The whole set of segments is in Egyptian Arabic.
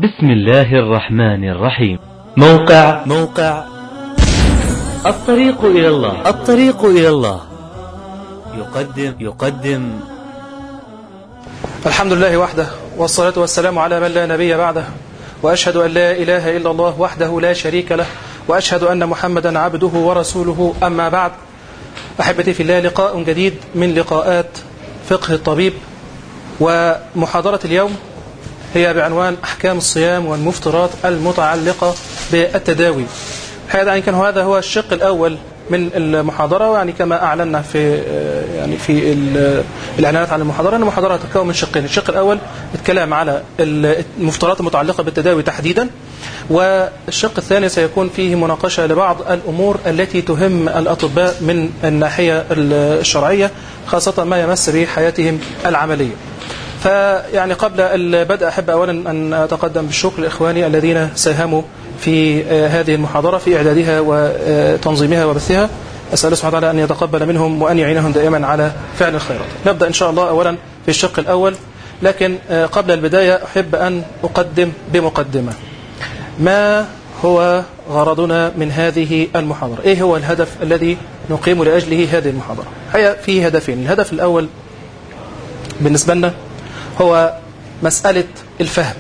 بسم الله الرحمن الرحيم موقع موقع الطريق إلى الله الطريق إلى الله يقدم يقدم الحمد لله وحده والصلاة والسلام على من لا نبي بعده وأشهد أن لا إله إلا الله وحده لا شريك له وأشهد أن محمدا عبده ورسوله أما بعد أحبتي في الله لقاء جديد من لقاءات فقه الطبيب ومحاضرة اليوم هي بعنوان أحكام الصيام والمفطرات المتعلقة بالتداوي هذا يعني كان هذا هو الشق الأول من المحاضرة يعني كما أعلنا في يعني في الإعلانات عن المحاضرة أن المحاضرة تتكون من شقين الشق الأول الكلام على المفترضات المتعلقة بالتداوي تحديدا والشق الثاني سيكون فيه مناقشة لبعض الأمور التي تهم الأطباء من الناحية الشرعية خاصة ما يمس بحياتهم العملية فيعني قبل البدء أحب أولا أن أتقدم بالشكر لإخواني الذين ساهموا في هذه المحاضرة في إعدادها وتنظيمها وبثها أسأل الله سبحانه وتعالى أن يتقبل منهم وأن يعينهم دائما على فعل الخيرات نبدأ إن شاء الله أولا في الشق الأول لكن قبل البداية أحب أن أقدم بمقدمة ما هو غرضنا من هذه المحاضرة إيه هو الهدف الذي نقيم لأجله هذه المحاضرة هي في هدفين الهدف الأول بالنسبة لنا هو مسألة الفهم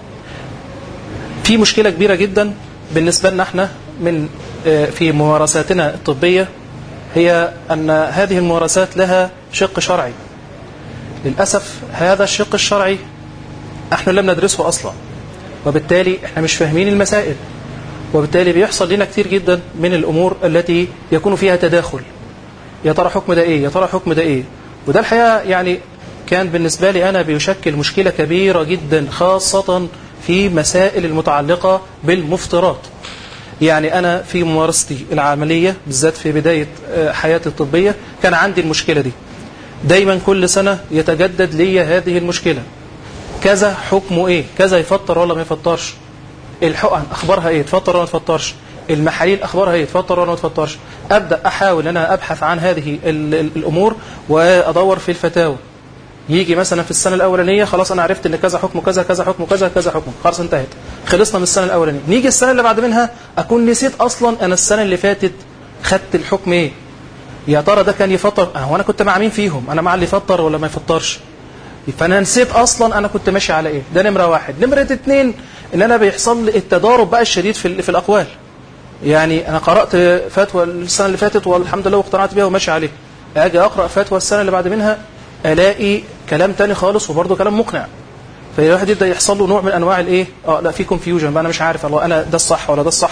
في مشكلة كبيرة جدا بالنسبة لنا احنا من في ممارساتنا الطبية هي أن هذه الممارسات لها شق شرعي للأسف هذا الشق الشرعي احنا لم ندرسه أصلا وبالتالي احنا مش فاهمين المسائل وبالتالي بيحصل لنا كتير جدا من الأمور التي يكون فيها تداخل يا ترى حكم ده ايه يا ترى حكم ده ايه وده الحقيقة يعني كان بالنسبة لي أنا بيشكل مشكلة كبيرة جدا خاصة في مسائل المتعلقة بالمفطرات يعني أنا في ممارستي العملية بالذات في بداية حياتي الطبية كان عندي المشكلة دي دايما كل سنة يتجدد لي هذه المشكلة كذا حكمه ايه كذا يفطر ولا ما يفطرش الحقن اخبارها ايه تفطر ولا ما تفطرش المحاليل اخبارها ايه تفطر ولا ما تفطرش ابدا احاول انا ابحث عن هذه الامور وادور في الفتاوى يجي مثلا في السنه الاولانيه خلاص انا عرفت ان كذا حكم كذا كذا حكم كذا كذا حكم خلاص انتهت خلصنا من السنه الاولانيه نيجي السنه اللي بعد منها اكون نسيت اصلا انا السنه اللي فاتت خدت الحكم ايه يا ترى ده كان يفطر هو انا كنت مع مين فيهم انا مع اللي يفطر ولا ما يفطرش فانا نسيت اصلا انا كنت ماشي على ايه ده نمره واحد نمره اتنين ان انا بيحصل لي التضارب بقى الشديد في, في الاقوال يعني انا قرات فتوى السنه اللي فاتت والحمد لله واقتنعت بيها وماشي عليها اجي اقرا فتوى السنه اللي بعد منها الاقي كلام تاني خالص وبرضه كلام مقنع فالواحد يبدا يحصل له نوع من انواع الايه اه لا في كونفيوجن انا مش عارف الله انا ده الصح ولا ده الصح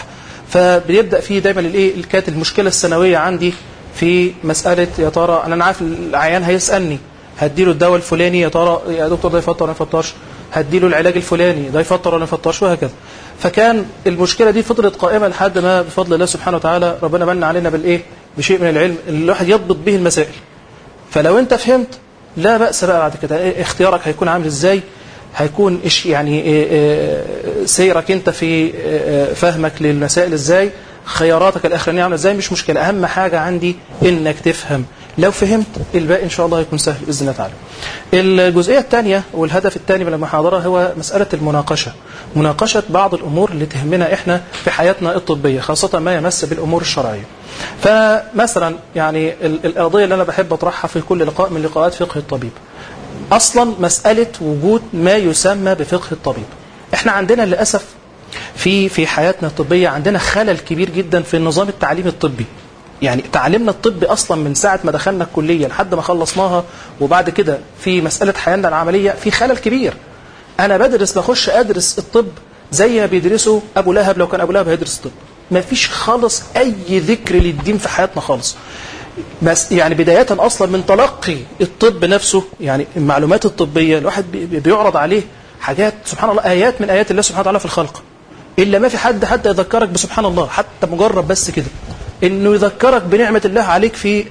فبيبدا في دايما الايه كانت المشكله السنويه عندي في مساله يا ترى انا عارف العيان هيسالني هديله الدواء الفلاني يا ترى يا دكتور ده يفطر ولا ما يفطرش هديله العلاج الفلاني ده يفطر ولا ما يفطرش وهكذا فكان المشكله دي فضلت قائمه لحد ما بفضل الله سبحانه وتعالى ربنا من علينا بالايه بشيء من العلم اللي الواحد يضبط به المسائل فلو انت فهمت لا بأس بقى بعد كده إيه اختيارك هيكون عامل ازاي هيكون إيش يعني إيه سيرك انت في فهمك للمسائل ازاي خياراتك الاخرانيه عامله ازاي مش مشكله اهم حاجه عندي انك تفهم لو فهمت الباقي ان شاء الله هيكون سهل باذن الله تعالى الجزئيه الثانيه والهدف الثاني من المحاضره هو مساله المناقشه مناقشه بعض الامور اللي تهمنا احنا في حياتنا الطبيه خاصه ما يمس بالامور الشرعيه فمثلا يعني القضيه اللي انا بحب اطرحها في كل لقاء من لقاءات فقه الطبيب اصلا مساله وجود ما يسمى بفقه الطبيب احنا عندنا للاسف في في حياتنا الطبيه عندنا خلل كبير جدا في النظام التعليمي الطبي يعني تعليمنا الطبي اصلا من ساعه ما دخلنا الكليه لحد ما خلصناها وبعد كده في مساله حياتنا العمليه في خلل كبير انا بدرس بخش ادرس الطب زي ما بيدرسوا ابو لهب لو كان ابو لهب هيدرس الطب ما فيش خالص اي ذكر للدين في حياتنا خالص بس يعني بداية أصلا من تلقي الطب نفسه يعني المعلومات الطبية الواحد بيعرض عليه حاجات سبحان الله آيات من آيات الله سبحانه وتعالى في الخلق إلا ما في حد حتى يذكرك بسبحان الله حتى مجرد بس كده انه يذكرك بنعمة الله عليك في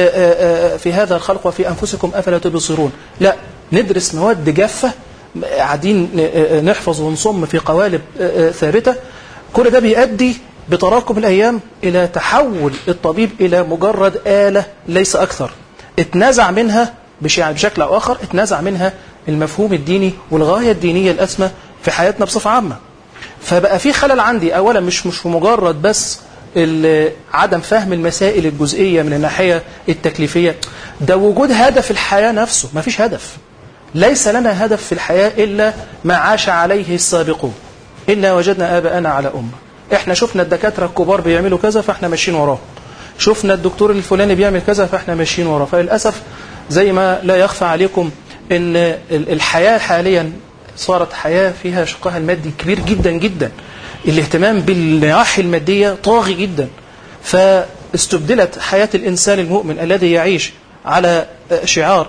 في هذا الخلق وفي انفسكم افلا تبصرون لا ندرس مواد جافة قاعدين نحفظ ونصم في قوالب ثابتة كل ده بيؤدي بتراكم الأيام إلى تحول الطبيب إلى مجرد آلة ليس أكثر اتنازع منها بشكل أو آخر اتنازع منها المفهوم الديني والغاية الدينية الأسمى في حياتنا بصفة عامة فبقى في خلل عندي أولا مش مش مجرد بس عدم فهم المسائل الجزئية من الناحية التكليفية ده وجود هدف الحياة نفسه ما فيش هدف ليس لنا هدف في الحياة إلا ما عاش عليه السابقون إنا وجدنا آباءنا على أمة إحنا شفنا الدكاترة الكبار بيعملوا كذا فإحنا ماشيين وراهم شفنا الدكتور الفلاني بيعمل كذا فإحنا ماشيين وراه فللأسف زي ما لا يخفى عليكم إن الحياة حاليا صارت حياة فيها شقها المادي كبير جدا جدا الاهتمام بالنواحي المادية طاغي جدا فاستبدلت حياة الإنسان المؤمن الذي يعيش على شعار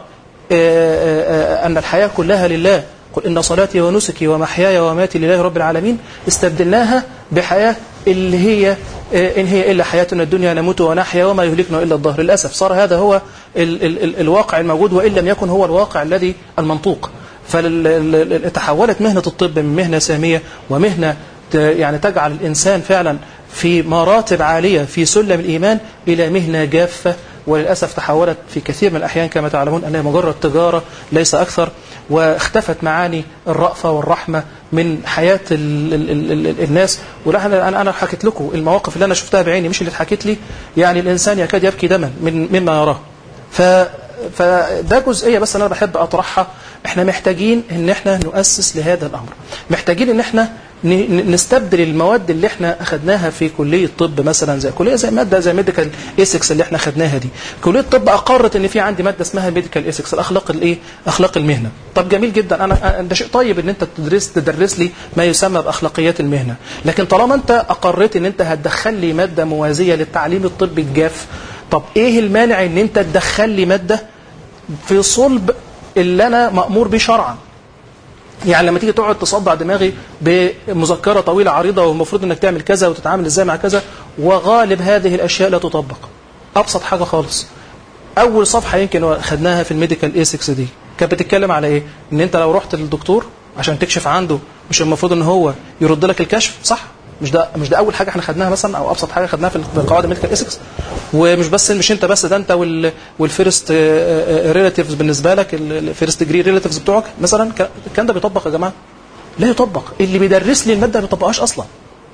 أن الحياة كلها لله قل إن صلاتي ونسكي ومحياي وماتي لله رب العالمين استبدلناها بحياة اللي هي إن هي إلا حياتنا الدنيا نموت ونحيا وما يهلكنا إلا الظهر للأسف صار هذا هو ال ال ال الواقع الموجود وإن لم يكن هو الواقع الذي المنطوق فتحولت مهنة الطب من مهنة سامية ومهنة يعني تجعل الإنسان فعلا في مراتب عالية في سلم الإيمان إلى مهنة جافة وللأسف تحولت في كثير من الأحيان كما تعلمون أنها مجرد تجارة ليس أكثر واختفت معاني الرأفة والرحمة من حياة ال ال ال ال الناس ولا أنا أنا حكيت لكم المواقف اللي أنا شفتها بعيني مش اللي اتحكت لي يعني الإنسان يكاد يبكي دما من مما يراه ف فده جزئية بس أنا بحب أطرحها احنا محتاجين ان احنا نؤسس لهذا الأمر محتاجين ان احنا نستبدل المواد اللي احنا اخدناها في كلية طب مثلا زي كلية زي مادة زي ميديكال ايسكس اللي احنا اخدناها دي كلية طب اقرت ان في عندي مادة اسمها ميديكال ايسكس الاخلاق الايه اخلاق المهنة طب جميل جدا انا ده شيء طيب ان انت تدرس تدرس لي ما يسمى باخلاقيات المهنة لكن طالما انت اقريت ان انت هتدخل لي مادة موازية للتعليم الطبي الجاف طب ايه المانع ان انت تدخل لي مادة في صلب اللي انا مأمور بيه شرعا يعني لما تيجي تقعد تصدع دماغي بمذكرة طويلة عريضة والمفروض انك تعمل كذا وتتعامل ازاي مع كذا وغالب هذه الاشياء لا تطبق ابسط حاجة خالص اول صفحة يمكن خدناها في الميديكال اي 6 دي كانت بتتكلم على ايه ان انت لو رحت للدكتور عشان تكشف عنده مش المفروض ان هو يرد لك الكشف صح مش ده مش ده اول حاجه احنا خدناها مثلا او ابسط حاجه خدناها في قواعد الميديكال ايثكس ومش بس مش انت بس ده انت وال والفيرست ريلاتيفز بالنسبه لك الفيرست جري ريلاتيفز بتوعك مثلا كان ده بيطبق يا جماعه لا يطبق اللي بيدرس لي الماده ما بيطبقهاش اصلا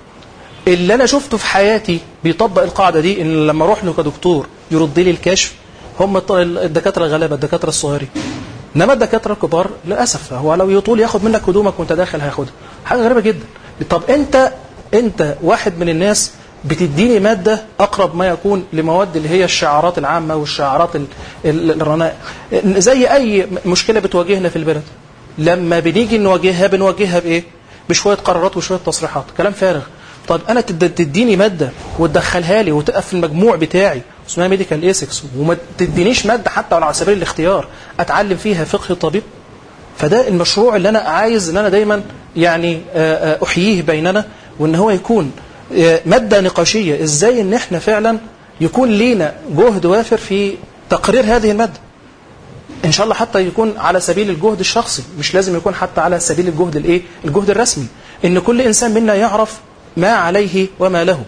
اللي انا شفته في حياتي بيطبق القاعده دي ان لما اروح له كدكتور يرد لي الكشف هم الدكاتره الغلابه الدكاتره الصغيرين انما الدكاتره الكبار للاسف هو لو يطول ياخد منك هدومك وانت داخل هياخدها حاجه غريبه جدا طب انت انت واحد من الناس بتديني مادة أقرب ما يكون لمواد اللي هي الشعارات العامة والشعارات الرناء زي أي مشكلة بتواجهنا في البلد لما بنيجي نواجهها بنواجهها بإيه؟ بشوية قرارات وشوية تصريحات كلام فارغ طب أنا تديني مادة وتدخلها لي وتقف في المجموع بتاعي اسمها ميديكال ايسكس وما تدينيش مادة حتى على سبيل الاختيار أتعلم فيها فقه الطبيب فده المشروع اللي أنا عايز أن أنا دايما يعني أحييه بيننا وان هو يكون مادة نقاشية ازاي ان احنا فعلا يكون لينا جهد وافر في تقرير هذه المادة ان شاء الله حتى يكون على سبيل الجهد الشخصي مش لازم يكون حتى على سبيل الجهد الايه الجهد الرسمي ان كل انسان منا يعرف ما عليه وما له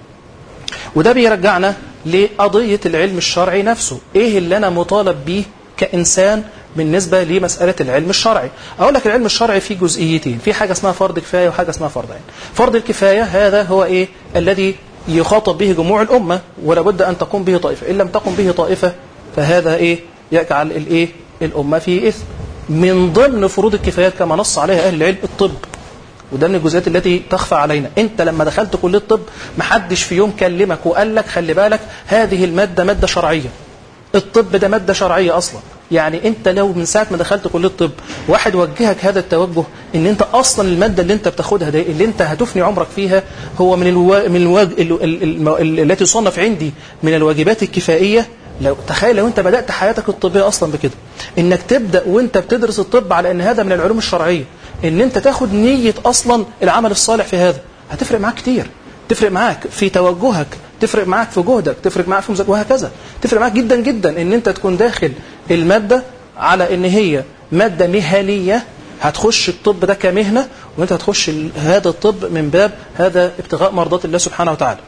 وده بيرجعنا لقضية العلم الشرعي نفسه ايه اللي انا مطالب بيه كإنسان بالنسبة لمسألة العلم الشرعي أقول لك العلم الشرعي فيه جزئيتين في حاجة اسمها فرض كفاية وحاجة اسمها فرض عين فرض الكفاية هذا هو إيه الذي يخاطب به جموع الأمة ولا بد أن تقوم به طائفة إن لم تقم به طائفة فهذا إيه يجعل الإيه الأمة في إثم من ضمن فروض الكفايات كما نص عليها أهل العلم الطب وده من الجزئيات التي تخفى علينا انت لما دخلت كليه الطب محدش في يوم كلمك وقال لك خلي بالك هذه الماده ماده شرعيه الطب ده ماده شرعيه اصلا يعني انت لو من ساعه ما دخلت كليه الطب واحد وجهك هذا التوجه ان انت اصلا الماده اللي انت بتاخدها ده اللي انت هتفني عمرك فيها هو من الوا... من الواج... ال... ال... ال... التي تصنف عندي من الواجبات الكفائيه لو تخيل لو انت بدات حياتك الطبيه اصلا بكده انك تبدا وانت بتدرس الطب على ان هذا من العلوم الشرعيه ان انت تاخد نيه اصلا العمل الصالح في هذا هتفرق معاك كتير تفرق معاك في توجهك تفرق معاك في جهدك تفرق معاك في مزاج وهكذا تفرق معاك جدا جدا ان انت تكون داخل المادة على ان هي مادة مهنية هتخش الطب ده كمهنة وانت هتخش هذا الطب من باب هذا ابتغاء مرضات الله سبحانه وتعالى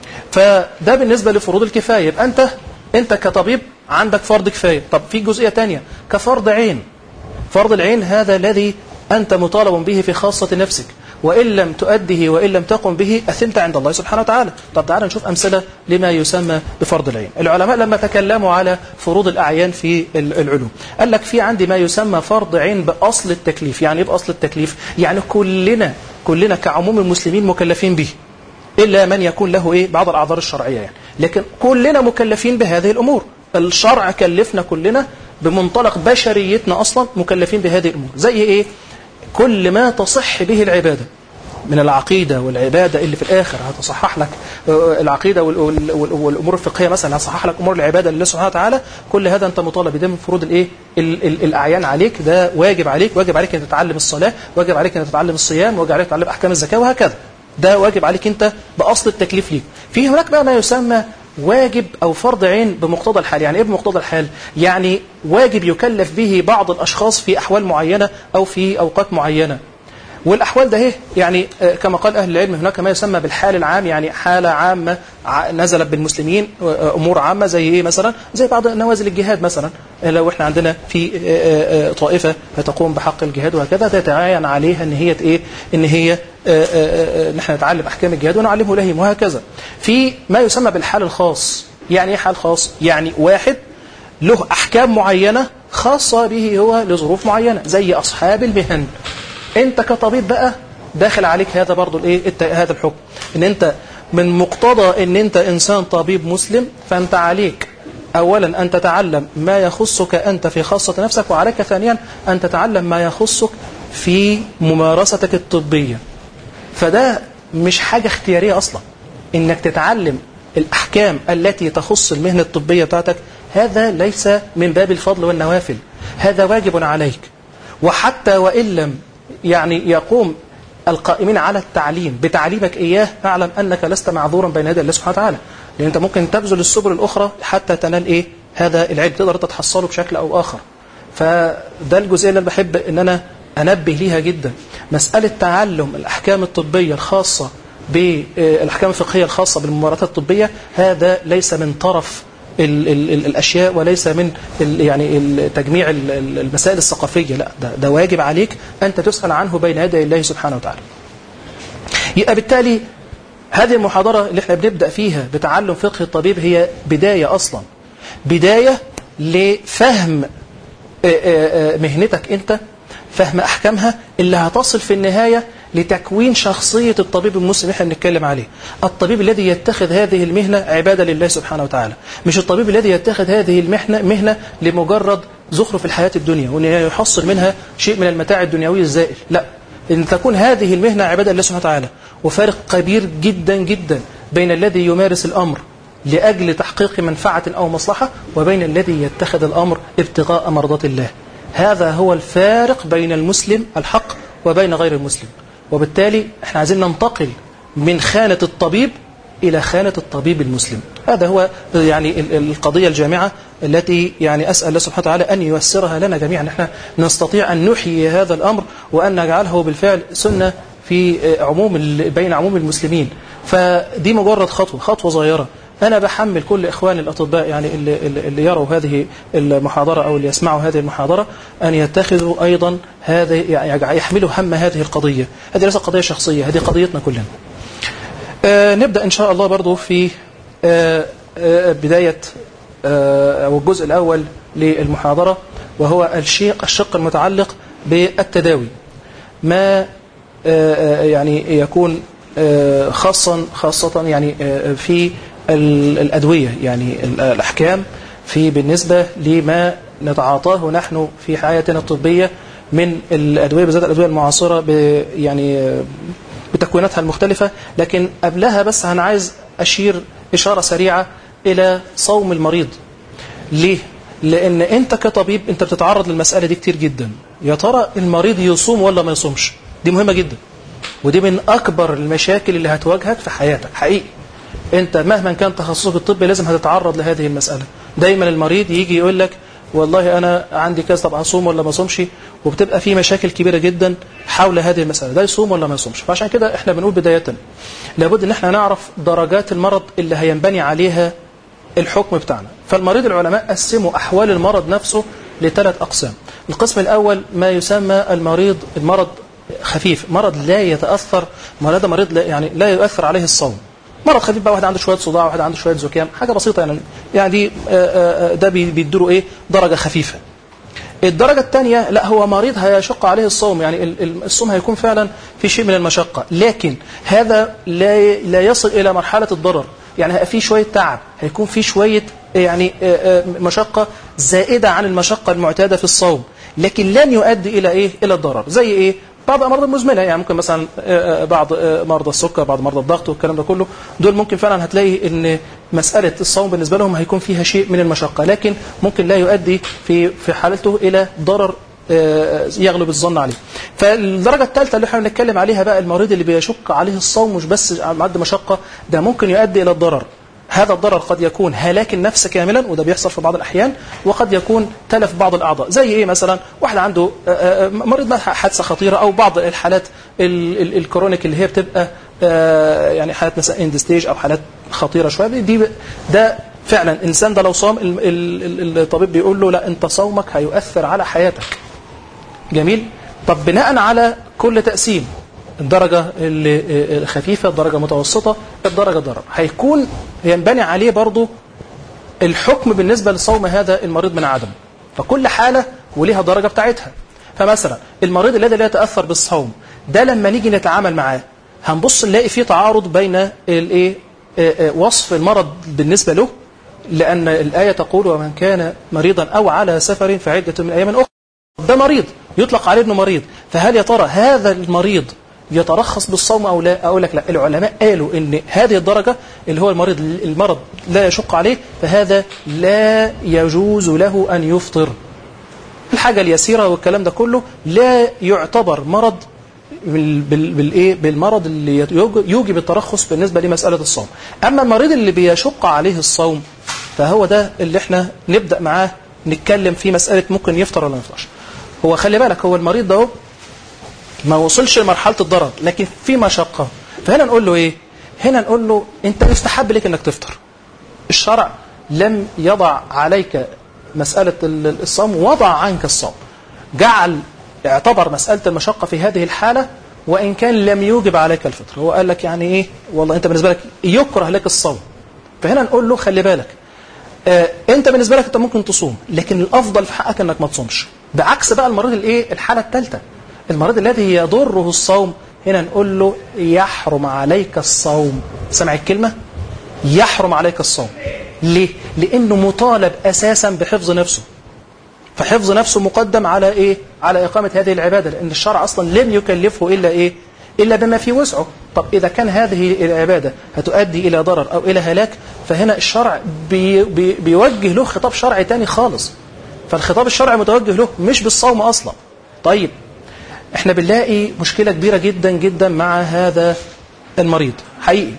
فده بالنسبة لفروض الكفاية يبقى انت انت كطبيب عندك فرض كفاية طب في جزئية تانية كفرض عين فرض العين هذا الذي أنت مطالب به في خاصة نفسك وإن لم تؤده وإن لم تقم به أثمت عند الله سبحانه وتعالى طب تعالى نشوف أمثلة لما يسمى بفرض العين العلماء لما تكلموا على فروض الأعيان في العلوم قال لك في عندي ما يسمى فرض عين بأصل التكليف يعني إيه بأصل التكليف يعني كلنا كلنا كعموم المسلمين مكلفين به إلا من يكون له إيه بعض الأعذار الشرعية يعني لكن كلنا مكلفين بهذه الأمور الشرع كلفنا كلنا بمنطلق بشريتنا أصلا مكلفين بهذه الأمور زي إيه كل ما تصح به العبادة من العقيدة والعبادة اللي في الآخر هتصحح لك العقيدة والأمور الفقهية مثلا هتصحح لك أمور العبادة لله سبحانه وتعالى كل هذا أنت مطالب ده من فروض الإيه الأعيان عليك ده واجب عليك واجب عليك أن تتعلم الصلاة واجب عليك أن تتعلم الصيام واجب عليك تتعلم أحكام الزكاة وهكذا ده واجب عليك أنت بأصل التكليف ليك في هناك بقى ما يسمى واجب أو فرض عين بمقتضى الحال يعني إيه بمقتضى الحال يعني واجب يكلف به بعض الأشخاص في أحوال معينة أو في أوقات معينة والأحوال ده هي يعني كما قال أهل العلم هناك ما يسمى بالحال العام يعني حالة عامة نزلت بالمسلمين أمور عامة زي إيه مثلا زي بعض نوازل الجهاد مثلا لو إحنا عندنا في طائفة تقوم بحق الجهاد وهكذا تتعين عليها إن هي إيه إن هي نحن نتعلم أحكام الجهاد ونعلمه لهم وهكذا في ما يسمى بالحال الخاص يعني إيه حال خاص يعني واحد له أحكام معينة خاصة به هو لظروف معينة زي أصحاب المهن انت كطبيب بقى داخل عليك هذا برضو الايه هذا الحكم ان انت من مقتضى ان انت انسان طبيب مسلم فانت عليك اولا ان تتعلم ما يخصك انت في خاصة نفسك وعليك ثانيا ان تتعلم ما يخصك في ممارستك الطبية فده مش حاجة اختيارية اصلا انك تتعلم الاحكام التي تخص المهنة الطبية بتاعتك هذا ليس من باب الفضل والنوافل هذا واجب عليك وحتى وإن لم يعني يقوم القائمين على التعليم بتعليمك إياه فاعلم أنك لست معذورا بين يدي الله سبحانه وتعالى لأن أنت ممكن تبذل السبل الأخرى حتى تنال إيه هذا العلم تقدر تتحصله بشكل أو آخر فده الجزئية اللي أنا بحب أن أنا أنبه ليها جدا مسألة تعلم الأحكام الطبية الخاصة بالأحكام الفقهية الخاصة بالممارسات الطبية هذا ليس من طرف ال ال ال الأشياء وليس من ال يعني تجميع المسائل الثقافية لا ده, ده واجب عليك أنت تسأل عنه بين يدي الله سبحانه وتعالى يبقى بالتالي هذه المحاضرة اللي احنا بنبدأ فيها بتعلم فقه الطبيب هي بداية أصلا بداية لفهم مهنتك أنت فهم أحكامها اللي هتصل في النهاية لتكوين شخصية الطبيب المسلم احنا بنتكلم عليه الطبيب الذي يتخذ هذه المهنة عبادة لله سبحانه وتعالى مش الطبيب الذي يتخذ هذه المهنة مهنة لمجرد زخرف الحياة الدنيا وأن يحصل منها شيء من المتاع الدنيوي الزائل لا أن تكون هذه المهنة عبادة لله سبحانه وتعالى وفارق كبير جدا جدا بين الذي يمارس الأمر لأجل تحقيق منفعة أو مصلحة وبين الذي يتخذ الأمر ابتغاء مرضات الله هذا هو الفارق بين المسلم الحق وبين غير المسلم وبالتالي احنا عايزين ننتقل من خانة الطبيب إلى خانة الطبيب المسلم هذا هو يعني القضية الجامعة التي يعني أسأل الله سبحانه وتعالى أن ييسرها لنا جميعا نحن نستطيع أن نحيي هذا الأمر وأن نجعله بالفعل سنة في عموم بين عموم المسلمين فدي مجرد خطوة خطوة صغيرة أنا بحمل كل إخواني الأطباء يعني اللي, اللي يروا هذه المحاضرة أو اللي يسمعوا هذه المحاضرة أن يتخذوا أيضا هذه يعني يحملوا هم هذه القضية هذه ليست قضية شخصية هذه قضيتنا كلنا آه نبدأ إن شاء الله برضو في آه آه بداية أو الجزء الأول للمحاضرة وهو الشيء الشق المتعلق بالتداوي ما يعني يكون خاصا خاصة يعني في الأدوية يعني الأحكام في بالنسبة لما نتعاطاه نحن في حياتنا الطبية من الأدوية بالذات الأدوية المعاصرة يعني بتكويناتها المختلفة لكن قبلها بس أنا عايز أشير إشارة سريعة إلى صوم المريض ليه؟ لأن أنت كطبيب أنت بتتعرض للمسألة دي كتير جدا يا ترى المريض يصوم ولا ما يصومش دي مهمة جدا ودي من أكبر المشاكل اللي هتواجهك في حياتك حقيقي انت مهما كان تخصصك الطبي لازم هتتعرض لهذه المسألة دايما المريض يجي يقول لك والله أنا عندي كذا طب أصوم ولا ما أصومش وبتبقى في مشاكل كبيرة جدا حول هذه المسألة ده يصوم ولا ما يصومش فعشان كده احنا بنقول بداية لابد ان احنا نعرف درجات المرض اللي هينبني عليها الحكم بتاعنا فالمريض العلماء قسموا أحوال المرض نفسه لثلاث أقسام القسم الأول ما يسمى المريض المرض خفيف مرض لا يتأثر مرض مريض لا يعني لا يؤثر عليه الصوم مرض خفيف بقى واحد عنده شويه صداع واحد عنده شويه زكام حاجه بسيطه يعني يعني دي ده بيديله ايه درجه خفيفه الدرجة الثانية لا هو مريض هيشق عليه الصوم يعني الصوم هيكون فعلا في شيء من المشقة لكن هذا لا لا يصل إلى مرحلة الضرر يعني هيبقى في شوية تعب هيكون في شوية يعني مشقة زائدة عن المشقة المعتادة في الصوم لكن لن يؤدي إلى إيه إلى الضرر زي إيه بعض الامراض المزمنه يعني ممكن مثلا بعض مرضى السكر بعض مرضى الضغط والكلام ده كله دول ممكن فعلا هتلاقي ان مساله الصوم بالنسبه لهم هيكون فيها شيء من المشقه لكن ممكن لا يؤدي في في حالته الى ضرر يغلب الظن عليه فالدرجه الثالثه اللي احنا بنتكلم عليها بقى المريض اللي بيشق عليه الصوم مش بس معد مشقه ده ممكن يؤدي الى الضرر هذا الضرر قد يكون هلاك النفس كاملا وده بيحصل في بعض الأحيان وقد يكون تلف بعض الأعضاء زي إيه مثلا واحد عنده مريض حادثة خطيرة أو بعض الحالات الكرونيك اللي هي بتبقى يعني حالات مثلا اند ستيج أو حالات خطيرة شوية دي ده فعلا الإنسان ده لو صام الطبيب بيقول له لا أنت صومك هيؤثر على حياتك جميل طب بناء على كل تقسيم الدرجة الخفيفة الدرجة المتوسطة الدرجة الضرر هيكون ينبني عليه برضو الحكم بالنسبة لصوم هذا المريض من عدم فكل حالة وليها درجة بتاعتها فمثلا المريض الذي لا يتأثر بالصوم ده لما نيجي نتعامل معاه هنبص نلاقي فيه تعارض بين الايه وصف المرض بالنسبة له لأن الآية تقول ومن كان مريضا أو على سفر فعدة من أيام أخرى ده مريض يطلق عليه انه مريض فهل يا ترى هذا المريض يترخص بالصوم او لا اقول لك لا العلماء قالوا ان هذه الدرجه اللي هو المريض المرض لا يشق عليه فهذا لا يجوز له ان يفطر الحاجه اليسيره والكلام ده كله لا يعتبر مرض بالايه بالمرض اللي يوجب الترخص بالنسبه لمساله الصوم اما المريض اللي بيشق عليه الصوم فهو ده اللي احنا نبدا معاه نتكلم في مساله ممكن يفطر ولا ما يفطرش هو خلي بالك هو المريض ده ما وصلش لمرحله الضرر لكن في مشقه فهنا نقول له ايه هنا نقول له انت يستحب لك انك تفطر الشرع لم يضع عليك مساله الصوم وضع عنك الصوم جعل اعتبر مساله المشقه في هذه الحاله وان كان لم يوجب عليك الفطر هو قال لك يعني ايه والله انت بالنسبه لك يكره لك الصوم فهنا نقول له خلي بالك آه انت بالنسبه لك انت ممكن تصوم لكن الافضل في حقك انك ما تصومش بعكس بقى المريض الايه الحاله الثالثه المريض الذي يضره الصوم هنا نقول له يحرم عليك الصوم سمع الكلمه يحرم عليك الصوم ليه لانه مطالب اساسا بحفظ نفسه فحفظ نفسه مقدم على ايه على اقامه هذه العباده لان الشرع اصلا لم يكلفه الا ايه الا بما في وسعه طب اذا كان هذه العباده هتؤدي الى ضرر او الى هلاك فهنا الشرع بي بي بيوجه له خطاب شرعي تاني خالص فالخطاب الشرعي متوجه له مش بالصوم اصلا طيب احنا بنلاقي مشكله كبيره جدا جدا مع هذا المريض حقيقي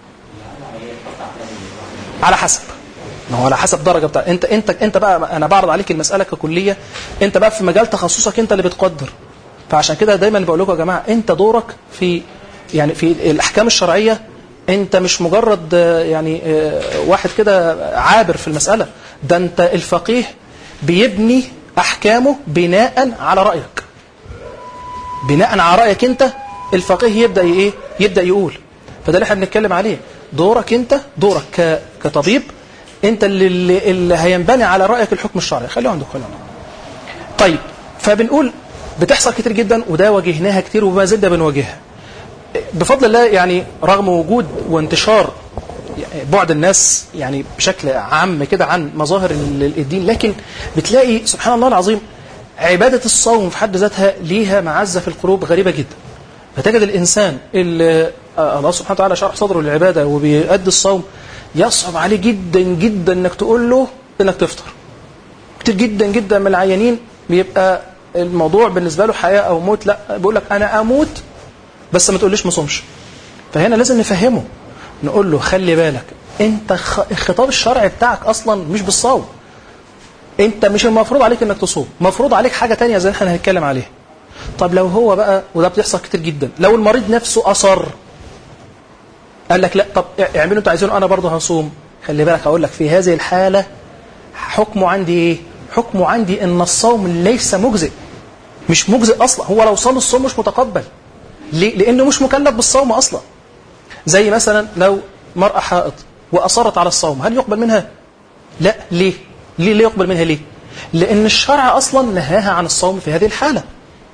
على حسب ما هو على حسب درجه بتاع انت انت انت بقى انا بعرض عليك المساله ككليه انت بقى في مجال تخصصك انت اللي بتقدر فعشان كده دايما بقول لكم يا جماعه انت دورك في يعني في الاحكام الشرعيه انت مش مجرد يعني واحد كده عابر في المساله ده انت الفقيه بيبني احكامه بناء على رايك بناء على رايك انت الفقيه يبدا ايه يبدا يقول فده اللي احنا بنتكلم عليه دورك انت دورك كطبيب انت اللي, اللي هينبني على رايك الحكم الشرعي خليه عندك خليه عندك طيب فبنقول بتحصل كتير جدا وده واجهناها كتير وما زلنا بنواجهها بفضل الله يعني رغم وجود وانتشار بعد الناس يعني بشكل عام كده عن مظاهر الدين لكن بتلاقي سبحان الله العظيم عبادة الصوم في حد ذاتها ليها معزة في القلوب غريبة جدا فتجد الإنسان اللي الله سبحانه وتعالى شرح صدره للعبادة وبيؤدي الصوم يصعب عليه جدا جدا انك تقول له انك تفطر كتير جدا جدا من العيانين بيبقى الموضوع بالنسبة له حياة أو موت لا بيقول لك أنا أموت بس ما تقوليش ما صومش فهنا لازم نفهمه نقول له خلي بالك انت الخطاب الشرعي بتاعك اصلا مش بالصوم انت مش المفروض عليك انك تصوم مفروض عليك حاجه تانية زي احنا هنتكلم عليها طب لو هو بقى وده بتحصل كتير جدا لو المريض نفسه اصر قال لك لا طب اعملوا انتوا عايزينه انا برضه هصوم خلي بالك اقول لك في هذه الحاله حكمه عندي ايه حكمه عندي ان الصوم ليس مجزئ مش مجزئ اصلا هو لو صام الصوم مش متقبل ليه؟ لانه مش مكلف بالصوم اصلا زي مثلا لو مرأة حائض واصرت على الصوم هل يقبل منها لا ليه ليه ليه يقبل منها ليه لان الشرع اصلا نهاها عن الصوم في هذه الحالة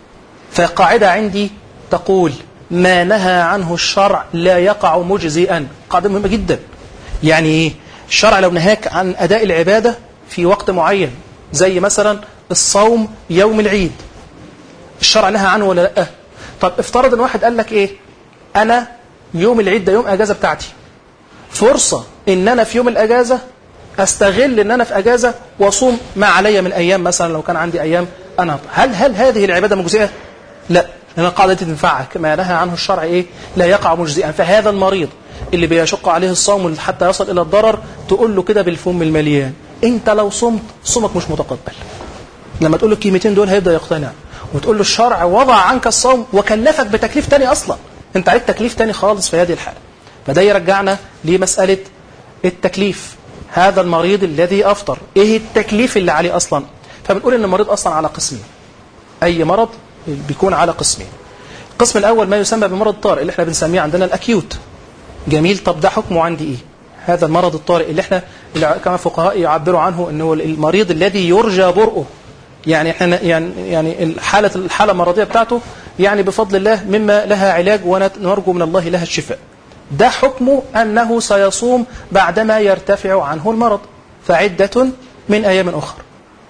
فقاعدة عندي تقول ما نهى عنه الشرع لا يقع مجزئا قاعدة مهمة جدا يعني ايه الشرع لو نهاك عن أداء العبادة في وقت معين زي مثلا الصوم يوم العيد الشرع نهى عنه ولا لا طب افترض ان واحد قال لك ايه انا يوم العيد ده يوم اجازه بتاعتي فرصه ان انا في يوم الاجازه استغل ان انا في اجازه واصوم ما علي من ايام مثلا لو كان عندي ايام انا هل هل هذه العباده مجزئه لا لان القاعده دي تنفعك ما نهى عنه الشرع ايه لا يقع مجزئا فهذا المريض اللي بيشق عليه الصوم حتى يصل الى الضرر تقول له كده بالفم المليان انت لو صمت صومك مش متقبل لما تقول له الكلمتين دول هيبدا يقتنع وتقول له الشرع وضع عنك الصوم وكلفك بتكليف تاني اصلا انت عليك تكليف تاني خالص في هذه الحاله فده يرجعنا لمساله التكليف هذا المريض الذي افطر ايه التكليف اللي عليه اصلا فبنقول ان المريض اصلا على قسمين اي مرض بيكون على قسمين القسم الاول ما يسمى بمرض الطارئ اللي احنا بنسميه عندنا الاكيوت جميل طب ده حكمه عندي ايه هذا المرض الطارئ اللي احنا اللي كما فقهاء يعبروا عنه انه المريض الذي يرجى برؤه يعني احنا يعني يعني الحاله الحاله المرضيه بتاعته يعني بفضل الله مما لها علاج ونرجو من الله لها الشفاء ده حكمه انه سيصوم بعدما يرتفع عنه المرض فعده من ايام اخرى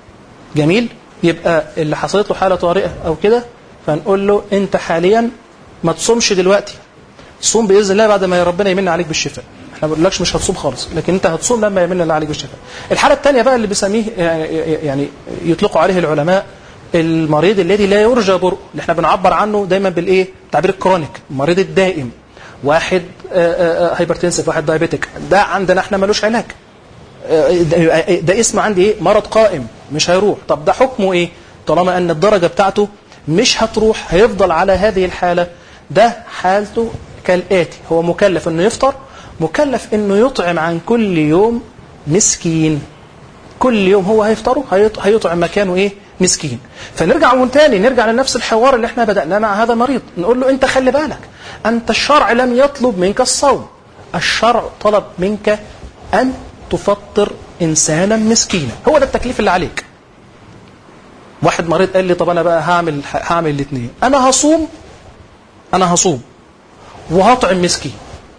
جميل يبقى اللي حصلت له حاله طارئه او كده فنقول له انت حاليا ما تصومش دلوقتي صوم باذن الله بعد ما ربنا يمن عليك بالشفاء احنا ما بنقولكش مش هتصوم خالص لكن انت هتصوم لما يمن الله عليك بالشفاء الحاله الثانيه بقى اللي بيسميه يعني يطلقوا عليه العلماء المريض الذي لا يرجى برؤه اللي احنا بنعبر عنه دايما بالايه تعبير الكرونيك المريض الدائم واحد هايبرتنسف واحد دايابيتك ده عندنا احنا ملوش علاج ده, ده اسمه عندي ايه مرض قائم مش هيروح طب ده حكمه ايه طالما ان الدرجه بتاعته مش هتروح هيفضل على هذه الحاله ده حالته كالآتي هو مكلف أنه يفطر مكلف أنه يطعم عن كل يوم مسكين كل يوم هو هيفطره هيطعم مكانه إيه مسكين فنرجع من تاني نرجع لنفس الحوار اللي احنا بدأناه مع هذا المريض نقول له أنت خلي بالك أنت الشرع لم يطلب منك الصوم الشرع طلب منك أن تفطر إنسانا مسكينا هو ده التكليف اللي عليك واحد مريض قال لي طب أنا بقى هعمل هعمل الاثنين أنا هصوم أنا هصوم وهطعم مسكين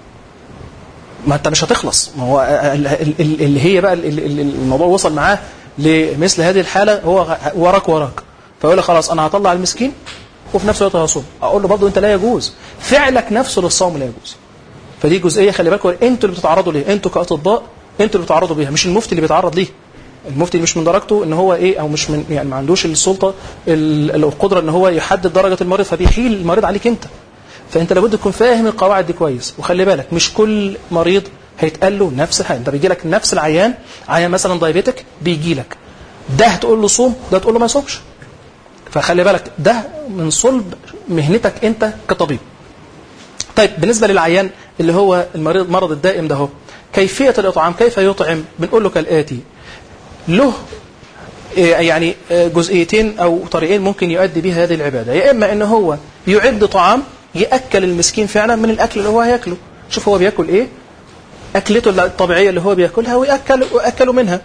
ما انت مش هتخلص ما هو اللي هي بقى الموضوع وصل معاه لمثل هذه الحاله هو وراك وراك فيقول لك خلاص انا هطلع المسكين وفي نفس الوقت هصوم اقول له برضه انت لا يجوز فعلك نفسه للصوم لا يجوز فدي جزئيه خلي بالكم انتوا اللي بتتعرضوا ليه انتوا كاطباء انتوا اللي بتتعرضوا بيها مش المفتي اللي بيتعرض ليه المفتي مش من درجته ان هو ايه او مش من يعني ما عندوش السلطه القدره ان هو يحدد درجه المريض فبيحيل المريض عليك انت فانت لابد تكون فاهم القواعد دي كويس وخلي بالك مش كل مريض هيتقال له نفس الحاجه انت بيجي لك نفس العيان عيان مثلا دايبيتك بيجي لك ده هتقول له صوم ده تقول له ما يصومش فخلي بالك ده من صلب مهنتك انت كطبيب طيب بالنسبه للعيان اللي هو المريض المرض الدائم ده هو كيفيه الاطعام كيف يطعم بنقول له كالاتي له يعني جزئيتين او طريقين ممكن يؤدي بها هذه العباده يا اما ان هو يعد طعام ياكل المسكين فعلا من الاكل اللي هو هياكله شوف هو بياكل ايه اكلته الطبيعيه اللي هو بياكلها وياكل واكلوا منها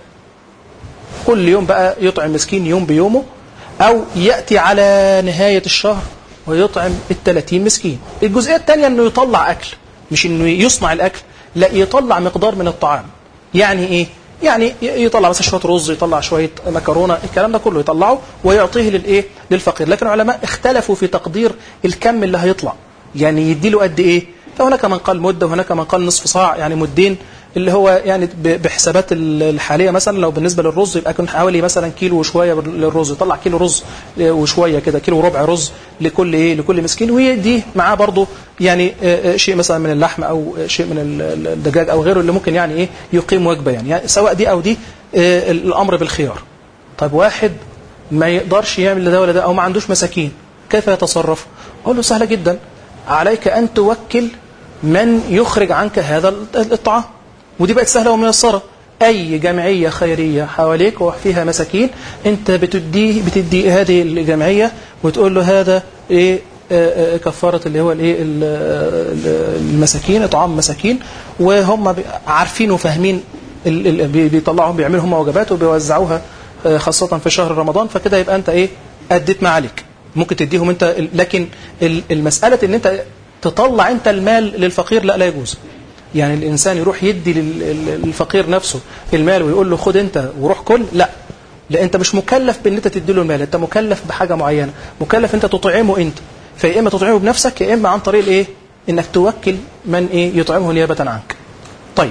كل يوم بقى يطعم مسكين يوم بيومه او ياتي على نهايه الشهر ويطعم ال 30 مسكين الجزئيه الثانيه انه يطلع اكل مش انه يصنع الاكل لا يطلع مقدار من الطعام يعني ايه يعني يطلع مثلا شويه رز يطلع شويه مكرونه الكلام ده كله يطلعه ويعطيه للايه للفقير لكن العلماء اختلفوا في تقدير الكم اللي هيطلع يعني يديله قد ايه فهناك من قال مده وهناك من قال نصف صاع يعني مدين اللي هو يعني بحسابات الحاليه مثلا لو بالنسبه للرز يبقى كنت حوالي مثلا كيلو وشويه للرز يطلع كيلو رز وشويه كده كيلو وربع رز لكل ايه لكل مسكين ويدي معاه برضه يعني شيء مثلا من اللحم او شيء من الدجاج او غيره اللي ممكن يعني ايه يقيم وجبه يعني, يعني سواء دي او دي الامر بالخيار طيب واحد ما يقدرش يعمل ده ولا ده او ما عندوش مساكين كيف يتصرف اقول له سهله جدا عليك ان توكل من يخرج عنك هذا الطعام ودي بقت سهله وميسره أي جمعية خيرية حواليك وفيها مساكين أنت بتديه بتدي هذه الجمعية وتقول له هذا إيه آه، آه، كفارة اللي هو الايه ال- ال- المساكين اطعام مساكين وهم بي- عارفين وفاهمين ال- ال- بي- بيطلعهم بيعملوا هم وجبات وبيوزعوها آه، خاصة في شهر رمضان فكده يبقى انت ايه اديت ما عليك ممكن تديهم انت ال- لكن ال- المسألة ان انت تطلع انت المال للفقير لا لا يجوز يعني الانسان يروح يدي لل- لل- للفقير نفسه المال ويقول له خد انت وروح كل لا لا انت مش مكلف بان انت تدي له المال انت مكلف بحاجه معينه مكلف انت تطعمه انت فيا اما تطعمه بنفسك يا اما عن طريق الايه انك توكل من ايه يطعمه نيابه عنك طيب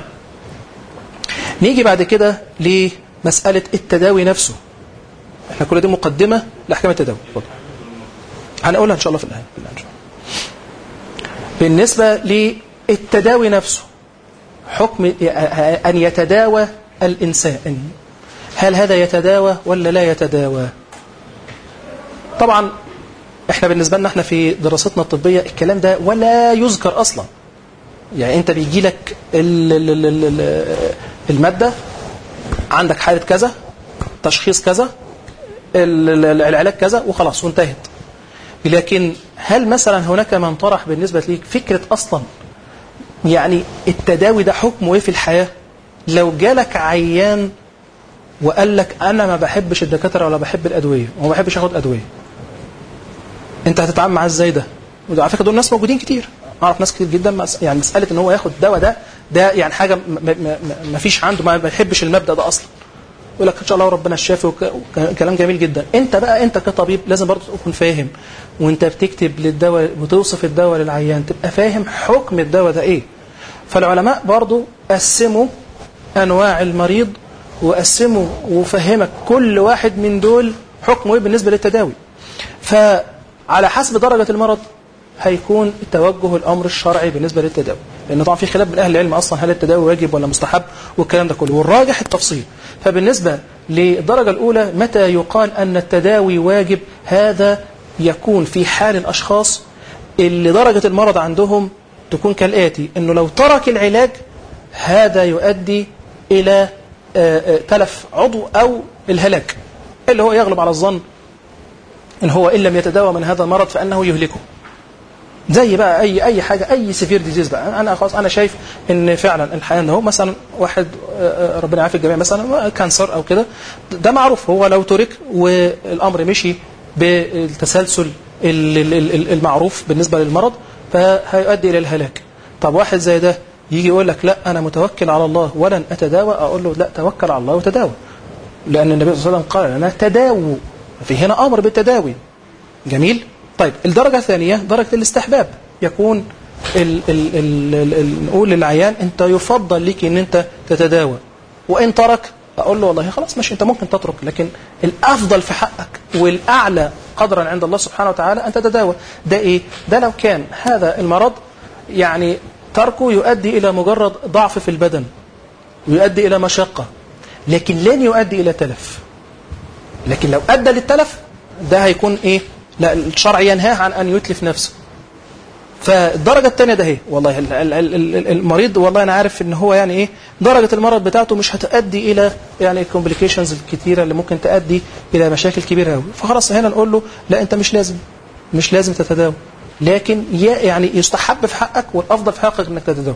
نيجي بعد كده لمساله التداوي نفسه احنا كل دي مقدمه لاحكام التداوي اتفضل هنقولها ان شاء الله في الايه في الآية إن شاء الله. بالنسبه للتداوي نفسه حكم ان يتداوى الانسان هل هذا يتداوى ولا لا يتداوى طبعا احنا بالنسبه لنا احنا في دراستنا الطبيه الكلام ده ولا يذكر اصلا يعني انت بيجي لك ال- ال- ال- ال- ال- الماده عندك حاله كذا تشخيص كذا ال- ال- العلاج كذا وخلاص وانتهت لكن هل مثلا هناك من طرح بالنسبه ليك فكره اصلا يعني التداوي ده حكمه ايه في الحياه لو جالك عيان وقال لك انا ما بحبش الدكاتره ولا بحب الادويه وما بحبش اخد ادويه انت هتتعامل معاه ازاي ده وده على فكره دول ناس موجودين كتير اعرف ناس كتير جدا مس- يعني مساله ان هو ياخد دواء ده ده يعني حاجه م- م- م- ما فيش عنده ما بيحبش المبدا ده اصلا يقول لك ان شاء الله ربنا الشافي وك- وكلام جميل جدا انت بقى انت كطبيب لازم برضه تكون فاهم وانت بتكتب للدواء وتوصف الدواء للعيان تبقى فاهم حكم الدواء ده ايه فالعلماء برضه قسموا انواع المريض وقسموا وفهمك كل واحد من دول حكمه ايه بالنسبه للتداوي فعلى حسب درجه المرض هيكون توجه الامر الشرعي بالنسبه للتداوي لان طبعا في خلاف بين اهل العلم اصلا هل التداوي واجب ولا مستحب والكلام ده كله والراجح التفصيل فبالنسبه للدرجه الاولى متى يقال ان التداوي واجب هذا يكون في حال الاشخاص اللي درجه المرض عندهم تكون كالاتي انه لو ترك العلاج هذا يؤدي الى آه، آه، تلف عضو او الهلاك اللي هو يغلب على الظن ان هو ان لم يتداوى من هذا المرض فانه يهلكه زي بقى اي اي حاجه اي سيفير ديزيز بقى انا خلاص انا شايف ان فعلا الحياه هو مثلا واحد آه، آه، ربنا يعافي الجميع مثلا كانسر او كده ده معروف هو لو ترك والامر مشي بالتسلسل ال- ال- ال- المعروف بالنسبه للمرض فهيؤدي الى الهلاك طب واحد زي ده يجي يقول لك لا انا متوكل على الله ولن اتداوى اقول له لا توكل على الله وتداوى لان النبي صلى الله عليه وسلم قال لنا تداووا في هنا امر بالتداوي جميل طيب الدرجه الثانيه درجه الاستحباب يكون ال ال ال ال ال نقول للعيان انت يفضل لك ان انت تتداوى وان ترك اقول له والله خلاص ماشي انت ممكن تترك لكن الافضل في حقك والاعلى قدرا عند الله سبحانه وتعالى ان تتداوى ده ايه ده لو كان هذا المرض يعني تركه يؤدي الى مجرد ضعف في البدن ويؤدي الى مشقه لكن لن يؤدي الى تلف لكن لو ادى للتلف ده هيكون ايه لا الشرع ينهاه عن ان يتلف نفسه فالدرجه الثانيه ده ايه والله ال- ال- ال- ال- المريض والله انا عارف ان هو يعني ايه درجه المرض بتاعته مش هتؤدي الى يعني الكومبليكيشنز الكتيره اللي ممكن تؤدي الى مشاكل كبيره قوي فخلاص هنا نقول له لا انت مش لازم مش لازم تتداوى لكن ي- يعني يستحب في حقك والافضل في حقك انك تتداوى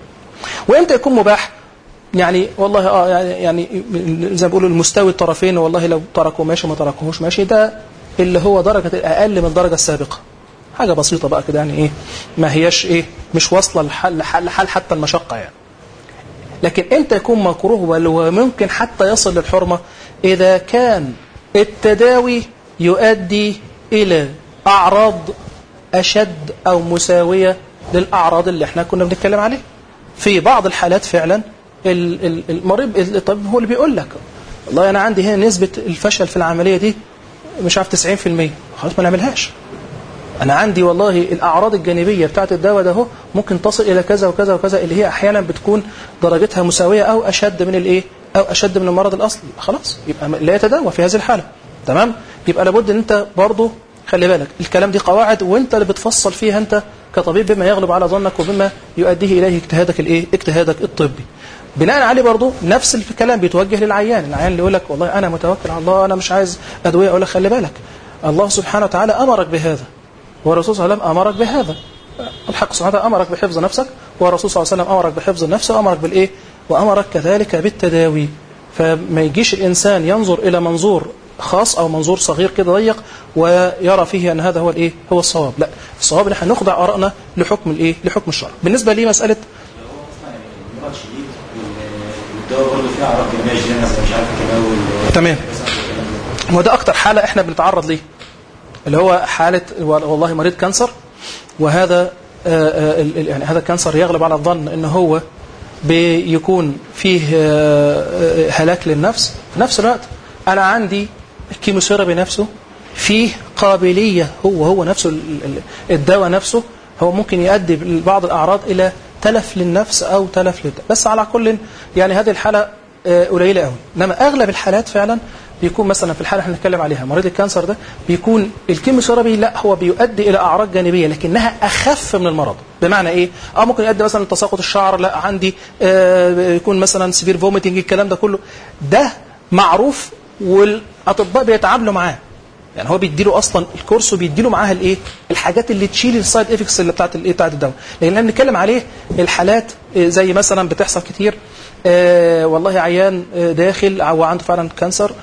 وامتى يكون مباح يعني والله اه يعني يعني زي ما بيقولوا المستوي الطرفين والله لو تركوا ماشي ما تركوهوش ماشي ده اللي هو درجه الاقل من الدرجه السابقه حاجه بسيطه بقى كده يعني ايه ما هياش ايه مش واصله لحل لحل, لحل حتى المشقه يعني لكن امتى يكون مكروه بل وممكن حتى يصل للحرمه اذا كان التداوي يؤدي الى اعراض اشد او مساويه للاعراض اللي احنا كنا بنتكلم عليها في بعض الحالات فعلا ال- ال- المريض الطبيب هو اللي بيقول لك والله انا عندي هنا نسبه الفشل في العمليه دي مش عارف 90% خلاص ما نعملهاش انا عندي والله الاعراض الجانبيه بتاعت الدواء ده اهو ممكن تصل الى كذا وكذا وكذا اللي هي احيانا بتكون درجتها مساويه او اشد من الايه او اشد من المرض الاصلي خلاص يبقى لا يتداوى في هذه الحاله تمام يبقى لابد ان انت برضه خلي بالك الكلام دي قواعد وانت اللي بتفصل فيها انت كطبيب بما يغلب على ظنك وبما يؤديه اليه اجتهادك الايه اجتهادك الطبي بناء عليه برضه نفس الكلام بيتوجه للعيان العيان اللي يقول لك والله انا متوكل على الله انا مش عايز ادويه اقول لك خلي بالك الله سبحانه وتعالى امرك بهذا والرسول صلى الله عليه وسلم امرك بهذا الحق سبحانه وتعالى امرك بحفظ نفسك والرسول صلى الله عليه وسلم امرك بحفظ النفس وامرك بالايه وامرك كذلك بالتداوي فما يجيش الانسان ينظر الى منظور خاص او منظور صغير كده ضيق ويرى فيه ان هذا هو الايه هو الصواب لا الصواب ان احنا نخضع ارائنا لحكم الايه لحكم الشرع بالنسبه لي مساله مرض شديد والدواء برضه فيه اعراض جانبيه شديده مثلا مش عارف كده وال- تمام هو ده اكتر حاله احنا بنتعرض ليه اللي هو حاله والله مريض كانسر وهذا آه، آه، ال- ال- يعني هذا الكانسر يغلب على الظن ان هو بيكون فيه آه، آه، هلاك للنفس في نفس الوقت انا عندي الكيموثيرابي نفسه فيه قابليه هو هو نفسه ال- ال- الدواء نفسه هو ممكن يؤدي بعض الاعراض الى تلف للنفس او تلف للدم بس على كل يعني هذه الحاله آه، قليله قوي انما اغلب الحالات فعلا بيكون مثلا في الحاله اللي احنا بنتكلم عليها مريض الكانسر ده بيكون الكيموثيرابي لا هو بيؤدي الى اعراض جانبيه لكنها اخف من المرض بمعنى ايه اه ممكن يؤدي مثلا تساقط الشعر لا عندي آه يكون مثلا سيفير فوميتنج الكلام ده كله ده معروف والاطباء بيتعاملوا معاه يعني هو بيديله اصلا الكورس وبيديله معاها الايه الحاجات اللي تشيل السايد افكتس اللي بتاعت الايه بتاعت الدواء لان احنا بنتكلم عليه الحالات آه، زي مثلا بتحصل كتير آه والله عيان آه، داخل او عنده فعلا كانسر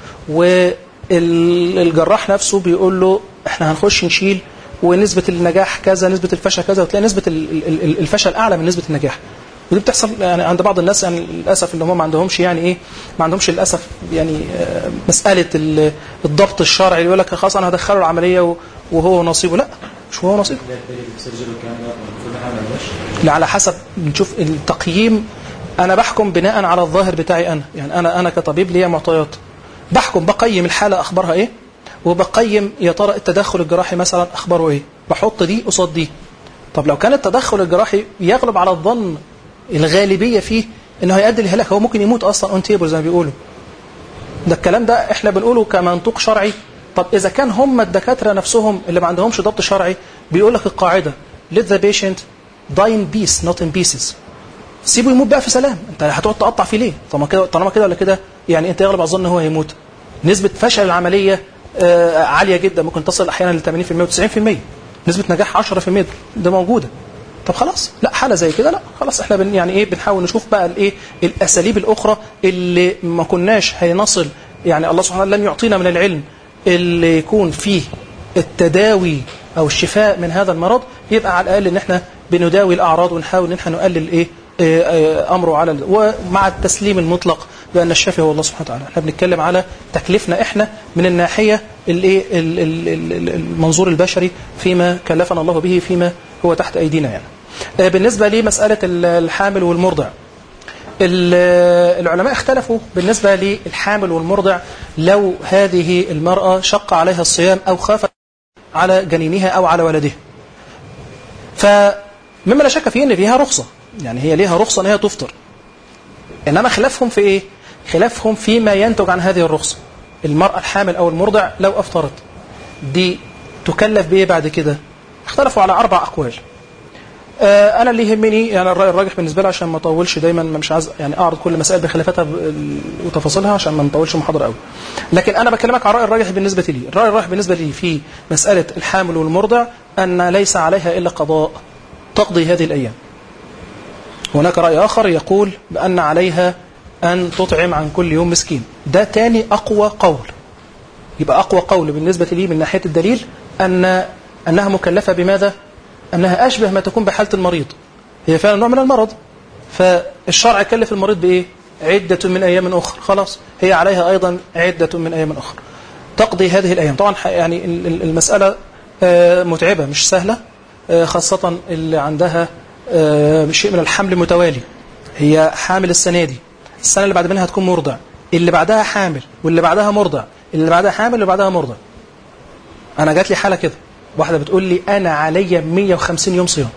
والجراح نفسه بيقول له احنا هنخش نشيل ونسبه النجاح كذا نسبه الفشل كذا وتلاقي نسبه ال- ال- ال- الفشل اعلى من نسبه النجاح ودي بتحصل يعني عند بعض الناس يعني للاسف اللي هم ما عندهمش يعني ايه ما عندهمش للاسف يعني آه، مساله ال- الضبط الشرعي اللي يقول لك خلاص انا هدخله العمليه و- وهو نصيبه لا مش هو نصيبه ده البيري سيرجري والكلام ده المفروض احنا ما نعملوش لا على حسب نشوف التقييم انا بحكم بناء على الظاهر بتاعي انا يعني انا انا كطبيب ليا معطيات بحكم بقيم الحاله اخبارها ايه وبقيم يا ترى التدخل الجراحي مثلا اخباره ايه بحط دي قصاد دي طب لو كان التدخل الجراحي يغلب على الظن الغالبيه فيه انه هيؤدي للهلاك هو ممكن يموت اصلا اون تيبل زي ما بيقولوا ده الكلام ده احنا بنقوله كمنطوق شرعي طب اذا كان هم الدكاتره نفسهم اللي ما عندهمش ضبط شرعي بيقول لك القاعده let the patient die in peace not in pieces سيبه يموت بقى في سلام انت هتقعد تقطع فيه ليه طالما كده طالما كده ولا كده يعني انت يغلب على الظن ان هو هيموت نسبه فشل العمليه آه، عاليه جدا ممكن تصل احيانا ل 80% و90% نسبه نجاح 10% ده موجوده طب خلاص لا حاله زي كده لا خلاص احنا بن يعني ايه بنحاول نشوف بقى الايه الاساليب الاخرى اللي ما كناش هنصل يعني الله سبحانه وتعالى لم يعطينا من العلم اللي يكون فيه التداوي او الشفاء من هذا المرض يبقى على الاقل ان احنا بنداوي الاعراض ونحاول ان احنا نقلل ايه آه، آه، امره على ال- ومع التسليم المطلق بان الشافي هو الله سبحانه وتعالى احنا بنتكلم على تكليفنا احنا من الناحيه الايه ال- ال- ال- ال- المنظور البشري فيما كلفنا الله به فيما هو تحت ايدينا يعني آه، بالنسبه لمساله ال- الحامل والمرضع ال- العلماء اختلفوا بالنسبة للحامل والمرضع لو هذه المرأة شق عليها الصيام أو خافت على جنينها أو على ولدها فمما لا شك فيه أن فيها رخصة يعني هي ليها رخصة أن هي تفطر إنما خلافهم في إيه؟ خلافهم فيما ينتج عن هذه الرخصة المرأة الحامل أو المرضع لو أفطرت دي تكلف بإيه بعد كده اختلفوا على أربع أقوال آه، انا اللي يهمني يعني الراي الراجح بالنسبه لي عشان ما اطولش دايما ما مش عايز يعني اعرض كل مسائل بخلافاتها ب- وتفاصيلها عشان ما نطولش محاضره قوي لكن انا بكلمك عن الراي الراجح بالنسبه لي الراي الراجح بالنسبه لي في مساله الحامل والمرضع ان ليس عليها الا قضاء تقضي هذه الايام هناك راي اخر يقول بان عليها ان تطعم عن كل يوم مسكين ده تاني اقوى قول يبقى اقوى قول بالنسبه لي من ناحيه الدليل ان انها مكلفه بماذا انها اشبه ما تكون بحاله المريض هي فعلا نوع من المرض فالشرع كلف المريض بايه عده من ايام اخرى خلاص هي عليها ايضا عده من ايام اخرى تقضي هذه الايام طبعا ح- يعني ال- ال- المساله آه، متعبه مش سهله آه، خاصه اللي عندها آه، شيء من الحمل متوالي هي حامل السنه دي السنه اللي بعد منها هتكون مرضع اللي بعدها حامل واللي بعدها مرضع اللي بعدها حامل واللي بعدها مرضع انا جات لي حاله كده واحده بتقول لي انا عليا 150 يوم صيام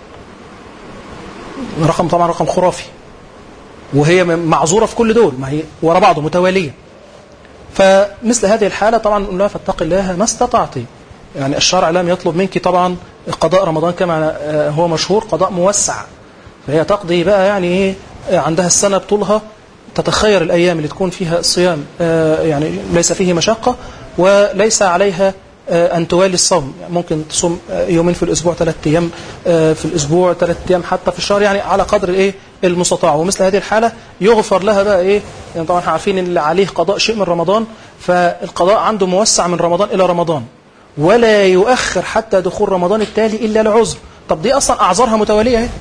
رقم طبعا رقم خرافي وهي م- معذوره في كل دول ما هي ورا بعضه متواليه فمثل هذه الحاله طبعا نقول لها فاتق الله ما استطعت يعني الشرع لم يطلب منك طبعا قضاء رمضان كما آه، هو مشهور قضاء موسع فهي تقضي بقى يعني ايه آه، عندها السنة بطولها تتخير الأيام اللي تكون فيها الصيام آه، يعني ليس فيه مشقة وليس عليها آه، أن توالي الصوم يعني ممكن تصوم آه، يومين في الأسبوع ثلاث أيام آه، في الأسبوع ثلاث أيام حتى في الشهر يعني على قدر الإيه المستطاع ومثل هذه الحالة يغفر لها بقى إيه يعني طبعا احنا عارفين إن اللي عليه قضاء شيء من رمضان فالقضاء عنده موسع من رمضان إلى رمضان ولا يؤخر حتى دخول رمضان التالي إلا لعذر طب دي أصلا أعذارها متوالية اهي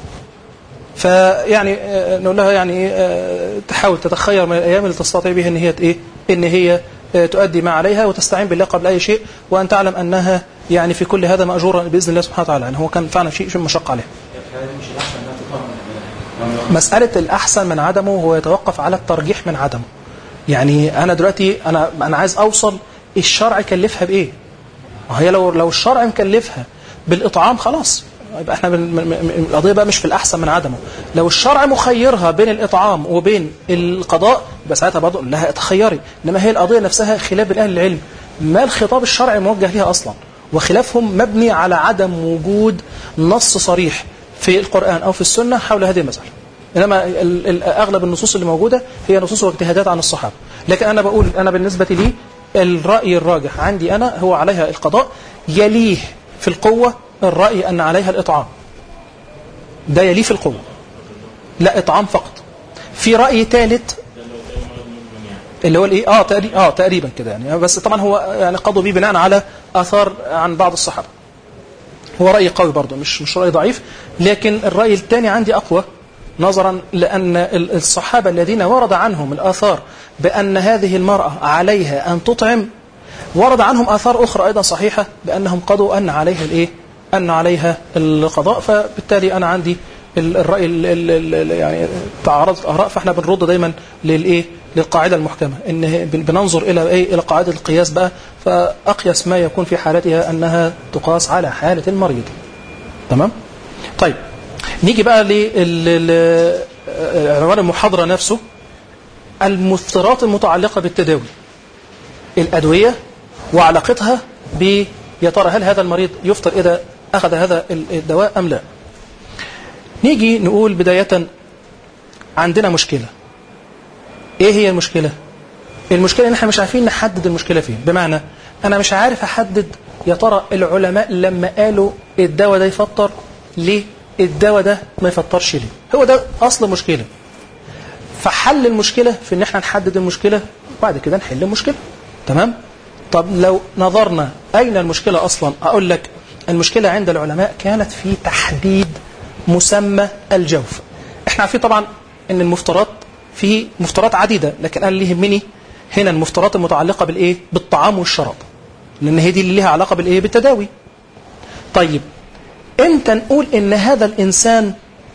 فيعني آه، نقول لها يعني إيه، آه، تحاول تتخير من الايام اللي تستطيع بها ان هي ايه ان هي آه، تؤدي ما عليها وتستعين بالله قبل اي شيء وان تعلم انها يعني في كل هذا ماجورا باذن الله سبحانه وتعالى يعني هو كان فعلا شيء شيء مشقه عليها مش الأحسن إنها تطلع من مساله الاحسن من عدمه هو يتوقف على الترجيح من عدمه يعني انا دلوقتي انا انا عايز اوصل الشرع كلفها بايه وهي لو لو الشرع مكلفها بالاطعام خلاص يبقى احنا بن- م- م- القضيه بقى مش في الاحسن من عدمه لو الشرع مخيرها بين الاطعام وبين القضاء يبقى ساعتها برضه أقول لها اتخيري انما هي القضيه نفسها خلاف بين اهل العلم ما الخطاب الشرعي موجه ليها اصلا وخلافهم مبني على عدم وجود نص صريح في القران او في السنه حول هذه المساله انما ال- ال- اغلب النصوص اللي موجوده هي نصوص واجتهادات عن الصحابه لكن انا بقول انا بالنسبه لي الراي الراجح عندي انا هو عليها القضاء يليه في القوه الراي ان عليها الاطعام ده يليه في القوه لا اطعام فقط في راي ثالث اللي هو الايه اه تقريبا اه تقريبا كده يعني بس طبعا هو يعني قضوا بيه بناء على اثار عن بعض الصحابه هو رأي قوي برضه مش مش رأي ضعيف لكن الرأي الثاني عندي أقوى نظرا لأن ال- الصحابة الذين ورد عنهم الآثار بأن هذه المرأة عليها أن تطعم ورد عنهم آثار أخرى أيضا صحيحة بأنهم قضوا أن عليها الإيه؟ أن عليها القضاء فبالتالي أنا عندي ال- الرأي ال- ال- ال- يعني تعارضت آراء فاحنا بنرد دايما للإيه؟ للقاعدة المحكمة إن هي- بن- بننظر إلى إيه؟ إلى قاعدة القياس بقى فأقيس ما يكون في حالتها أنها تقاس على حالة المريض تمام؟ طيب نيجي بقى لعنوان المحاضرة نفسه المثيرات المتعلقة بالتداوي الأدوية وعلاقتها ب يا ترى هل هذا المريض يفطر إذا أخذ هذا الدواء أم لا نيجي نقول بداية عندنا مشكلة إيه هي المشكلة المشكلة إن إحنا مش عارفين نحدد المشكلة فين بمعنى أنا مش عارف أحدد يا ترى العلماء لما قالوا الدواء ده يفطر ليه الدواء ده ما يفطرش ليه هو ده أصل المشكلة فحل المشكلة في ان احنا نحدد المشكلة وبعد كده نحل المشكلة تمام طب لو نظرنا اين المشكلة اصلا اقول لك المشكلة عند العلماء كانت في تحديد مسمى الجوف احنا عارفين طبعا ان المفترات في مفترات عديدة لكن انا اللي يهمني هنا المفترات المتعلقة بالايه بالطعام والشراب لان هي دي اللي ليها علاقة بالايه بالتداوي طيب امتى نقول ان هذا الانسان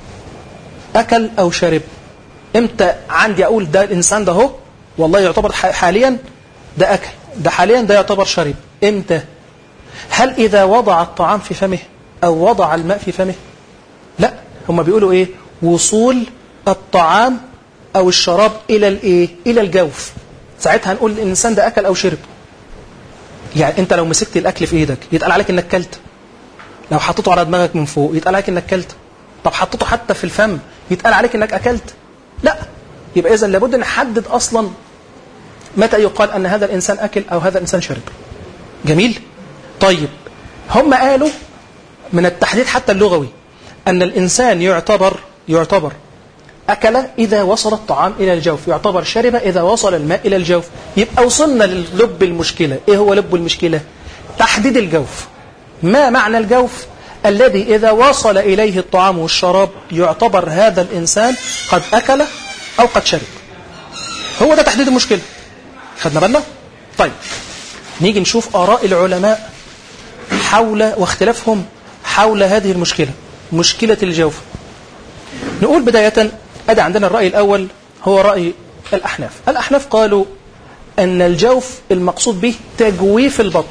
اكل او شرب امتى عندي اقول ده الانسان ده هو والله يعتبر ح- حاليا ده اكل ده حاليا ده يعتبر شرب امتى هل اذا وضع الطعام في فمه او وضع الماء في فمه لا هم بيقولوا ايه وصول الطعام او الشراب الى الايه الى الجوف ساعتها هنقول الانسان ده اكل او شرب يعني انت لو مسكت الاكل في ايدك يتقال عليك انك كلت لو حطيته على دماغك من فوق يتقال عليك انك كلت طب حطيته حتى في الفم يتقال عليك انك اكلت لا يبقى اذا لابد نحدد اصلا متى يقال ان هذا الانسان اكل او هذا الانسان شرب جميل طيب هم قالوا من التحديد حتى اللغوي ان الانسان يعتبر يعتبر أكل إذا وصل الطعام إلى الجوف يعتبر شرب إذا وصل الماء إلى الجوف يبقى وصلنا للب المشكلة إيه هو لب المشكلة تحديد الجوف ما معنى الجوف الذي إذا وصل إليه الطعام والشراب يعتبر هذا الإنسان قد أكل أو قد شرب هو ده تحديد المشكلة خدنا بالنا طيب نيجي نشوف آراء العلماء حول واختلافهم حول هذه المشكلة مشكلة الجوف نقول بداية أدى عندنا الرأي الأول هو رأي الأحناف الأحناف قالوا أن الجوف المقصود به تجويف البطن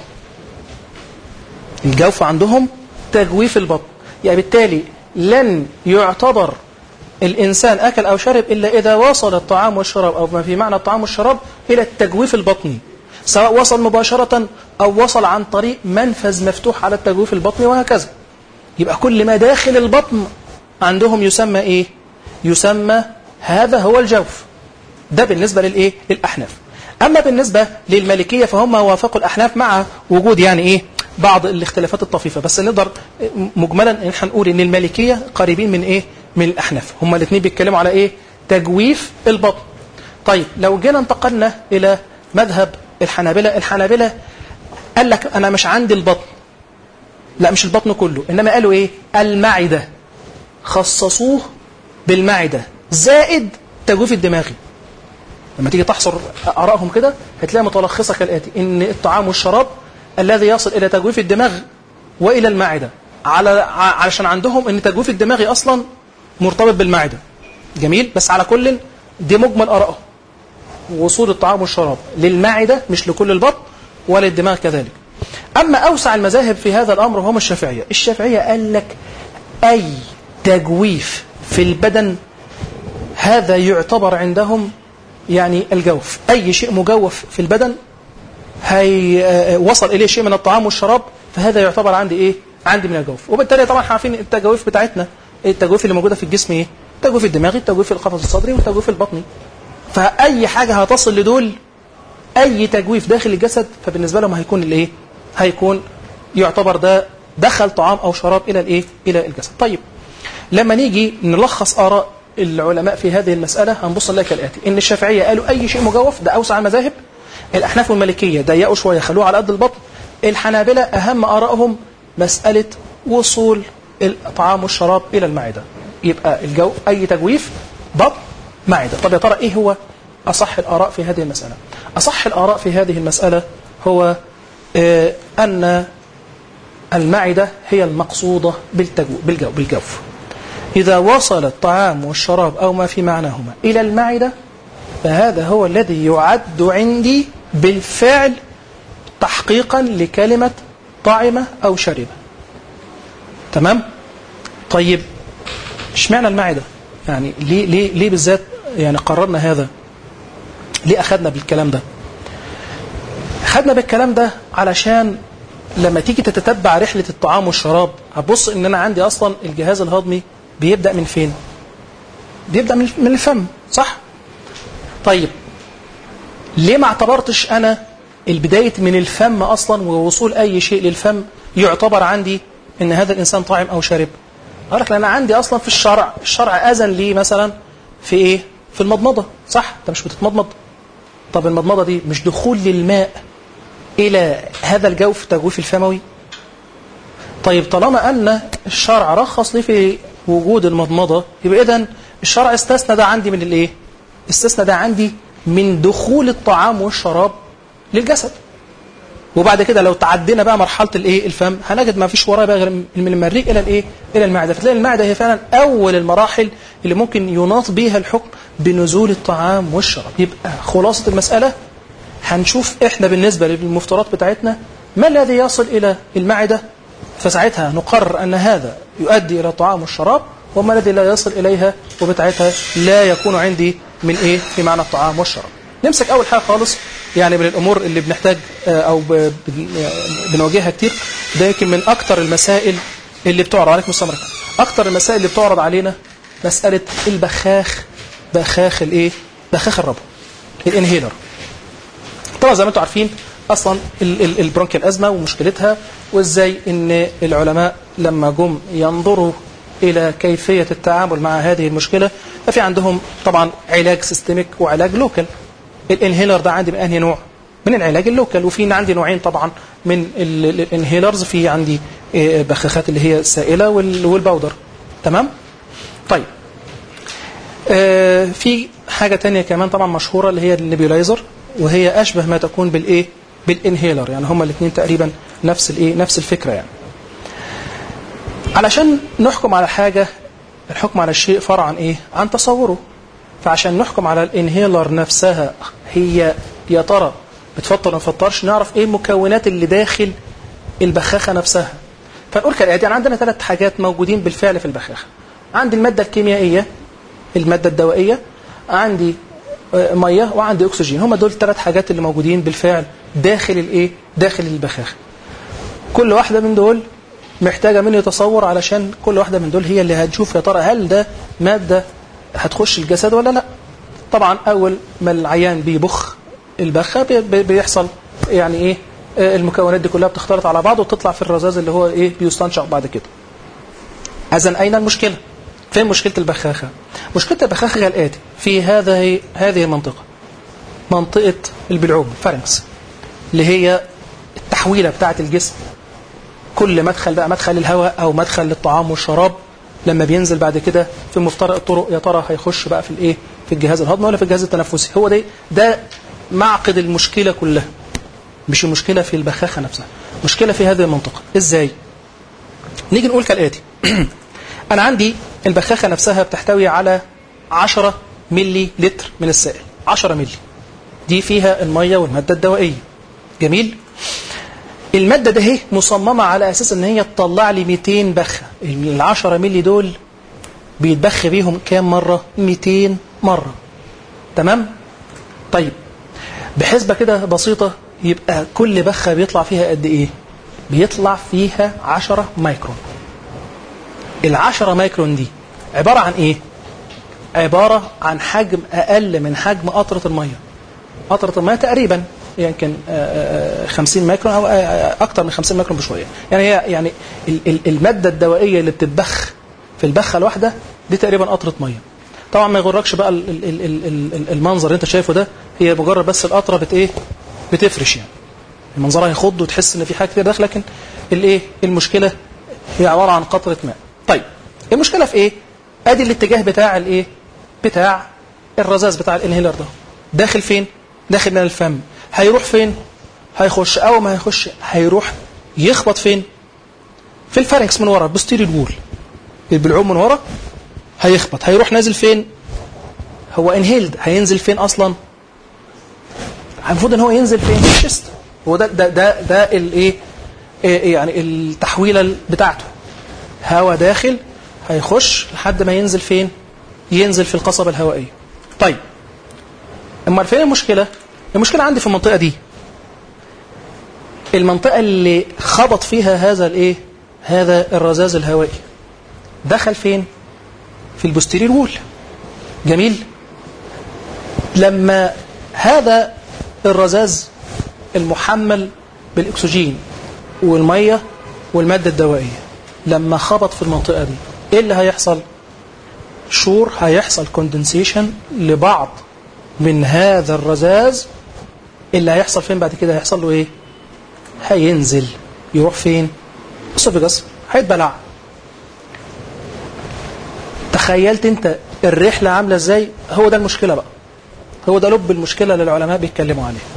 الجوف عندهم تجويف البطن يعني بالتالي لن يعتبر الإنسان أكل أو شرب إلا إذا وصل الطعام والشراب أو ما في معنى الطعام والشراب إلى التجويف البطني سواء وصل مباشرة أو وصل عن طريق منفذ مفتوح على التجويف البطني وهكذا يبقى كل ما داخل البطن عندهم يسمى إيه يسمى هذا هو الجوف ده بالنسبة للإيه للأحناف أما بالنسبة للمالكية فهم وافقوا الأحناف مع وجود يعني إيه بعض الاختلافات الطفيفة بس نقدر مجملا إن هنقول إن المالكية قريبين من إيه من الأحناف هم الاثنين بيتكلموا على إيه تجويف البطن طيب لو جينا انتقلنا إلى مذهب الحنابلة الحنابلة قال لك أنا مش عندي البطن لا مش البطن كله إنما قالوا إيه المعدة خصصوه بالمعدة زائد تجويف الدماغي لما تيجي تحصر آرائهم كده هتلاقي متلخصة كالآتي إن الطعام والشراب الذي يصل إلى تجويف الدماغ وإلى المعدة على علشان عندهم إن تجويف الدماغ أصلا مرتبط بالمعدة جميل بس على كل دي مجمل آرائهم وصول الطعام والشراب للمعدة مش لكل البطن ولا الدماغ كذلك أما أوسع المذاهب في هذا الأمر هم الشافعية الشافعية قال لك أي تجويف في البدن هذا يعتبر عندهم يعني الجوف أي شيء مجوف في البدن هي وصل إليه شيء من الطعام والشراب فهذا يعتبر عندي إيه عندي من الجوف وبالتالي طبعا عارفين التجاويف بتاعتنا التجويف اللي موجودة في الجسم إيه التجويف الدماغي التجويف القفص الصدري والتجويف البطني فأي حاجة هتصل لدول أي تجويف داخل الجسد فبالنسبة لهم هيكون الإيه هيكون يعتبر ده دخل طعام أو شراب إلى الإيه إلى الجسد طيب لما نيجي نلخص آراء العلماء في هذه المسألة هنبص نلاقي كالآتي إن الشافعية قالوا أي شيء مجوف ده أوسع المذاهب الأحناف والمالكية ضيقوا شوية خلوه على قد البطن الحنابلة أهم آرائهم مسألة وصول الطعام والشراب إلى المعدة يبقى الجو أي تجويف بطن معدة طب يا ترى إيه هو أصح الآراء في هذه المسألة أصح الآراء في هذه المسألة هو آه أن المعدة هي المقصودة بالتجو بالجو بالجوف إذا وصل الطعام والشراب أو ما في معناهما إلى المعدة فهذا هو الذي يعد عندي بالفعل تحقيقا لكلمة طعمة أو شرب تمام طيب اشمعنى المعدة يعني ليه, ليه, ليه بالذات يعني قررنا هذا ليه أخذنا بالكلام ده أخذنا بالكلام ده علشان لما تيجي تتتبع رحلة الطعام والشراب هتبص ان انا عندي اصلا الجهاز الهضمي بيبدأ من فين بيبدأ من من الفم صح طيب ليه ما اعتبرتش انا البداية من الفم اصلا ووصول اي شيء للفم يعتبر عندي ان هذا الانسان طاعم او شارب اقول لك لان انا عندي اصلا في الشرع الشرع اذن لي مثلا في ايه في المضمضه صح انت مش بتتمضمض طب المضمضه دي مش دخول للماء الى هذا الجوف التجويف الفموي طيب طالما ان الشرع رخص لي في وجود المضمضه يبقى اذا الشرع استثنى ده عندي من الايه استثنى ده عندي من دخول الطعام والشراب للجسد وبعد كده لو تعدينا بقى مرحله الايه الفم هنجد ما فيش ورايا بقى غير من المريء الى الايه الى المعده فتلاقي المعده هي فعلا اول المراحل اللي ممكن يناط بيها الحكم بنزول الطعام والشراب يبقى خلاصه المساله هنشوف احنا بالنسبه للمفترات بتاعتنا ما الذي يصل الى المعده فساعتها نقرر ان هذا يؤدي الى الطعام والشراب وما الذي لا يصل اليها وبتاعتها لا يكون عندي من ايه في معنى الطعام والشراب نمسك اول حاجه خالص يعني من الامور اللي بنحتاج او بنواجهها كتير ده يمكن من اكتر المسائل اللي بتعرض عليكم السلام عليكم اكتر المسائل اللي بتعرض علينا مساله البخاخ بخاخ الايه بخاخ الربو الانهيلر طبعا زي ما انتم عارفين اصلا البرونكيال ازمه ومشكلتها وازاي ان العلماء لما جم ينظروا الى كيفيه التعامل مع هذه المشكله ففي عندهم طبعا علاج سيستميك وعلاج لوكال الانهيلر ده عندي من انهي نوع من العلاج اللوكال وفي عندي نوعين طبعا من الانهيلرز في عندي بخاخات اللي هي السائله والباودر تمام طيب آه في حاجه تانية كمان طبعا مشهوره اللي هي النبيولايزر وهي اشبه ما تكون بالايه بالانهيلر يعني هما الاثنين تقريبا نفس الايه نفس الفكره يعني علشان نحكم على حاجه الحكم على الشيء فرع عن ايه عن تصوره فعشان نحكم على الانهيلر نفسها هي يا ترى بتفطر ما بتفطرش نعرف ايه المكونات اللي داخل البخاخه نفسها فنقول كالاتي يعني عندنا ثلاث حاجات موجودين بالفعل في البخاخه عندي الماده الكيميائيه الماده الدوائيه عندي ميه وعندي اكسجين هم دول الثلاث حاجات اللي موجودين بالفعل داخل الايه داخل البخاخه كل واحده من دول محتاجه مني تصور علشان كل واحده من دول هي اللي هتشوف يا ترى هل ده ماده هتخش الجسد ولا لا طبعا اول ما العيان بيبخ البخه بي- بي- بيحصل يعني ايه آه، المكونات دي كلها بتختلط على بعض وتطلع في الرذاذ اللي هو ايه بيستنشق بعد كده اذا اين المشكله فين مشكله البخاخه مشكله البخاخه كالاتي في هذه هذه المنطقه منطقه البلعوم فارنكس اللي هي التحويله بتاعه الجسم كل مدخل بقى مدخل الهواء او مدخل للطعام والشراب لما بينزل بعد كده في مفترق الطرق يا ترى هيخش بقى في الايه في الجهاز الهضمي ولا في الجهاز التنفسي هو ده ده معقد المشكله كلها مش المشكله في البخاخه نفسها مشكله في هذه المنطقه ازاي نيجي نقول كالاتي انا عندي البخاخه نفسها بتحتوي على 10 ملي لتر من السائل 10 ملي دي فيها الميه والماده الدوائيه جميل الماده ده اهي مصممه على اساس ان هي تطلع لي 200 بخه ال 10 ملي دول بيتبخ بيهم كام مره 200 مره تمام طيب بحسبه كده بسيطه يبقى كل بخه بيطلع فيها قد ايه بيطلع فيها 10 مايكرون العشرة مايكرون دي عبارة عن ايه عبارة عن حجم أقل من حجم قطرة المية قطرة المية تقريبا يمكن آه، آه، 50 مايكرون أو آه، آه، أكتر من 50 مايكرون بشوية يعني هي يعني ال- ال- المادة الدوائية اللي بتتبخ في البخة الواحدة دي تقريبا قطرة مية طبعا ما يغركش بقى ال- ال- ال- ال- ال- المنظر اللي انت شايفه ده هي مجرد بس القطرة بت ايه بتفرش يعني المنظرها يخض وتحس ان في حاجه كتير داخل لكن الايه المشكله هي عباره عن قطره ماء طيب المشكله في ايه ادي الاتجاه بتاع الايه بتاع الرذاذ بتاع الانهيلر ده داخل فين داخل من الفم هيروح فين هيخش اول ما هيخش هيروح يخبط فين في الفارنكس من ورا بوستيريور وول البلعوم من ورا هيخبط هيروح نازل فين هو انهيلد هينزل فين اصلا المفروض ان هو ينزل فين في الشيست هو ده ده ده, ده الايه إيه يعني التحويله بتاعته هواء داخل هيخش لحد ما ينزل فين ينزل في القصبه الهوائيه طيب اما فين المشكله المشكله عندي في المنطقه دي المنطقه اللي خبط فيها هذا الايه هذا الرذاذ الهوائي دخل فين في البوستيريور وول جميل لما هذا الرذاذ المحمل بالاكسجين والميه والماده الدوائيه لما خبط في المنطقه دي ايه اللي هيحصل شور هيحصل كوندنسيشن لبعض من هذا الرذاذ اللي هيحصل فين بعد كده هيحصل له ايه هينزل يروح فين اسوفيجاس هيتبلع تخيلت انت الرحله عامله ازاي هو ده المشكله بقى هو ده لب المشكله اللي العلماء بيتكلموا عليه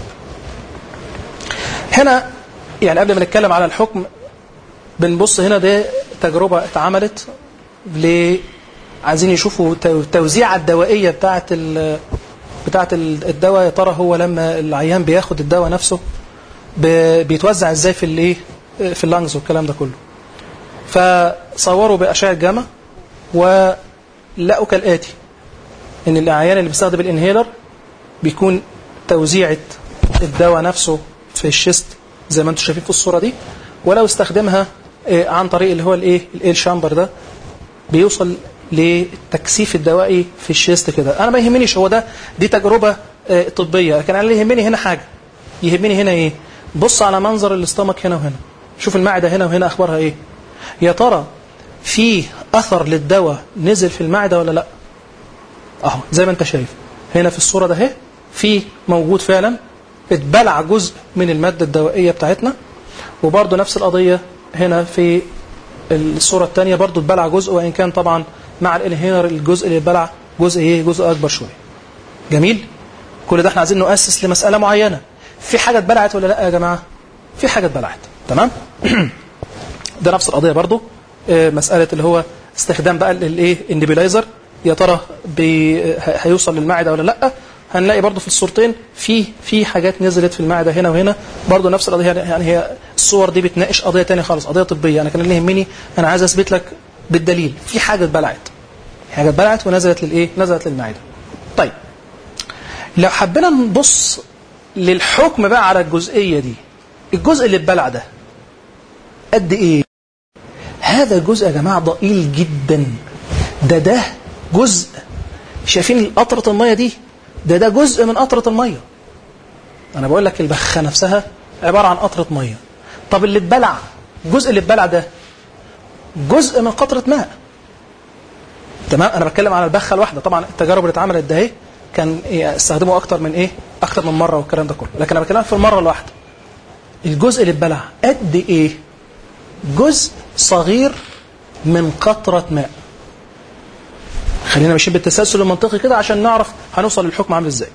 هنا يعني قبل ما نتكلم على الحكم بنبص هنا ده تجربه اتعملت ل عايزين يشوفوا تو- التوزيعه الدوائيه بتاعه ال بتاعه ال- الدواء يا ترى هو لما العيان بياخد الدواء نفسه ب- بيتوزع ازاي في الايه في اللانجز والكلام ده كله فصوروا باشعه جاما ولقوا كالاتي ان العيان اللي بيستخدم الانهيلر بيكون توزيعه الدواء نفسه في الشيست زي ما انتم شايفين في الصوره دي ولو استخدمها آه، عن طريق اللي هو الايه الايل شامبر ده بيوصل للتكثيف الدوائي في الشيست كده انا ما يهمنيش هو ده دي تجربه آه، طبيه لكن انا اللي يهمني هنا حاجه يهمني هنا ايه بص على منظر الاستمك هنا وهنا شوف المعده هنا وهنا اخبارها ايه يا ترى في اثر للدواء نزل في المعده ولا لا اهو زي ما انت شايف هنا في الصوره ده اهي في موجود فعلا اتبلع جزء من الماده الدوائيه بتاعتنا وبرده نفس القضيه هنا في الصوره الثانيه برده اتبلع جزء وان كان طبعا مع الانهيلر الجزء اللي اتبلع جزء ايه جزء اكبر شويه جميل كل ده احنا عايزين نؤسس لمساله معينه في حاجه اتبلعت ولا لا يا جماعه في حاجه اتبلعت تمام ده نفس القضيه برضو آه، مساله اللي هو استخدام بقى الايه النبيلايزر يا ترى بي ه- هيوصل للمعده ولا لا هنلاقي برضو في الصورتين في في حاجات نزلت في المعده هنا وهنا برضو نفس القضيه يعني- يعني هي الصور دي بتناقش قضيه تانية خالص قضيه طبيه انا كان اللي يهمني انا عايز اثبت لك بالدليل في حاجه اتبلعت حاجه اتبلعت ونزلت للايه نزلت للمعده طيب لو حبينا نبص للحكم بقى على الجزئية دي الجزء اللي اتبلع ده قد ايه هذا الجزء يا جماعة ضئيل جدا ده ده جزء شايفين قطرة المية دي ده ده جزء من قطرة المية أنا بقول لك البخة نفسها عبارة عن قطرة مية طب اللي اتبلع الجزء اللي اتبلع ده جزء من قطرة ماء تمام أنا بتكلم على البخة الواحدة طبعا التجارب اللي اتعملت ده ايه كان إيه استخدموا أكتر من إيه أكتر من مرة والكلام ده كله لكن أنا بتكلم في المرة الواحدة الجزء اللي اتبلع قد إيه جزء صغير من قطرة ماء خلينا ماشيين بالتسلسل المنطقي كده عشان نعرف هنوصل للحكم عامل ازاي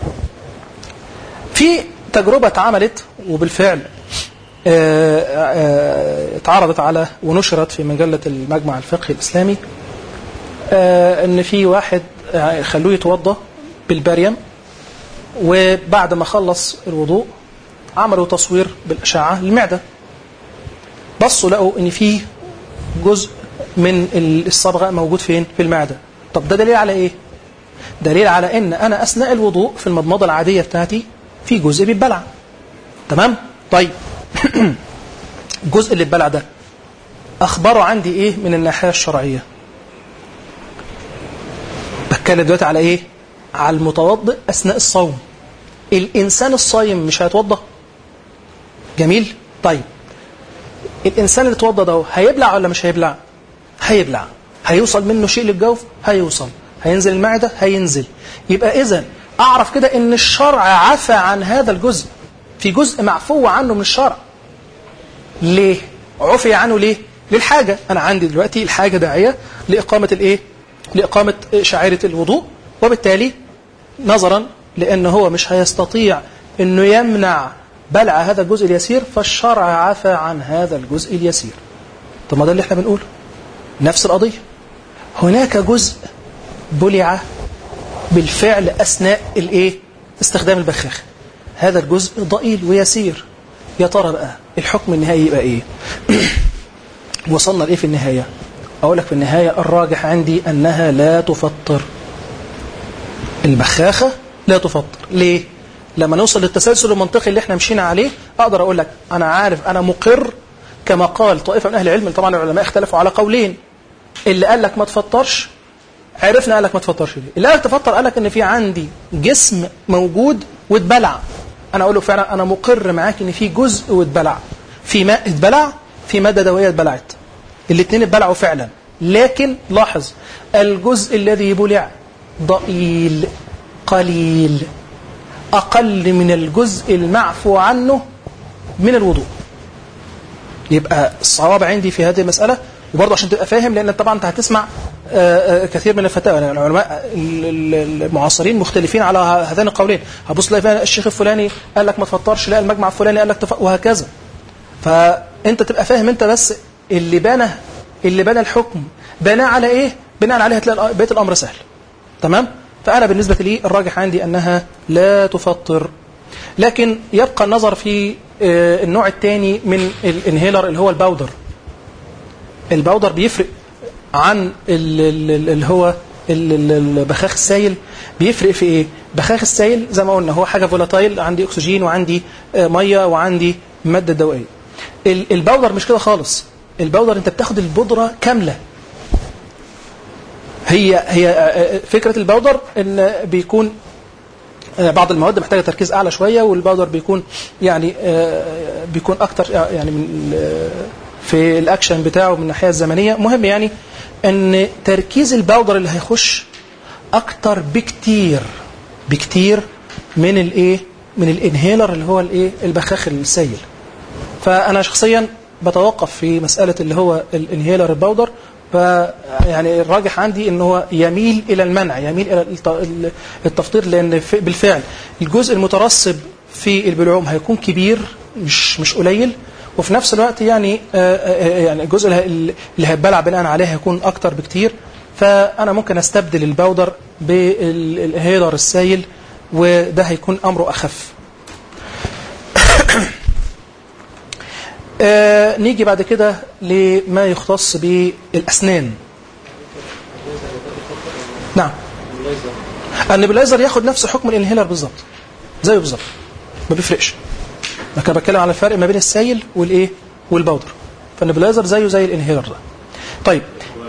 في تجربة اتعملت وبالفعل آه، آه، اتعرضت على ونشرت في مجلة المجمع الفقهي الإسلامي آه، ان في واحد آه، خلوه يتوضا بالبريم وبعد ما خلص الوضوء عملوا تصوير بالأشعة للمعدة بصوا لقوا ان في جزء من الصبغة موجود فين في المعدة طب ده دليل على ايه دليل على ان انا اثناء الوضوء في المضمضة العادية بتاعتي في جزء بيتبلع تمام طيب الجزء اللي اتبلع ده اخباره عندي ايه من الناحية الشرعية بتكلم دلوقتي على ايه على المتوضئ اثناء الصوم الانسان الصايم مش هيتوضا جميل طيب الانسان اللي اتوضا ده هيبلع ولا مش هيبلع هيبلع هيوصل منه شيء للجوف هيوصل هينزل المعده هينزل يبقى اذا اعرف كده ان الشرع عفى عن هذا الجزء في جزء معفو عنه من الشرع ليه عفي عنه ليه للحاجه انا عندي دلوقتي الحاجه داعيه لاقامه الايه لاقامه شعيره الوضوء وبالتالي نظرا لان هو مش هيستطيع انه يمنع بلع هذا الجزء اليسير فالشرع عفى عن هذا الجزء اليسير طب ما ده اللي احنا بنقوله نفس القضيه هناك جزء بلع بالفعل اثناء الايه استخدام البخاخه هذا الجزء ضئيل ويسير يا ترى بقى الحكم النهائي يبقى ايه وصلنا لايه في النهايه اقول لك في النهايه الراجح عندي انها لا تفطر البخاخه لا تفطر ليه لما نوصل للتسلسل المنطقي اللي احنا مشينا عليه اقدر اقول لك انا عارف انا مقر كما قال طائفه من اهل العلم طبعا العلماء اختلفوا على قولين اللي قال لك ما تفطرش عرفنا قال لك ما تفطرش ليه اللي قال لك تفطر قال لك ان في عندي جسم موجود واتبلع انا اقول له فعلا انا مقر معاك ان في جزء واتبلع في ماء اتبلع في ماده دويه اتبلعت الاثنين اتبلعوا فعلا لكن لاحظ الجزء الذي بلع ضئيل قليل أقل من الجزء المعفو عنه من الوضوء يبقى الصواب عندي في هذه المسألة وبرضه عشان تبقى فاهم لأن طبعا أنت هتسمع كثير من الفتاوى يعني العلماء المعاصرين مختلفين على هذين القولين هبص تلاقي الشيخ الفلاني قال لك ما تفطرش لا المجمع الفلاني قال لك تفطر وهكذا فأنت تبقى فاهم أنت بس اللي بنى اللي بنى الحكم بنى على إيه بناء عليه هتلاقي بيت الأمر سهل تمام فأنا بالنسبة لي الراجح عندي أنها لا تفطر لكن يبقى النظر في النوع الثاني من الانهيلر اللي هو الباودر الباودر بيفرق عن اللي هو البخاخ السائل بيفرق في ايه بخاخ السائل زي ما قلنا هو حاجه فولاتايل عندي اكسجين وعندي ميه وعندي ماده دوائيه الباودر مش كده خالص الباودر انت بتاخد البودره كامله هي هي فكره الباودر ان بيكون بعض المواد محتاجه تركيز اعلى شويه والباودر بيكون يعني بيكون اكتر يعني من في الاكشن بتاعه من الناحيه الزمنيه مهم يعني ان تركيز الباودر اللي هيخش اكتر بكتير بكتير من الايه من الانهيلر اللي هو الايه البخاخ السائل فانا شخصيا بتوقف في مساله اللي هو الانهيلر الباودر فيعني الراجح عندي ان هو يميل الى المنع يميل الى التفطير لان بالفعل الجزء المترسب في البلعوم هيكون كبير مش مش قليل وفي نفس الوقت يعني يعني الجزء اللي هيتبلع بناء عليه هيكون اكتر بكتير فانا ممكن استبدل الباودر بالهيدر السائل وده هيكون امره اخف آه نيجي بعد كده لما يختص بالاسنان نعم النبلايزر ياخد نفس حكم الانهيلر بالظبط زيه بالظبط ما بيفرقش لكن أنا بتكلم على الفرق ما بين السائل والايه والبودر فالنبلايزر زيه زي الانهيلر ده طيب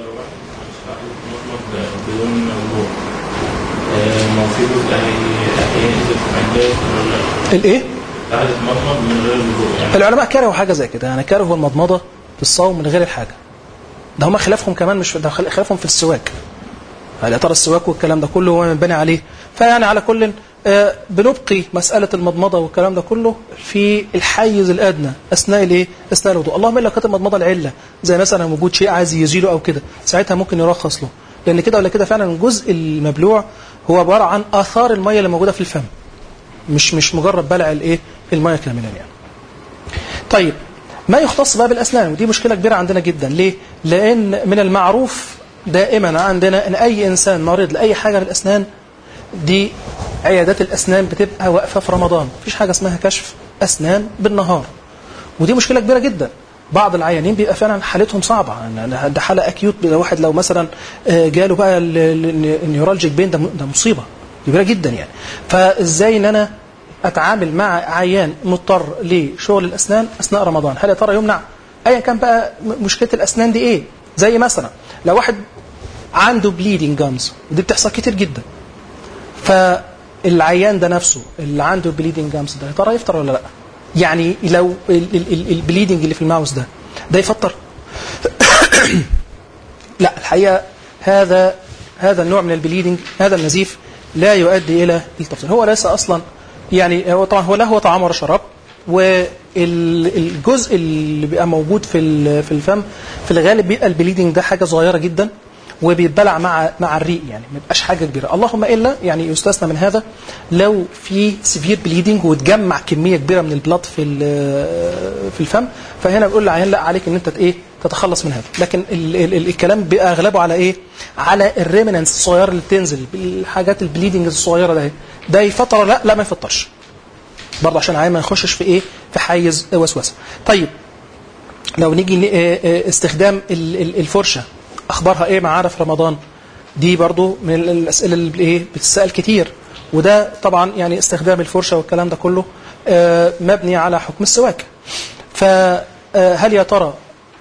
بدون وضوء ما في جزء هينزل في معدات ولا الايه لا هتتمضمض من غير وضوء يعني العلماء كرهوا حاجه زي كده يعني كرهوا المضمضه في الصوم من غير الحاجه ده هم خلافهم كمان مش ده خل- خلافهم في السواك هل يا ترى السواك والكلام ده كله هو منبني عليه فيعني على كل آه، بنبقي مسألة المضمضة والكلام ده كله في الحيز الأدنى أثناء الإيه؟ أثناء الوضوء اللهم إلا كانت المضمضة العلة زي مثلا وجود شيء عايز يزيله أو كده ساعتها ممكن يرخص له لأن كده ولا كده فعلا الجزء المبلوع هو عبارة عن آثار المية اللي موجودة في الفم مش مش مجرد بلع الإيه؟ المية كاملا يعني طيب ما يختص بقى بالأسنان ودي مشكلة كبيرة عندنا جدا ليه؟ لأن من المعروف دائما عندنا أن أي إنسان مريض لأي حاجة في الأسنان دي عيادات الأسنان بتبقى واقفة في رمضان مفيش حاجة اسمها كشف أسنان بالنهار ودي مشكلة كبيرة جدا بعض العيانين بيبقى فعلا حالتهم صعبة يعني ده حالة أكيوت ده واحد لو مثلا آه، جاله بقى ال- ال- النيورالجيك بين ده م- ده مصيبة كبيرة جدا يعني فإزاي إن أنا أتعامل مع عيان مضطر لشغل الأسنان أثناء رمضان هل يا ترى يمنع أيا كان بقى م- مشكلة الأسنان دي إيه زي مثلا لو واحد عنده بليدنج جامز ودي بتحصل كتير جدا فالعيان ده نفسه اللي عنده البليدنج جامز ده يا ترى يفطر ولا لا؟ يعني لو ال- ال- ال- البليدنج اللي في الماوس ده ده يفطر؟ لا الحقيقه هذا هذا النوع من البليدنج هذا النزيف لا يؤدي الى التفطير هو ليس اصلا يعني هو طبعا هو لا هو طعام ولا شراب والجزء اللي بيبقى موجود في ال- في الفم في الغالب بيبقى البليدنج ده حاجه صغيره جدا وبيتبلع مع مع الريق يعني ما بيبقاش حاجه كبيره اللهم الا يعني يستثنى من هذا لو في سيفير بليدنج وتجمع كميه كبيره من البلاد في ال- في الفم فهنا بنقول للعيان لا عليك ان انت ايه تتخلص من هذا لكن ال ال ال الكلام بيبقى اغلبه على ايه على الريمننس الصغيره اللي بتنزل الحاجات البليدنج الصغيره ده ده يفطر ولا لا لا ما يفطرش برضه عشان العيان ما يخشش في ايه في حيز وسوسه طيب لو نيجي ن- آه، آه، استخدام ال- ال- الفرشه اخبارها ايه معانا في رمضان دي برضو من ال- الاسئله اللي ايه بتتسال كتير وده طبعا يعني استخدام الفرشه والكلام ده كله آه، مبني على حكم السواك فهل يا ترى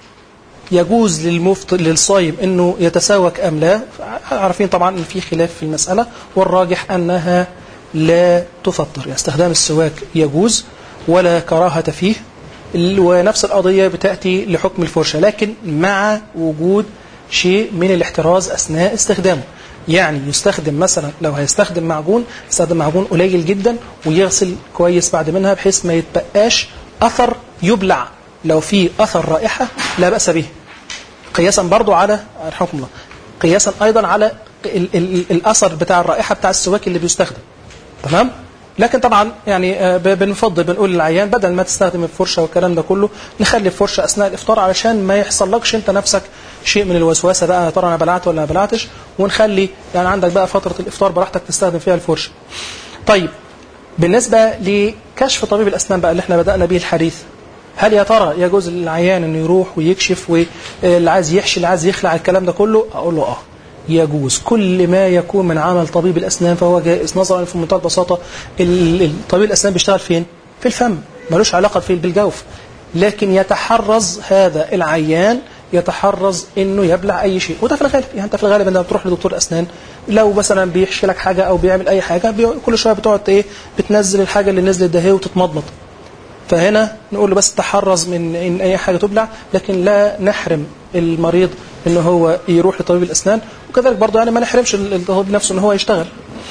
يجوز للمفطر للصايم انه يتساوك ام لا عارفين طبعا ان في خلاف في المساله والراجح انها لا تفطر يعني استخدام السواك يجوز ولا كراهه فيه ال- ونفس القضيه بتاتي لحكم الفرشه لكن مع وجود شيء من الاحتراز اثناء استخدامه يعني يستخدم مثلا لو هيستخدم معجون يستخدم معجون قليل جدا ويغسل كويس بعد منها بحيث ما يتبقاش اثر يبلع لو في اثر رائحه لا باس به قياسا برضو على رحمكم الله قياسا ايضا على ال ال الاثر بتاع الرائحه بتاع السواك اللي بيستخدم تمام لكن طبعا يعني آه، ب- بنفضل بنقول للعيان بدل ما تستخدم الفرشه والكلام ده كله نخلي الفرشه اثناء الافطار علشان ما يحصلكش انت نفسك شيء من الوسوسه بقى يا ترى انا بلعت ولا ما بلعتش ونخلي يعني عندك بقى فتره الافطار براحتك تستخدم فيها الفرشه. طيب بالنسبه لكشف طبيب الاسنان بقى اللي احنا بدانا به الحديث هل يا ترى يجوز للعيان انه يروح ويكشف واللي عايز يحشي اللي عايز يخلع الكلام ده كله اقول له اه يجوز كل ما يكون من عمل طبيب الاسنان فهو جائز نظرا في منتهى البساطه ال- ال- طبيب الاسنان بيشتغل فين؟ في الفم ملوش علاقه في بالجوف لكن يتحرز هذا العيان يتحرز انه يبلع اي شيء وده في الغالب يعني انت في الغالب لما بتروح لدكتور اسنان لو مثلا بيحشي لك حاجه او بيعمل اي حاجه بي- كل شويه بتقعد ايه بتنزل الحاجه اللي نزلت ده هي وتتمضمض فهنا نقول له بس تحرز من ان اي حاجه تبلع لكن لا نحرم المريض ان هو يروح لطبيب الاسنان وكذلك برضه يعني ما نحرمش الطبيب نفسه ان هو يشتغل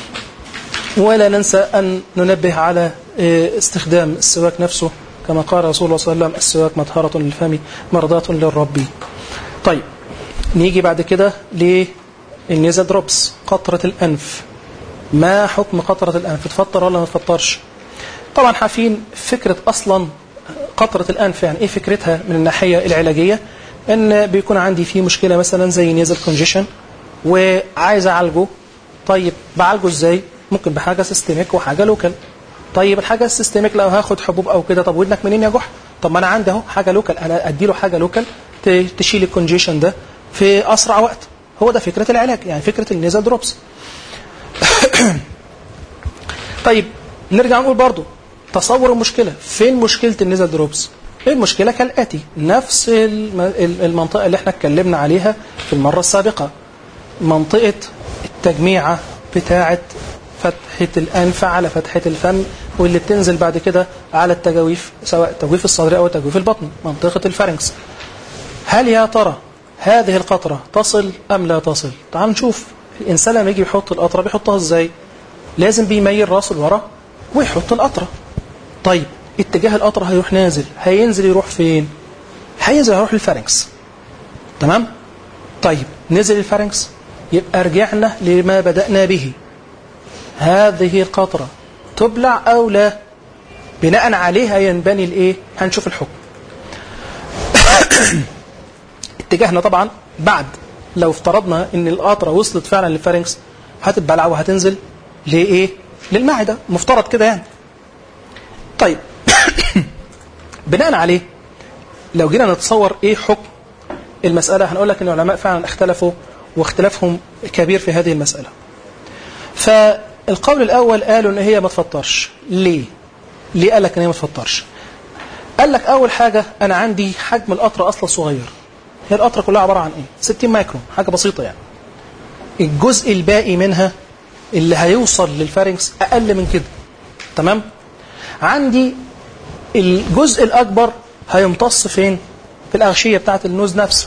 ولا ننسى ان ننبه على آه، استخدام السواك نفسه كما قال رسول الله صلى الله عليه وسلم السواك مطهرة للفم مرضاة للرب طيب نيجي بعد كده للنيزل دروبس قطرة الأنف ما حكم قطرة الأنف تفطر ولا ما تفطرش طبعا عارفين فكرة أصلا قطرة الأنف يعني إيه فكرتها من الناحية العلاجية إن بيكون عندي فيه مشكلة مثلا زي نيزل كونجيشن وعايز أعالجه طيب بعالجه إزاي ممكن بحاجة سيستميك وحاجة لوكال طيب الحاجة السيستميك لو هاخد حبوب أو كده طب ودنك منين يا جح طب ما أنا عندي أهو حاجة لوكال أنا أديله حاجة لوكال ت- تشيل الكونجيشن ده في أسرع وقت هو ده فكرة العلاج يعني فكرة النيزل دروبس طيب نرجع نقول برضو تصور المشكلة فين مشكلة النزل دروبس المشكلة كالآتي نفس الم- المنطقة اللي احنا اتكلمنا عليها في المرة السابقة منطقة التجميعة بتاعة فتحة الأنف على فتحة الفم واللي بتنزل بعد كده على التجاويف سواء تجويف الصدر أو تجويف البطن منطقة الفارنكس هل يا ترى هذه القطرة تصل أم لا تصل تعال نشوف الإنسان لما يجي يحط القطرة بيحطها إزاي لازم بيميل راسه لورا ويحط القطرة طيب اتجاه القطرة هيروح نازل هينزل يروح فين هينزل هيروح للفارنكس تمام طيب نزل الفارنكس يبقى رجعنا لما بدأنا به هذه القطرة تبلع أو لا بناء عليها ينبني الايه هنشوف الحكم اتجاهنا طبعا بعد لو افترضنا ان القطره وصلت فعلا للفارنكس هتتبلع وهتنزل لايه للمعده مفترض كده يعني طيب بناء عليه لو جينا نتصور ايه حكم المساله هنقول لك ان العلماء فعلا اختلفوا واختلافهم كبير في هذه المساله فالقول الاول قالوا ان هي ما تفطرش ليه ليه قال لك ان هي ما تفطرش قال لك اول حاجه انا عندي حجم القطره اصلا صغير هي القطره كلها عباره عن ايه 60 مايكرون حاجه بسيطه يعني الجزء الباقي منها اللي هيوصل للفارنكس اقل من كده تمام عندي الجزء الاكبر هيمتص فين في الاغشيه بتاعه النوز نفسه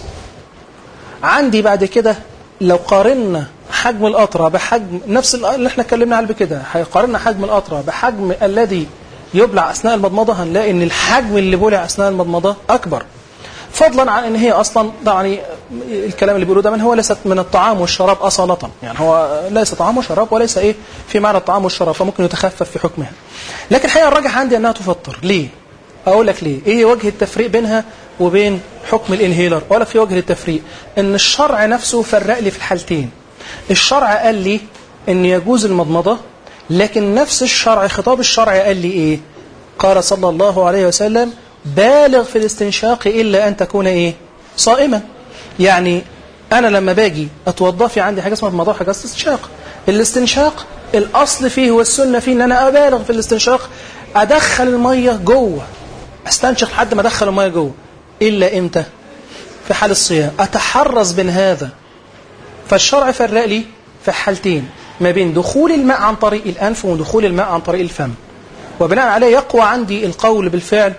عندي بعد كده لو قارنا حجم القطره بحجم نفس اللي احنا اتكلمنا عليه كده هيقارنا حجم القطره بحجم الذي يبلع اثناء المضمضه هنلاقي ان الحجم اللي بلع اثناء المضمضه اكبر فضلا عن ان هي اصلا يعني الكلام اللي بيقولوه ده من هو ليست من الطعام والشراب اصاله يعني هو ليس طعام وشراب وليس ايه في معنى الطعام والشراب فممكن يتخفف في حكمها لكن الحقيقه الراجح عندي انها تفطر ليه اقول لك ليه ايه وجه التفريق بينها وبين حكم الانهيلر اقول لك في وجه التفريق ان الشرع نفسه فرق لي في الحالتين الشرع قال لي ان يجوز المضمضه لكن نفس الشرع خطاب الشرع قال لي ايه قال صلى الله عليه وسلم بالغ في الاستنشاق الا ان تكون ايه صائما يعني انا لما باجي اتوضا في عندي حاجه اسمها مضمضه حاجه استنشاق الاستنشاق الاصل فيه والسنه فيه ان انا ابالغ في الاستنشاق ادخل الميه جوه استنشق لحد ما ادخل الميه جوه الا امتى في حال الصيام اتحرز بين هذا فالشرع فرق لي في حالتين ما بين دخول الماء عن طريق الانف ودخول الماء عن طريق الفم وبناء عليه يقوى عندي القول بالفعل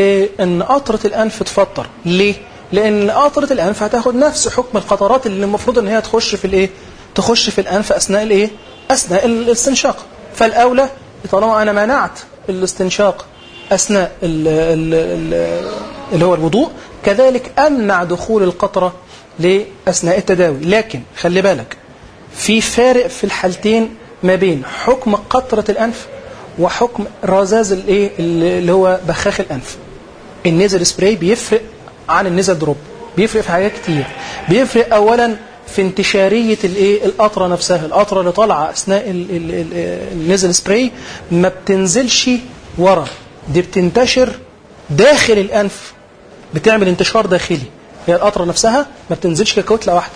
بان قطره الانف تفطر ليه لان قطره الانف هتاخد نفس حكم القطرات اللي المفروض ان هي تخش في الايه تخش في الانف اثناء الايه اثناء الاستنشاق فالاولى طالما انا منعت الاستنشاق اثناء ال ال ال اللي هو الوضوء كذلك امنع دخول القطره لاثناء التداوي لكن خلي بالك في فارق في الحالتين ما بين حكم قطره الانف وحكم رذاذ الايه اللي هو بخاخ الانف النيزل سبراي بيفرق عن النيزل دروب بيفرق في حاجات كتير بيفرق اولا في انتشاريه الايه القطره نفسها القطره اللي طالعه اثناء ال- ال- ال- النيزل سبراي ما بتنزلش ورا دي بتنتشر داخل الانف بتعمل انتشار داخلي هي القطره نفسها ما بتنزلش ككتله واحده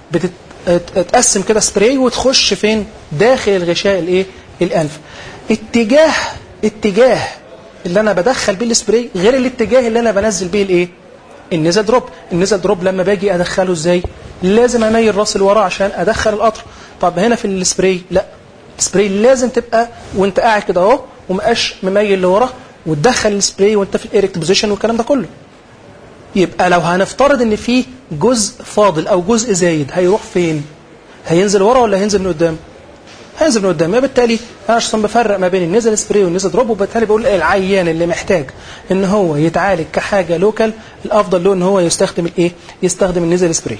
بتتقسم كده سبراي وتخش فين داخل الغشاء الايه الانف اتجاه اتجاه اللي انا بدخل بيه السبراي غير الاتجاه اللي انا بنزل بيه الايه النزل دروب النزل دروب لما باجي ادخله ازاي لازم اميل راسي لورا عشان ادخل القطر طب هنا في السبراي لا السبراي لازم تبقى وانت قاعد كده اهو ومبقاش مميل لورا وتدخل السبراي وانت في الايركت بوزيشن والكلام ده كله يبقى لو هنفترض ان في جزء فاضل او جزء زايد هيروح فين هينزل ورا ولا هينزل من قدام هينزل من قدام بالتالي انا عشان بفرق ما بين النزل سبراي والنزل دروب وبالتالي بقول العيان اللي محتاج ان هو يتعالج كحاجه لوكال الافضل له ان هو يستخدم الايه يستخدم النزل سبراي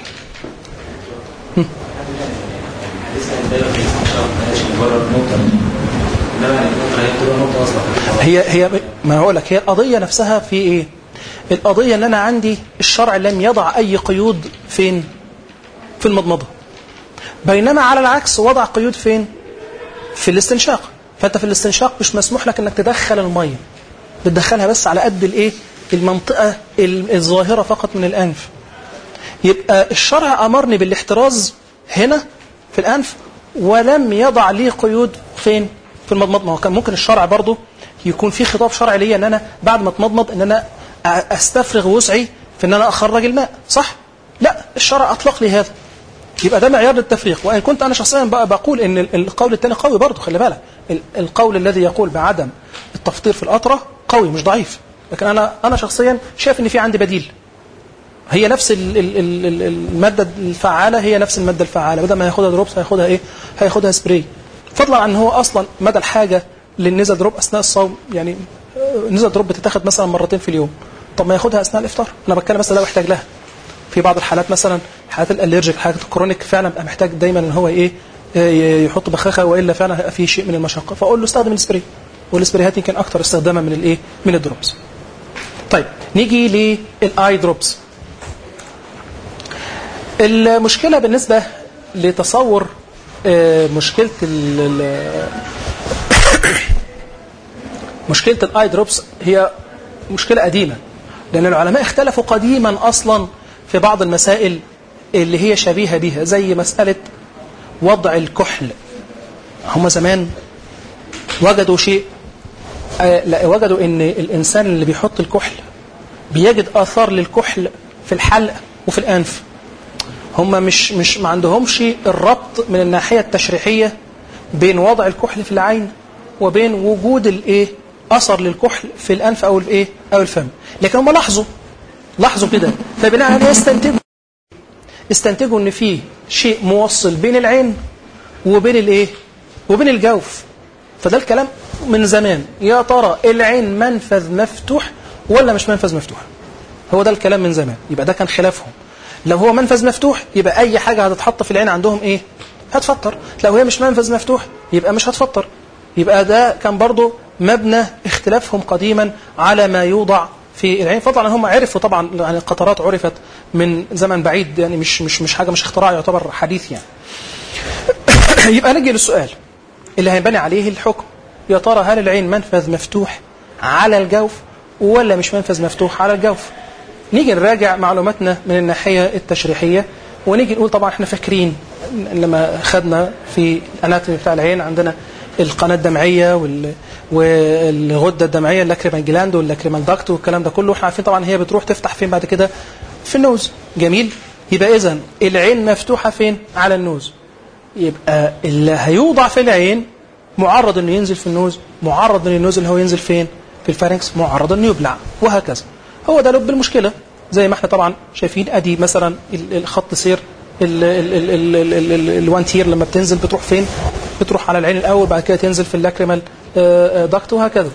لسه البالغ في الاستنشاق بلاش مجرد نقطه انما النقطه هي بتبقى نقطه اصلا هي هي ما هقول لك هي القضيه نفسها في ايه القضيه ان انا عندي الشرع لم يضع اي قيود فين في المضمضه بينما على العكس وضع قيود فين في الاستنشاق فانت في الاستنشاق مش مسموح لك انك تدخل الميه بتدخلها بس على قد الايه المنطقه ال- الظاهره فقط من الانف يبقى الشرع امرني بالاحتراز هنا في الانف ولم يضع لي قيود فين في المضمضه ما هو كان ممكن الشرع برضه يكون في خطاب شرعي ليا ان انا بعد ما اتمضمض ان انا أ- استفرغ وسعي في ان انا اخرج الماء صح لا الشرع اطلق لي هذا يبقى ده معيار للتفريق وان كنت انا شخصيا بقى بقول ان ال- القول الثاني قوي برضه خلي بالك ال- القول الذي يقول بعدم التفطير في القطره قوي مش ضعيف لكن انا انا شخصيا شايف ان في عندي بديل هي نفس ال- ال- ال- ال- الماده الفعاله هي نفس الماده الفعاله بدل ما ياخدها دروبس هياخدها ايه هياخدها سبراي فضلا عن ان هو اصلا مدى الحاجه للنزا دروب اثناء الصوم يعني آه، نزا دروب بتتاخد مثلا مرتين في اليوم طب ما ياخدها اثناء الافطار انا بتكلم مثلا لو احتاج لها في بعض الحالات مثلا حالات الالرجيك الحالات الكرونيك فعلا بقى محتاج دايما ان هو ايه آه، يحط بخاخه والا فعلا هيبقى في شيء من المشقه فاقول له استخدم السبراي والسبرايات يمكن اكثر استخداما من الايه من الدروبس طيب نيجي للاي دروبس المشكله بالنسبه لتصور آه، مشكله ال- ال- مشكله الاي دروبس هي مشكله قديمه لان العلماء اختلفوا قديما اصلا في بعض المسائل اللي هي شبيهه بها زي مساله وضع الكحل هم زمان وجدوا شيء آه، لا وجدوا ان الانسان اللي بيحط الكحل بيجد اثار للكحل في الحلق وفي الانف هم مش مش ما عندهمش الربط من الناحيه التشريحيه بين وضع الكحل في العين وبين وجود الايه اثر للكحل في الانف او الايه او الفم لكن هم لاحظوا لاحظوا كده فبناء عليه استنتجوا استنتجوا ان في شيء موصل بين العين وبين الايه وبين الجوف فده الكلام من زمان يا ترى العين منفذ مفتوح ولا مش منفذ مفتوح هو ده الكلام من زمان يبقى ده كان خلافهم لو هو منفذ مفتوح يبقى اي حاجه هتتحط في العين عندهم ايه هتفطر لو هي مش منفذ مفتوح يبقى مش هتفطر يبقى ده كان برضو مبنى اختلافهم قديما على ما يوضع في العين فضلا هم عرفوا طبعا يعني القطرات عرفت من زمن بعيد يعني مش مش مش حاجه مش اختراع يعتبر حديث يعني يبقى نجي للسؤال اللي هينبني عليه الحكم يا ترى هل العين منفذ مفتوح على الجوف ولا مش منفذ مفتوح على الجوف نيجي نراجع معلوماتنا من الناحية التشريحية ونيجي نقول طبعا احنا فاكرين لما خدنا في الاناتومي بتاع العين عندنا القناة الدمعية وال... والغدة الدمعية اللاكريمال جلاند واللاكريمال داكت والكلام ده كله احنا عارفين طبعا هي بتروح تفتح فين بعد كده في النوز جميل يبقى اذا العين مفتوحة فين على النوز يبقى اللي هيوضع في العين معرض انه ينزل في النوز معرض ان النوز اللي هو ينزل فين في الفارنكس معرض انه يبلع وهكذا هو ده لب المشكله زي ما احنا طبعا شايفين ادي مثلا ال- الخط سير الوان تير لما بتنزل بتروح فين بتروح على العين الاول بعد كده تنزل في اللاكريمال داكت وهكذا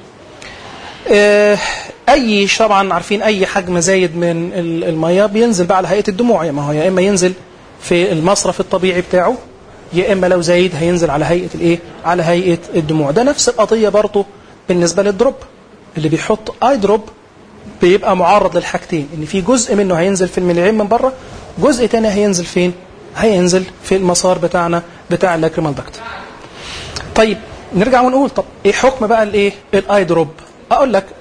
آه، اي طبعا عارفين اي حجم زايد من ال- الميه بينزل بقى على هيئه الدموع يا ما هو يا اما ينزل في المصرف الطبيعي بتاعه يا اما لو زايد هينزل على هيئه الايه على هيئه الدموع ده نفس القضيه برضه بالنسبه للدروب اللي بيحط اي دروب بيبقى معرض للحاجتين ان في جزء منه هينزل في الملعين من بره جزء تاني هينزل فين هينزل في المسار بتاعنا بتاع اللاكريمال داكت طيب نرجع ونقول طب ايه حكم بقى الايه الاي دروب اقول لك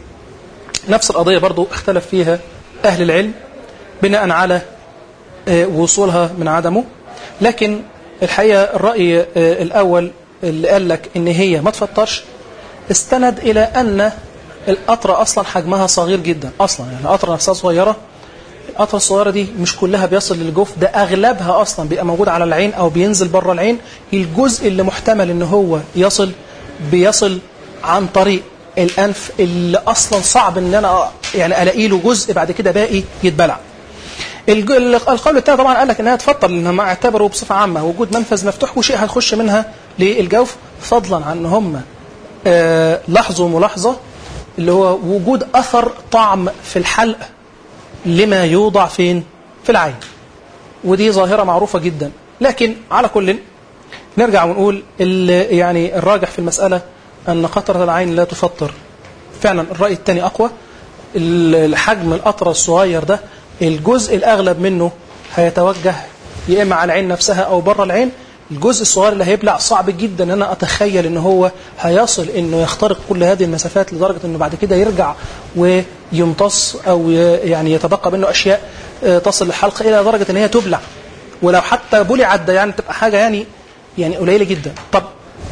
نفس القضيه برضو اختلف فيها اهل العلم بناء على آه، وصولها من عدمه لكن الحقيقه الراي آه، الاول اللي قال لك ان هي ما تفطرش استند الى ان القطره اصلا حجمها صغير جدا اصلا يعني القطره نفسها صغيره القطره الصغيره دي مش كلها بيصل للجوف ده اغلبها اصلا بيبقى موجود على العين او بينزل بره العين الجزء اللي محتمل ان هو يصل بيصل عن طريق الانف اللي اصلا صعب ان انا يعني الاقي له جزء بعد كده باقي يتبلع الج- القول الثاني طبعا قال لك انها تفطر لانهم اعتبروا بصفه عامه وجود منفذ مفتوح وشيء هتخش منها للجوف فضلا عن ان هم آه، لاحظوا ملاحظه اللي هو وجود اثر طعم في الحلق لما يوضع فين في العين ودي ظاهره معروفه جدا لكن على كل نرجع ونقول ال- يعني الراجح في المساله ان قطره العين لا تفطر فعلا الراي الثاني اقوى ال- الحجم القطره الصغير ده الجزء الاغلب منه هيتوجه يا اما على العين نفسها او بره العين الجزء الصغير اللي هيبلع صعب جدا ان انا اتخيل ان هو هيصل انه يخترق كل هذه المسافات لدرجه انه بعد كده يرجع ويمتص او ي- يعني يتبقى منه اشياء آه، تصل للحلق الى درجه ان هي تبلع ولو حتى بلعت ده يعني تبقى حاجه يعني يعني قليله جدا طب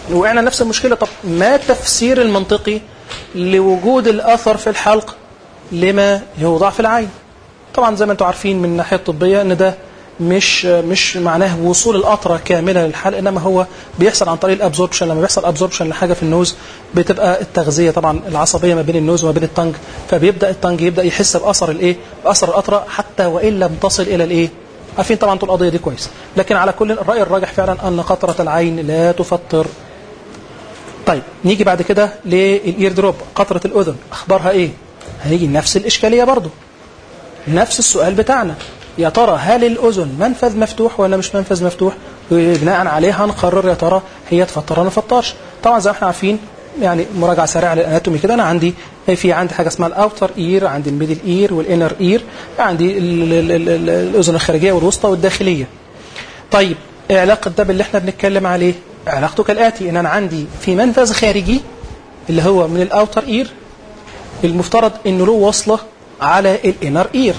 وقعنا نفس المشكلة طب ما التفسير المنطقي لوجود الأثر في الحلق لما يوضع في العين طبعا زي ما انتم عارفين من الناحية الطبية ان ده مش مش معناه وصول القطره كامله للحلق انما هو بيحصل عن طريق الابزوربشن لما بيحصل ابزوربشن لحاجه في النوز بتبقى التغذيه طبعا العصبيه ما بين النوز وما بين التنج فبيبدا التنج يبدا يحس باثر الايه باثر القطره حتى وان لم تصل الى الايه عارفين طبعا طول القضيه دي كويس لكن على كل الراي الراجح فعلا ان قطره العين لا تفطر طيب نيجي بعد كده للاير دروب قطره الاذن اخبارها ايه هنيجي نفس الاشكاليه برضو نفس السؤال بتاعنا يا ترى هل الأذن منفذ مفتوح ولا مش منفذ مفتوح وبناء عليه هنقرر يا ترى هي تفطر ولا ما تفطرش طبعا زي ما احنا عارفين يعني مراجعة سريعة للأناتومي كده أنا عندي في عندي حاجة اسمها الأوتر إير عندي الميدل إير والإنر إير عندي ال ال ال ال الأذن الخارجية والوسطى والداخلية طيب إيه علاقة ده باللي احنا بنتكلم عليه علاقته كالآتي إن أنا عندي في منفذ خارجي اللي هو من الأوتر إير المفترض إنه له وصلة على الإنر إير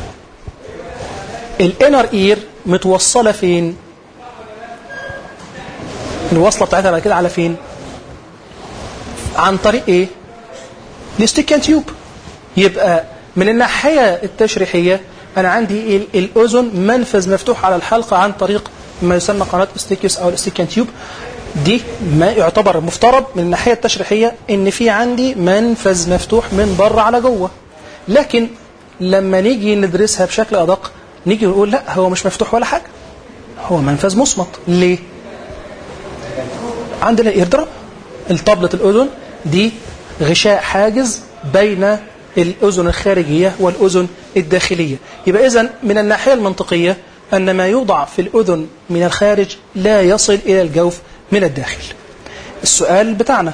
الانر اير متوصله فين الوصله بتاعتها بعد كده على فين عن طريق ايه الاستيكان تيوب يبقى من الناحيه التشريحيه انا عندي الاذن منفذ مفتوح على الحلقه عن طريق ما يسمى قناه استيكيوس او الاستيكان تيوب دي ما يعتبر مفترض من الناحيه التشريحيه ان في عندي منفذ مفتوح من بره على جوه لكن لما نيجي ندرسها بشكل ادق نيجي نقول لا هو مش مفتوح ولا حاجة هو منفذ مصمت ليه عندنا الايردرام الطبلة الأذن دي غشاء حاجز بين الأذن الخارجية والأذن الداخلية يبقى إذن من الناحية المنطقية أن ما يوضع في الأذن من الخارج لا يصل إلى الجوف من الداخل السؤال بتاعنا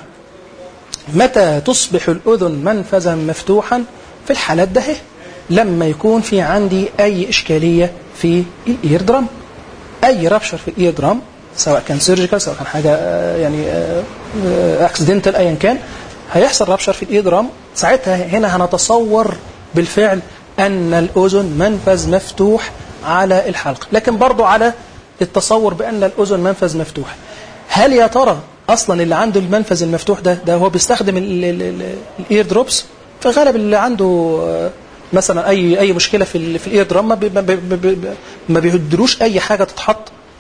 متى تصبح الأذن منفذا مفتوحا في الحالات ده لما يكون في عندي أي إشكالية في الإير درام أي رابشر في الإير درام سواء كان سيرجيكال سواء كان حاجة يعني اكسيدنتال أيا كان هيحصل رابشر في الإير درام ساعتها هنا هنتصور بالفعل أن الأذن منفذ مفتوح على الحلق لكن برضو على التصور بأن الأذن منفذ مفتوح هل يا ترى أصلا اللي عنده المنفذ المفتوح ده ده هو بيستخدم الإير دروبس فغالب اللي عنده مثلا اي اي مشكله في في الاير درام ما, بي بي ما بيهدروش اي حاجه تتحط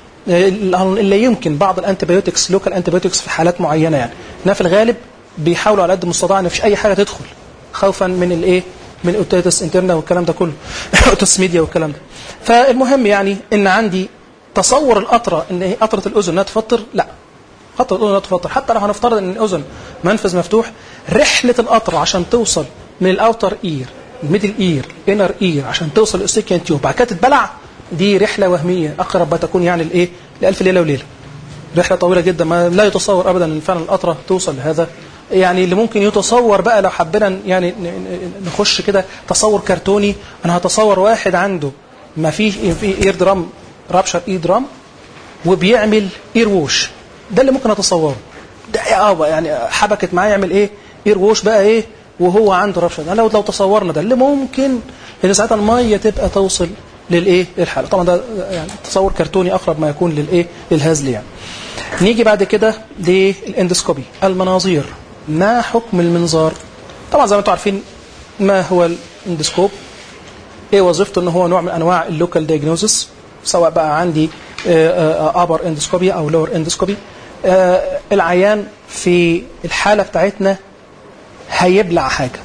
الا يمكن بعض الانتيبيوتكس لوكال انتيبيوتكس في حالات معينه يعني انها في الغالب بيحاولوا على قد المستطاع ان مفيش اي حاجه تدخل خوفا من الايه من اوتيتس انترنا والكلام ده كله اوتيتس ميديا والكلام ده فالمهم يعني ان عندي تصور القطره ان هي قطره الاذن انها تفطر لا قطره الاذن انها تفطر حتى لو هنفترض ان الاذن منفذ مفتوح رحله القطره عشان توصل من الاوتر اير الميدل اير انر اير عشان توصل للاستيكيان تيوب بعد كده تتبلع دي رحله وهميه اقرب ما تكون يعني لايه لالف ليله وليله رحله طويله جدا ما لا يتصور ابدا ان فعلا القطره توصل لهذا يعني اللي ممكن يتصور بقى لو حبينا يعني نخش كده تصور كرتوني انا هتصور واحد عنده ما فيه في اير درام رابشر اير درام وبيعمل اير ووش ده اللي ممكن اتصوره ده اه يعني حبكت معاه يعمل ايه اير ووش بقى ايه وهو عنده ربشة ده لو لو تصورنا ده اللي ممكن ان ساعتها الميه تبقى توصل للايه للحاله طبعا ده يعني تصور كرتوني اقرب ما يكون للايه للهزل يعني نيجي بعد كده للاندسكوبي المناظير ما حكم المنظار طبعا زي ما انتم عارفين ما هو الاندسكوب ايه وظيفته ان هو نوع من انواع اللوكال دايجنوزس سواء بقى عندي ابر اندسكوبي او لور اندسكوبي العيان في الحاله بتاعتنا هيبلع حاجة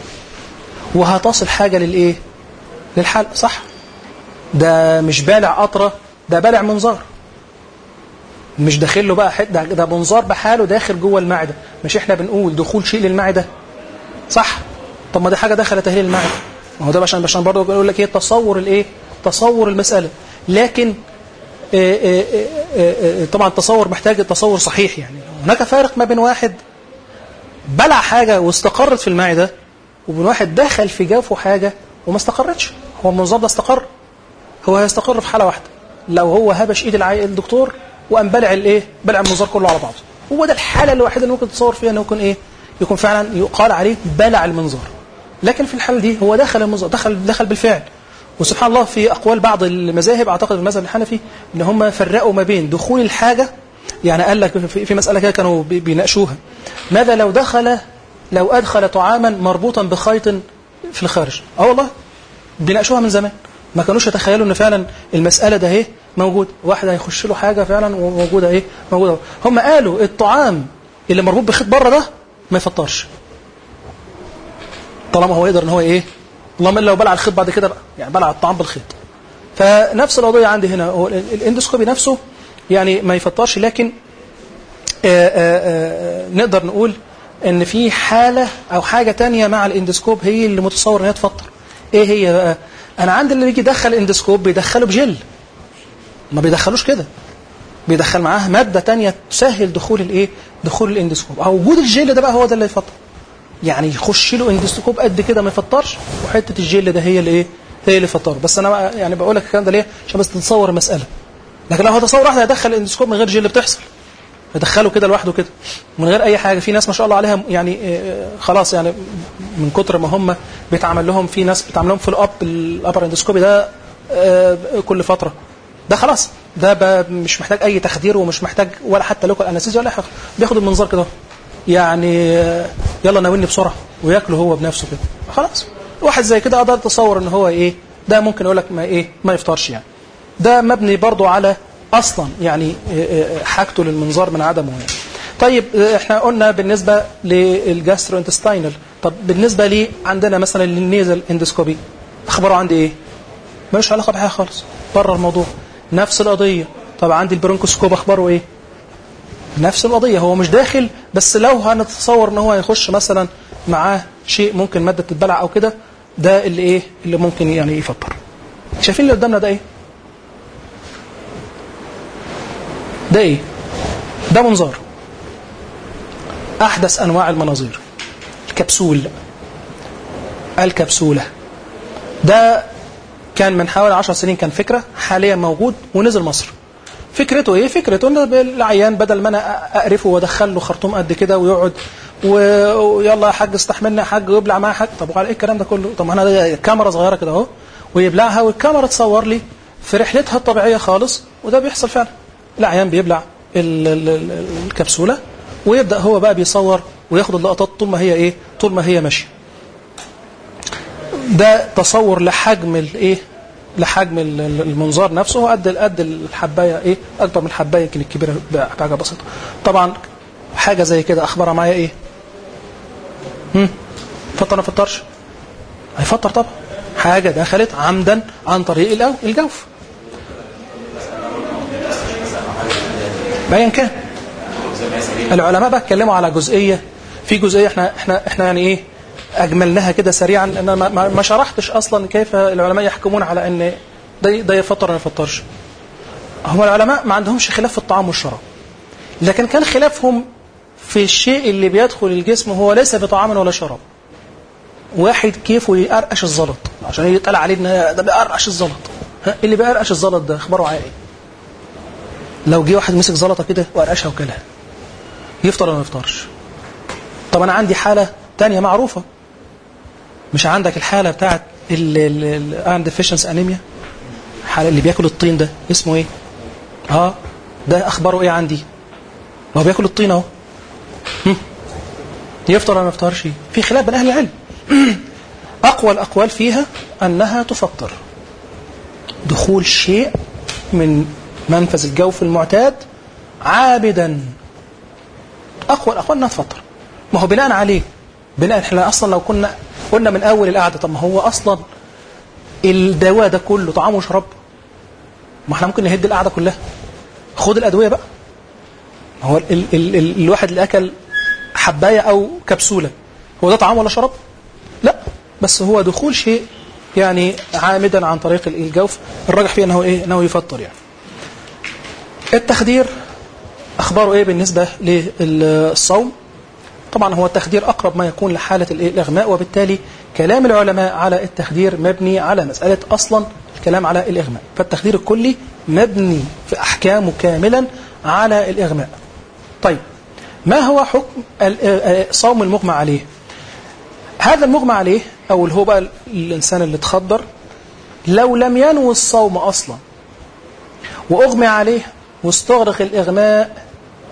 وهتصل حاجة للإيه للحلق صح ده مش بالع قطرة ده بالع منظار مش داخل له بقى حد ده, ده منظار بحاله داخل جوه المعدة مش احنا بنقول دخول شيء للمعدة صح طب ما دي حاجة دخلت اهي للمعدة ما هو ده عشان عشان برضه بيقول لك ايه تصور الايه تصور المسألة لكن إيه إيه إيه طبعا التصور محتاج تصور صحيح يعني هناك فارق ما بين واحد بلع حاجة واستقرت في المعدة وبين واحد دخل في جوفه حاجة وما استقرتش هو المنظار ده استقر هو هيستقر في حالة واحدة لو هو هبش ايد الدكتور وقام بلع الايه بلع المنظار كله على بعضه هو ده الحالة الوحيدة اللي ممكن تتصور فيها انه يكون ايه يكون فعلا يقال عليه بلع المنظار لكن في الحالة دي هو دخل المنظار دخل دخل بالفعل وسبحان الله في اقوال بعض المذاهب اعتقد المذهب الحنفي ان هم فرقوا ما بين دخول الحاجة يعني قال لك في في مسألة كده كانوا بي- بيناقشوها ماذا لو دخل لو أدخل طعاما مربوطا بخيط في الخارج اه والله بيناقشوها من زمان ما كانوش يتخيلوا ان فعلا المسألة ده اهي موجود واحد هيخش له حاجة فعلا وموجودة ايه موجودة هم قالوا الطعام اللي مربوط بخيط بره ده ما يفطرش طالما هو يقدر ان هو ايه اللهم الا لو بلع الخيط بعد كده بقى يعني بلع الطعام بالخيط فنفس القضيه عندي هنا هو ال- الاندوسكوبي نفسه يعني ما يفطرش لكن آآ آآ نقدر نقول ان في حاله او حاجه تانية مع الاندوسكوب هي اللي متصور ان هي تفطر ايه هي بقى انا عندي اللي بيجي يدخل اندوسكوب بيدخله بجل ما بيدخلوش كده بيدخل معاه ماده تانية تسهل دخول الايه دخول الاندوسكوب او وجود الجل ده بقى هو ده اللي يفطر يعني يخش له اندوسكوب قد كده ما يفطرش وحته الجل ده هي اللي ايه هي اللي فطر بس انا بقى يعني بقول لك الكلام ده ليه عشان بس تتصور المساله لكن لو هتصور واحد هيدخل الاندوسكوب من غير جل بتحصل يدخله كده لوحده كده من غير اي حاجه في ناس ما شاء الله عليها يعني آه، خلاص يعني من كتر ما هم بيتعمل لهم في ناس بيتعمل لهم في الاب الابر اندوسكوبي ده آه، كل فتره ده خلاص ده بقى مش محتاج اي تخدير ومش محتاج ولا حتى لوكال انستيزيا ولا حاجه بياخد المنظار كده يعني آه، يلا ناولني بسرعه وياكله هو بنفسه كده خلاص واحد زي كده اقدر اتصور ان هو ايه ده ممكن اقول لك ما ايه ما يفطرش يعني ده مبني برضو على اصلا يعني آه، آه، حاجته للمنظار من عدمه يعني طيب آه، احنا قلنا بالنسبه للجاسترو انتستينال طب بالنسبه لي عندنا مثلا للنيزل اندوسكوبي اخباره عندي ايه ملوش علاقه بحاجه خالص بره الموضوع نفس القضيه طب عندي البرونكوسكوب اخباره ايه نفس القضيه هو مش داخل بس لو هنتصور ان هو هيخش مثلا معاه شيء ممكن ماده تتبلع او كده ده اللي ايه اللي ممكن يعني يفطر شايفين اللي قدامنا ده ايه ده ايه ده منظار احدث انواع المناظير الكبسول الكبسوله ده كان من حوالي 10 سنين كان فكره حاليا موجود ونزل مصر فكرته ايه فكرته ان العيان بدل ما انا اقرفه وادخل له خرطوم قد كده ويقعد و- ويلا يا حاج استحملنا يا حاج ويبلع معاه حاج طب وعلى ايه الكلام ده كله طب ما انا ده كاميرا صغيره كده اهو ويبلعها والكاميرا تصور لي في رحلتها الطبيعيه خالص وده بيحصل فعلا العيان بيبلع ال- ال- ال- الكبسوله ويبدا هو بقى بيصور وياخد اللقطات طول ما هي ايه طول ما هي ماشيه ده تصور لحجم الايه لحجم ال- ال- المنظار نفسه هو قد قد الحبايه ايه اكبر من الحبايه يمكن الكبيره بحاجه بسيطه طبعا حاجه زي كده اخبارها معايا ايه هم فطر ما فطرش هيفطر طبعا حاجه دخلت عمدا عن طريق الأو- الجوف باين كان العلماء بقى اتكلموا على جزئيه في جزئيه احنا احنا احنا يعني ايه اجملناها كده سريعا لان أنا ما, ما- ما شرحتش اصلا كيف العلماء يحكمون على ان ده ده يفطر ولا ما يفطرش هم العلماء ما عندهمش خلاف في الطعام والشراب لكن كان خلافهم في الشيء اللي بيدخل الجسم هو ليس بطعام ولا شراب واحد كيفه يقرقش الزلط عشان يتقال عليه ان ده بيقرقش الزلط ها، اللي بيقرقش الزلط ده اخباره معاه ايه لو جه واحد مسك زلطه كده وقرقشها وكلها يفطر ولا ما يفطرش طب انا عندي حاله تانية معروفه مش عندك الحاله بتاعت الايرون ديفيشنس انيميا الحاله اللي بياكل الطين ده اسمه ايه اه ده اخباره ايه عندي ما هو بياكل الطين اهو هم. يفطر ولا ما يفطرش في خلاف بين اهل العلم اقوى الاقوال فيها انها تفطر دخول شيء من منفذ الجوف المعتاد عابدا اقوى الاقوال انها تفطر ما هو بناء عليه بناء احنا اصلا لو كنا قلنا من اول القعده طب ما هو اصلا الدواء ده كله طعام وشراب ما احنا ممكن نهد القعده كلها خد الادويه بقى هو ال ال ال ال الواحد اللي اكل حبايه او كبسوله هو ده طعام ولا شراب لا بس هو دخول شيء يعني عامدا عن طريق الجوف الراجح فيه انه ايه انه يفطر يعني التخدير اخباره ايه بالنسبه للصوم طبعا هو التخدير اقرب ما يكون لحاله الإيه؟ الاغماء وبالتالي كلام العلماء على التخدير مبني على مساله اصلا الكلام على الاغماء فالتخدير الكلي مبني في احكامه كاملا على الاغماء طيب ما هو حكم صوم المغمى عليه هذا المغمى عليه او اللي هو بقى الانسان اللي اتخدر لو لم ينوي الصوم اصلا واغمي عليه واستغرق الاغماء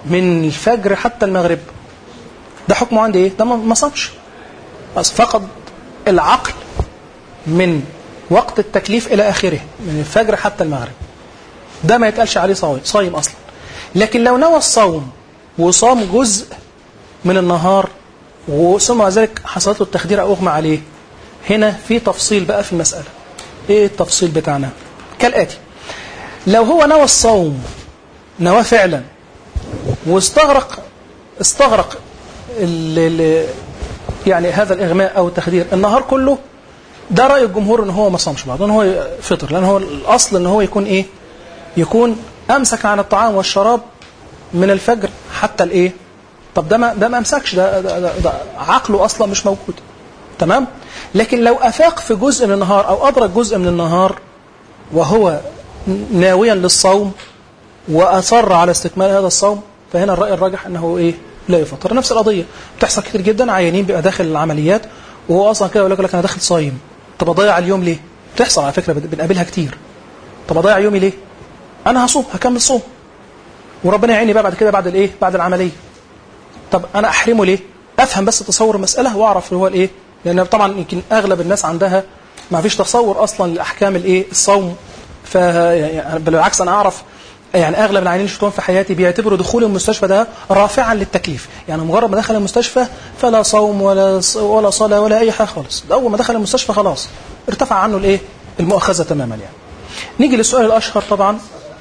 من الفجر حتى المغرب ده حكمه عندي ايه ده ما ما صامش بس فقد العقل من وقت التكليف الى اخره من الفجر حتى المغرب ده ما يتقالش عليه صايم صايم اصلا لكن لو نوى الصوم وصام جزء من النهار وثم مع ذلك حصلت له التخدير او اغمى عليه هنا في تفصيل بقى في المساله ايه التفصيل بتاعنا كالاتي لو هو نوى الصوم نواه فعلا واستغرق استغرق ال ال يعني هذا الاغماء او التخدير النهار كله ده راي الجمهور ان هو ما صامش بعض ان هو فطر لان هو الاصل ان هو يكون ايه يكون امسك عن الطعام والشراب من الفجر حتى الايه طب ده ما ده ما امسكش ده, ده, ده, ده عقله اصلا مش موجود تمام لكن لو افاق في جزء من النهار او ادرك جزء من النهار وهو ناويا للصوم واصر على استكمال هذا الصوم فهنا الراي الراجح انه ايه لا يفطر نفس القضيه بتحصل كتير جدا عيانين بيبقى داخل العمليات وهو اصلا كده يقول لك انا داخل صايم طب اضيع اليوم ليه بتحصل على فكره بنقابلها كتير طب اضيع يومي ليه انا هصوم هكمل صوم وربنا يعيني بقى بعد كده بعد الايه بعد العمليه طب انا احرمه ليه افهم بس تصور المساله واعرف هو الايه لان طبعا يمكن اغلب الناس عندها ما فيش تصور اصلا لاحكام الايه الصوم ف يعني بالعكس انا اعرف يعني اغلب العيانين اللي شفتهم في حياتي بيعتبروا دخول المستشفى ده رافعا للتكليف يعني مجرد ما دخل المستشفى فلا صوم ولا ولا صلاه ولا اي حاجه خالص ده اول ما دخل المستشفى خلاص ارتفع عنه الايه المؤاخذه تماما يعني نيجي للسؤال الاشهر طبعا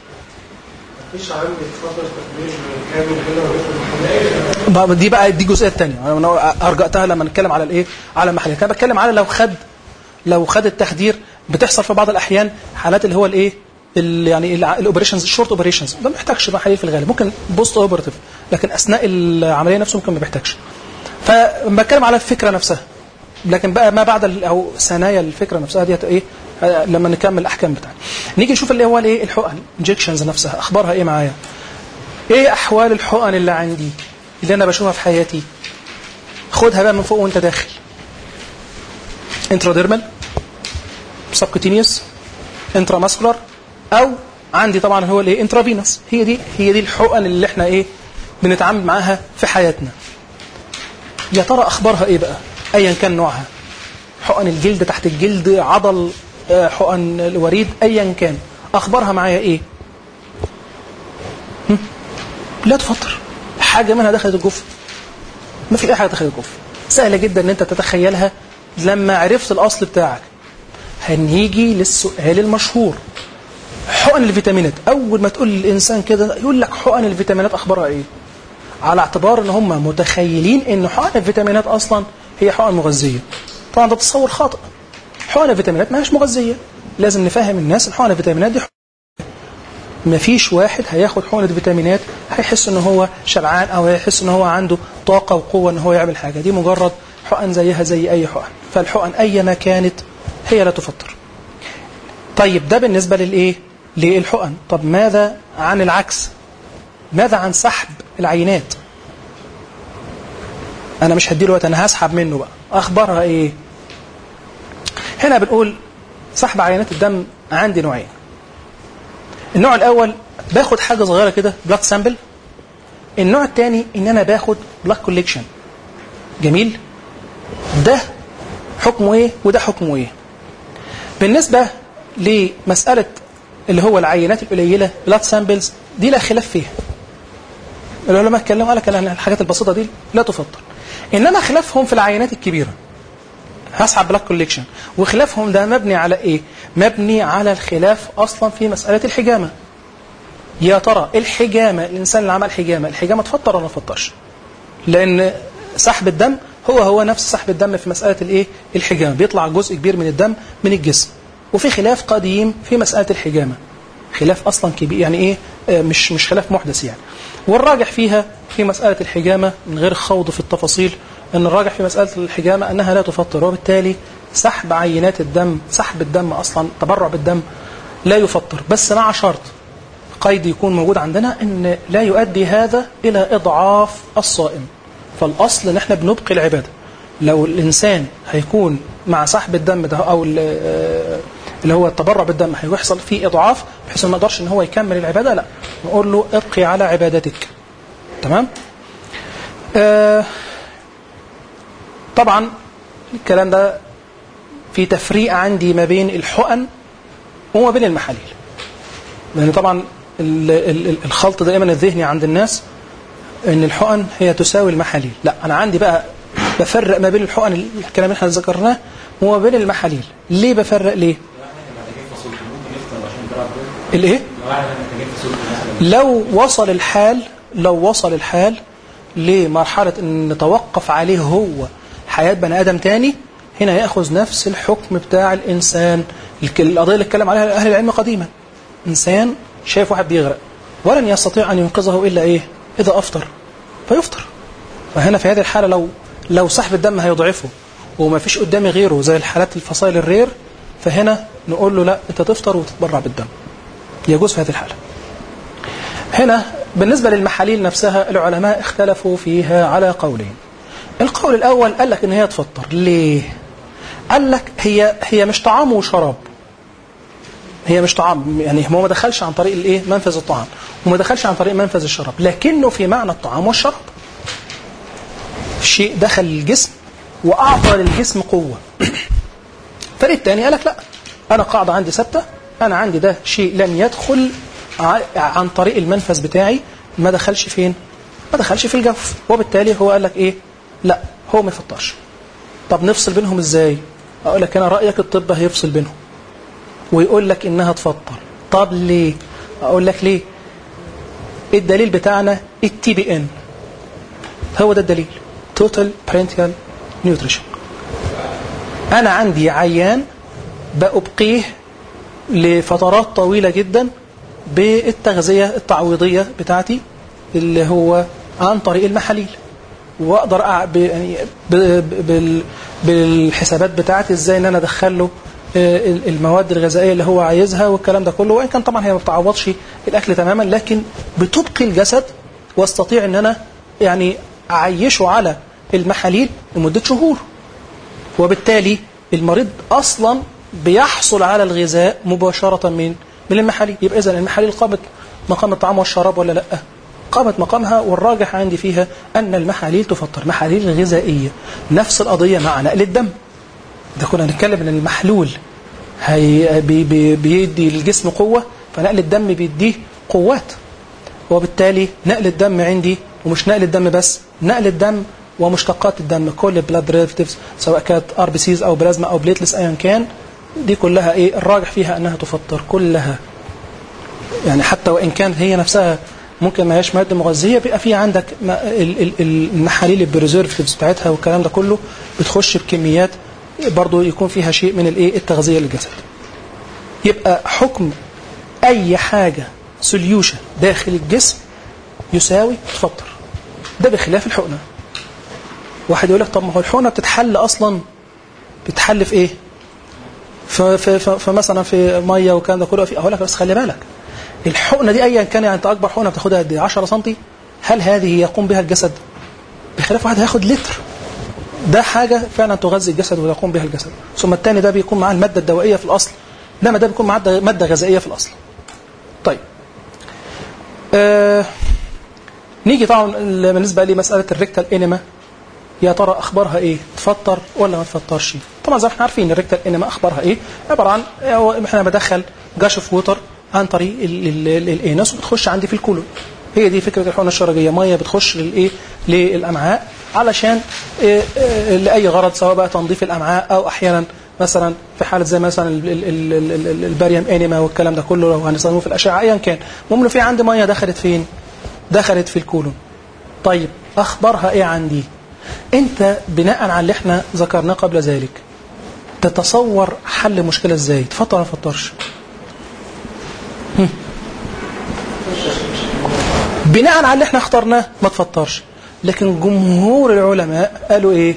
مفيش عندي فترة تكبير كامل كده ويخرج محمد دي بقى دي الجزئيه الثانيه انا ارجعتها لما نتكلم على الايه على المحليه انا بتكلم على لو خد لو خد التخدير بتحصل في بعض الاحيان حالات اللي هو الايه ال- يعني الاوبريشنز الشورت اوبريشنز ده ما بيحتاجش محاليل في الغالب ممكن بوست اوبرتيف لكن اثناء العمليه نفسه ممكن ما بيحتاجش فبتكلم على الفكره نفسها لكن بقى ما بعد ال- او ثنايا الفكره نفسها ديت ايه آه، لما نكمل الاحكام بتاعنا نيجي نشوف اللي هو الايه الحقن انجكشنز نفسها اخبارها ايه معايا ايه احوال الحقن اللي عندي اللي انا بشوفها في حياتي خدها بقى من فوق وانت داخل انتراديرمال سبكوتينيوس انتراماسكولار او عندي طبعا هو الايه انترافينوس هي دي هي دي الحقن اللي احنا ايه بنتعامل معاها في حياتنا يا ترى اخبارها ايه بقى ايا كان نوعها حقن الجلد تحت الجلد عضل آه، حقن الوريد ايا كان اخبارها معايا ايه هم؟ لا تفطر حاجه منها دخلت الجف ما في اي حاجه دخلت الجف سهله جدا ان انت تتخيلها لما عرفت الاصل بتاعك هنيجي للسؤال المشهور حقن الفيتامينات اول ما تقول للانسان كده يقول لك حقن الفيتامينات اخبارها ايه على اعتبار ان هم متخيلين ان حقن الفيتامينات اصلا هي حقن مغذيه طبعا ده تصور خاطئ حقن الفيتامينات ما هيش مغذيه لازم نفهم الناس ان حقن الفيتامينات دي ما فيش واحد هياخد حقنة فيتامينات هيحس ان هو شبعان او هيحس ان هو عنده طاقة وقوة ان هو يعمل حاجة دي مجرد حقن زيها زي اي حقن فالحقن ايما كانت هي لا تفطر طيب ده بالنسبة للايه للحقن طب ماذا عن العكس ماذا عن سحب العينات انا مش هديله وقت انا هسحب منه بقى اخبارها ايه هنا بنقول سحب عينات الدم عندي نوعين النوع الاول باخد حاجه صغيره كده بلاد سامبل النوع الثاني ان انا باخد بلاد كوليكشن جميل ده حكمه ايه وده حكمه ايه بالنسبه لمساله اللي هو العينات القليله بلاد سامبلز دي لا خلاف فيها العلماء اتكلموا قال لك إن الحاجات البسيطه دي لا تفضل انما خلافهم في العينات الكبيره هسحب بلاك كوليكشن وخلافهم ده مبني على ايه مبني على الخلاف اصلا في مساله الحجامه يا ترى الحجامه الانسان اللي عمل حجامه الحجامه تفطر ولا ما تفطرش لان سحب الدم هو هو نفس سحب الدم في مساله الايه الحجامه بيطلع جزء كبير من الدم من الجسم وفي خلاف قديم في مساله الحجامه خلاف اصلا كبير يعني ايه آه، مش مش خلاف محدث يعني والراجح فيها في مساله الحجامه من غير خوض في التفاصيل ان الراجح في مساله الحجامه انها لا تفطر وبالتالي سحب عينات الدم سحب الدم اصلا تبرع بالدم لا يفطر بس مع شرط قيد يكون موجود عندنا ان لا يؤدي هذا الى اضعاف الصائم فالاصل ان احنا بنبقي العباده لو الانسان هيكون مع سحب الدم ده او ال- آه، اللي هو التبرع بالدم هيحصل فيه اضعاف بحيث إنه ما يقدرش ان هو يكمل العباده لا نقول له ابقي على عبادتك تمام آه طبعا الكلام ده في تفريق عندي ما بين الحقن وما بين المحاليل لان طبعا ال- ال- ال- الخلط دائما الذهني عند الناس ان الحقن هي تساوي المحاليل لا انا عندي بقى بفرق ما بين الحقن الكلام اللي احنا ذكرناه وما بين المحاليل ليه بفرق ليه الايه لو وصل الحال لو وصل الحال لمرحلة ان نتوقف عليه هو حياة بني ادم تاني هنا ياخذ نفس الحكم بتاع الانسان الك- القضية اللي اتكلم عليها اهل العلم قديما انسان شايف واحد بيغرق ولن يستطيع ان ينقذه الا ايه اذا افطر فيفطر فهنا في هذه الحالة لو لو سحب الدم هيضعفه وما فيش قدامي غيره زي الحالات الفصائل الرير فهنا نقول له لا انت تفطر وتتبرع بالدم يجوز في هذه الحالة هنا بالنسبة للمحاليل نفسها العلماء اختلفوا فيها على قولين القول الأول قال لك إن هي تفطر ليه؟ قال لك هي هي مش طعام وشراب هي مش طعام يعني هو ما دخلش عن طريق الايه منفذ الطعام وما دخلش عن طريق منفذ الشراب لكنه في معنى الطعام والشراب شيء دخل الجسم وأعطى للجسم قوة الفريق الثاني قال لك لا أنا قاعدة عندي ثابتة أنا عندي ده شيء لم يدخل ع- عن طريق المنفذ بتاعي ما دخلش فين ما دخلش في الجوف وبالتالي هو قال لك إيه لا هو ما يفطرش طب نفصل بينهم إزاي أقول لك أنا رأيك الطب هيفصل بينهم ويقول لك إنها تفطر طب ليه أقول لك ليه الدليل بتاعنا التي بي ان هو ده الدليل توتال برينتيال نيوتريشن انا عندي عيان بأبقيه لفترات طويلة جدا بالتغذية التعويضية بتاعتي اللي هو عن طريق المحاليل واقدر أع- ب- يعني ب- ب- بال- بالحسابات بتاعتي ازاي ان انا ادخل له آه، ال- المواد الغذائيه اللي هو عايزها والكلام ده كله وان كان طبعا هي ما بتعوضش الاكل تماما لكن بتبقي الجسد واستطيع ان انا يعني اعيشه على المحاليل لمده شهور وبالتالي المريض اصلا بيحصل على الغذاء مباشره من من المحاليل يبقى اذا المحاليل قامت مقام الطعام والشراب ولا لا قامت مقامها والراجح عندي فيها ان المحاليل تفطر محاليل غذائيه نفس القضيه مع نقل الدم ده كنا نتكلم ان المحلول هي بي بي بيدي الجسم قوه فنقل الدم بيديه قوات وبالتالي نقل الدم عندي ومش نقل الدم بس نقل الدم ومشتقات الدم كل البلاد ديريفيتيفز سواء كانت ار بي سيز او بلازما او بليتلس ايا كان دي كلها ايه الراجح فيها انها تفطر كلها يعني حتى وان كان هي نفسها ممكن ما هياش ماده مغذيه بيبقى في عندك ما- ال- ال- المحاليل البريزرفتيفز بتاعتها والكلام ده كله بتخش بكميات برضو يكون فيها شيء من الايه التغذيه للجسد يبقى حكم اي حاجه سوليوشن داخل الجسم يساوي تفطر ده بخلاف الحقنه واحد يقول لك طب ما هو الحقنه بتتحل اصلا بتتحل في ايه ف- ف- ف- فمثلا في ميه والكلام ده كله في اقول لك بس خلي بالك الحقنه دي ايا كان يعني انت اكبر حقنه بتاخدها قد ايه 10 سم هل هذه يقوم بها الجسد بخلاف واحد هياخد لتر ده حاجه فعلا تغذي الجسد ويقوم بها الجسد ثم الثاني ده بيكون معاه الماده الدوائيه في الاصل انما ده بيكون معاه ماده غذائيه في الاصل طيب آه نيجي طبعا بالنسبه لمساله الريكتال انيما يا ترى اخبارها ايه تفطر ولا ما تفطرش طبعا زي ما احنا عارفين الريكتال انيما اخبارها ايه عباره عن هو احنا بدخل جاش اوف ووتر عن طريق ال- ال- ال- الانس وبتخش عندي في الكولون هي دي فكره الحقنه الشرجيه ميه بتخش للايه للامعاء علشان إيه إيه لاي غرض سواء بقى تنظيف الامعاء او احيانا مثلا في حاله زي مثلا ال- ال- ال- ال- ال- الباريوم انيما والكلام ده كله لو هنستخدمه في الاشعه ايا كان المهم في عندي ميه دخلت فين دخلت في الكولون طيب اخبارها ايه عندي انت بناء على اللي احنا ذكرناه قبل ذلك تتصور حل مشكله ازاي تفطر ولا ما تفطرش هم. بناء على اللي احنا اخترناه ما تفطرش لكن جمهور العلماء قالوا ايه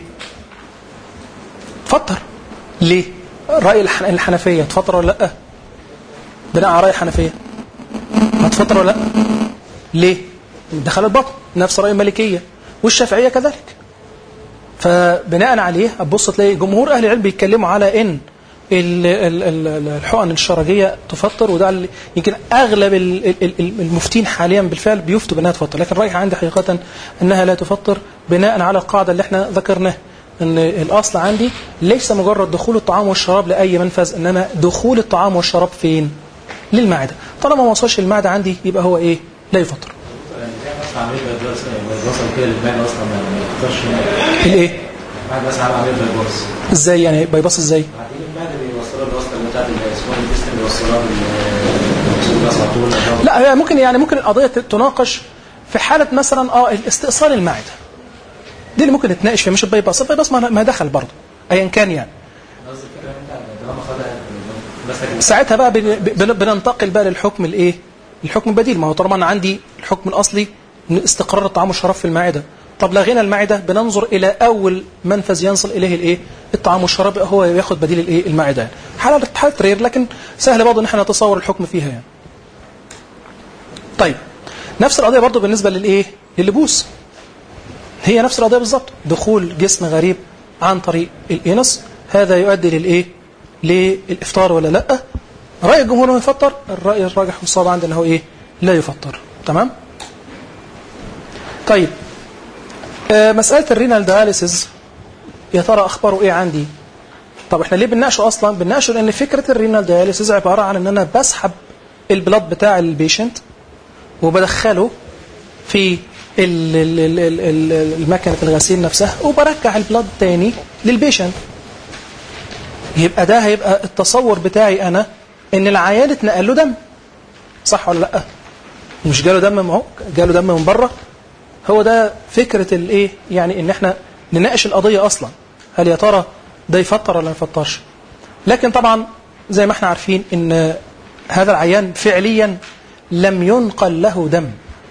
تفطر ليه رأي الح- الحنفية تفطر ولا لا بناء على رأي الحنفية هتفطر ولا لا ليه دخل البطن نفس رأي المالكية والشافعية كذلك فبناء عليه هتبص تلاقي جمهور اهل العلم بيتكلموا على ان ال- ال- ال- الحقن الشرجيه تفطر وده اللي يمكن اغلب ال- ال- ال- المفتين حاليا بالفعل بيفتوا بانها تفطر لكن الراي عندي حقيقه انها لا تفطر بناء على القاعده اللي احنا ذكرناها ان الاصل عندي ليس مجرد دخول الطعام والشراب لاي منفذ انما دخول الطعام والشراب فين للمعده طالما ما وصلش المعده عندي يبقى هو ايه لا يفطر يعني في مثلا عمليه بايباس بايباس كده للمعده اصلا ما يقدرش الايه بعد مثلا عمل عمليه بايباس ازاي يعني بايباص ازاي بعدين المعده بيوصلها الوصله بتاعت الاسمه الجسم بيوصلها بالسوق على طول لا هي ممكن يعني ممكن القضيه تناقش في حاله مثلا اه استئصال المعده دي اللي ممكن نتناقش فيها مش البايباص البايباص ما ما دخل برضه ايا كان يعني قصدي الفكره ان انت طالما خدها مثلا ساعتها بقى بن- بن- بننتقل بقى للحكم الايه الحكم البديل ما هو طالما انا عندي الحكم الاصلي إن استقرار الطعام والشراب في المعده طب لغينا المعده بننظر الى اول منفذ ينصل اليه الايه الطعام والشراب هو ياخد بديل الايه المعده حاله حاله رير لكن سهل برضه ان احنا نتصور الحكم فيها يعني طيب نفس القضيه برضه بالنسبه للايه للبوس هي نفس القضيه بالظبط دخول جسم غريب عن طريق الانس هذا يؤدي للايه للافطار ولا لا راي الجمهور انه يفطر الراي الراجح والصواب عندنا هو ايه لا يفطر تمام طيب آه مساله الرينال دياليسيس يا ترى اخباره ايه عندي طب احنا ليه بنناقشه اصلا بنناقشه لان فكره الرينال دياليسيس عباره عن ان انا بسحب البلاد بتاع البيشنت وبدخله في ال- ال- ال- ال- ال- المكنه الغسيل نفسها وبرجع البلاد تاني للبيشنت يبقى ده هيبقى التصور بتاعي انا ان العيان اتنقل له دم صح ولا لا مش جاله دم معه جاله دم من بره هو ده فكره الايه يعني ان احنا نناقش القضيه اصلا هل يا ترى ده يفطر ولا ما يفطرش لكن طبعا زي ما احنا عارفين ان هذا العيان فعليا لم ينقل له دم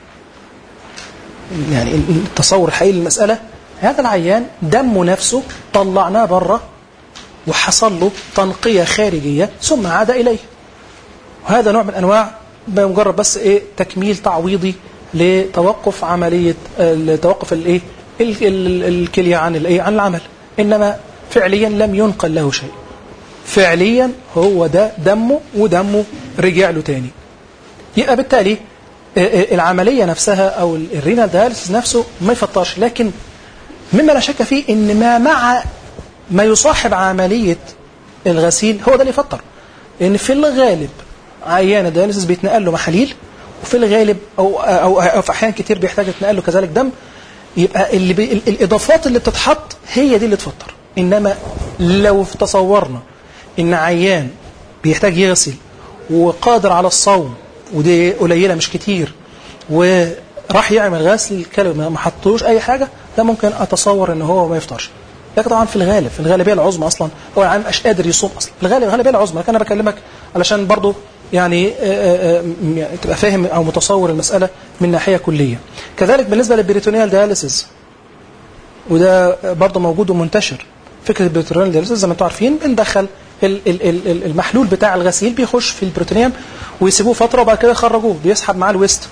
يعني التصور الحقيقي للمسألة هذا العيان دمه نفسه طلعناه بره وحصل له تنقية خارجية ثم عاد إليه وهذا نوع من أنواع بمجرد بس إيه تكميل تعويضي لتوقف عملية توقف الإيه ال- ال- الكلية عن الإيه عن العمل إنما فعليا لم ينقل له شيء فعليا هو ده دمه ودمه رجع له تاني يبقى بالتالي آه، آه، العملية نفسها أو الرينال دياليسيس نفسه ما يفطرش لكن مما لا شك فيه إن ما مع ما يصاحب عملية الغسيل هو ده اللي يفطر لأن في الغالب عيان الدياليسيس بيتنقل له محاليل وفي الغالب أو أو, أو في أحيان كتير بيحتاج يتنقل له كذلك دم يبقى اللي بي ال- الإضافات اللي بتتحط هي دي اللي تفطر إنما لو تصورنا إن عيان بيحتاج يغسل وقادر على الصوم ودي قليلة مش كتير وراح يعمل غسل الكلى ما ما حطوش أي حاجة ده ممكن أتصور إن هو ما يفطرش لكن طبعا في الغالب في الغالبية العظمى أصلا هو العيان مش قادر يصوم أصلا في الغالب الغالبية العظمى لكن أنا بكلمك علشان برضو يعني آه، آه، آه، يعني تبقى فاهم أو متصور المسألة من ناحية كلية كذلك بالنسبة للبريتونيال دياليسيس وده برضه موجود ومنتشر فكره البروتونيال دياليسيس زي ما انتم عارفين بندخل ال- ال- ال- ال- المحلول بتاع الغسيل بيخش في البروتونيوم ويسيبوه فتره وبعد كده يخرجوه بيسحب معاه الويست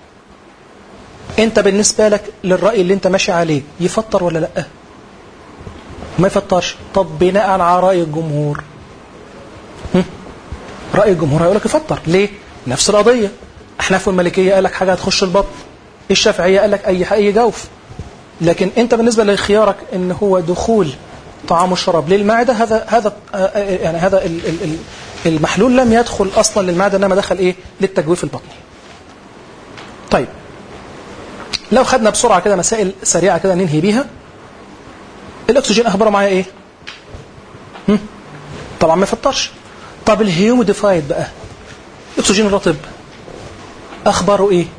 انت بالنسبه لك للراي اللي انت ماشي عليه يفطر ولا لا ما يفطرش طب بناء على راي الجمهور هم؟ راي الجمهور هيقول لك يفطر ليه نفس القضيه احناف والمالكيه قال لك حاجه هتخش البطن الشافعيه قال لك اي اي جوف لكن انت بالنسبه لخيارك ان هو دخول طعام الشراب للمعده هذا هذا آه، آه، يعني هذا ال- ال- ال- المحلول لم يدخل اصلا للمعده انما دخل ايه للتجويف البطني. طيب لو خدنا بسرعه كده مسائل سريعه كده ننهي بيها الاكسجين اخباره معايا ايه؟ هم؟ طبعا ما يفطرش. طب الهيوميديفايد بقى الاكسجين الرطب اخباره ايه؟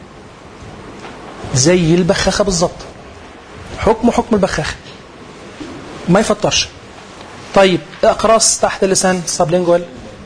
زي البخاخه بالظبط. حكمه حكم البخاخه ما يفطرش طيب اقراص تحت اللسان سابلينجوال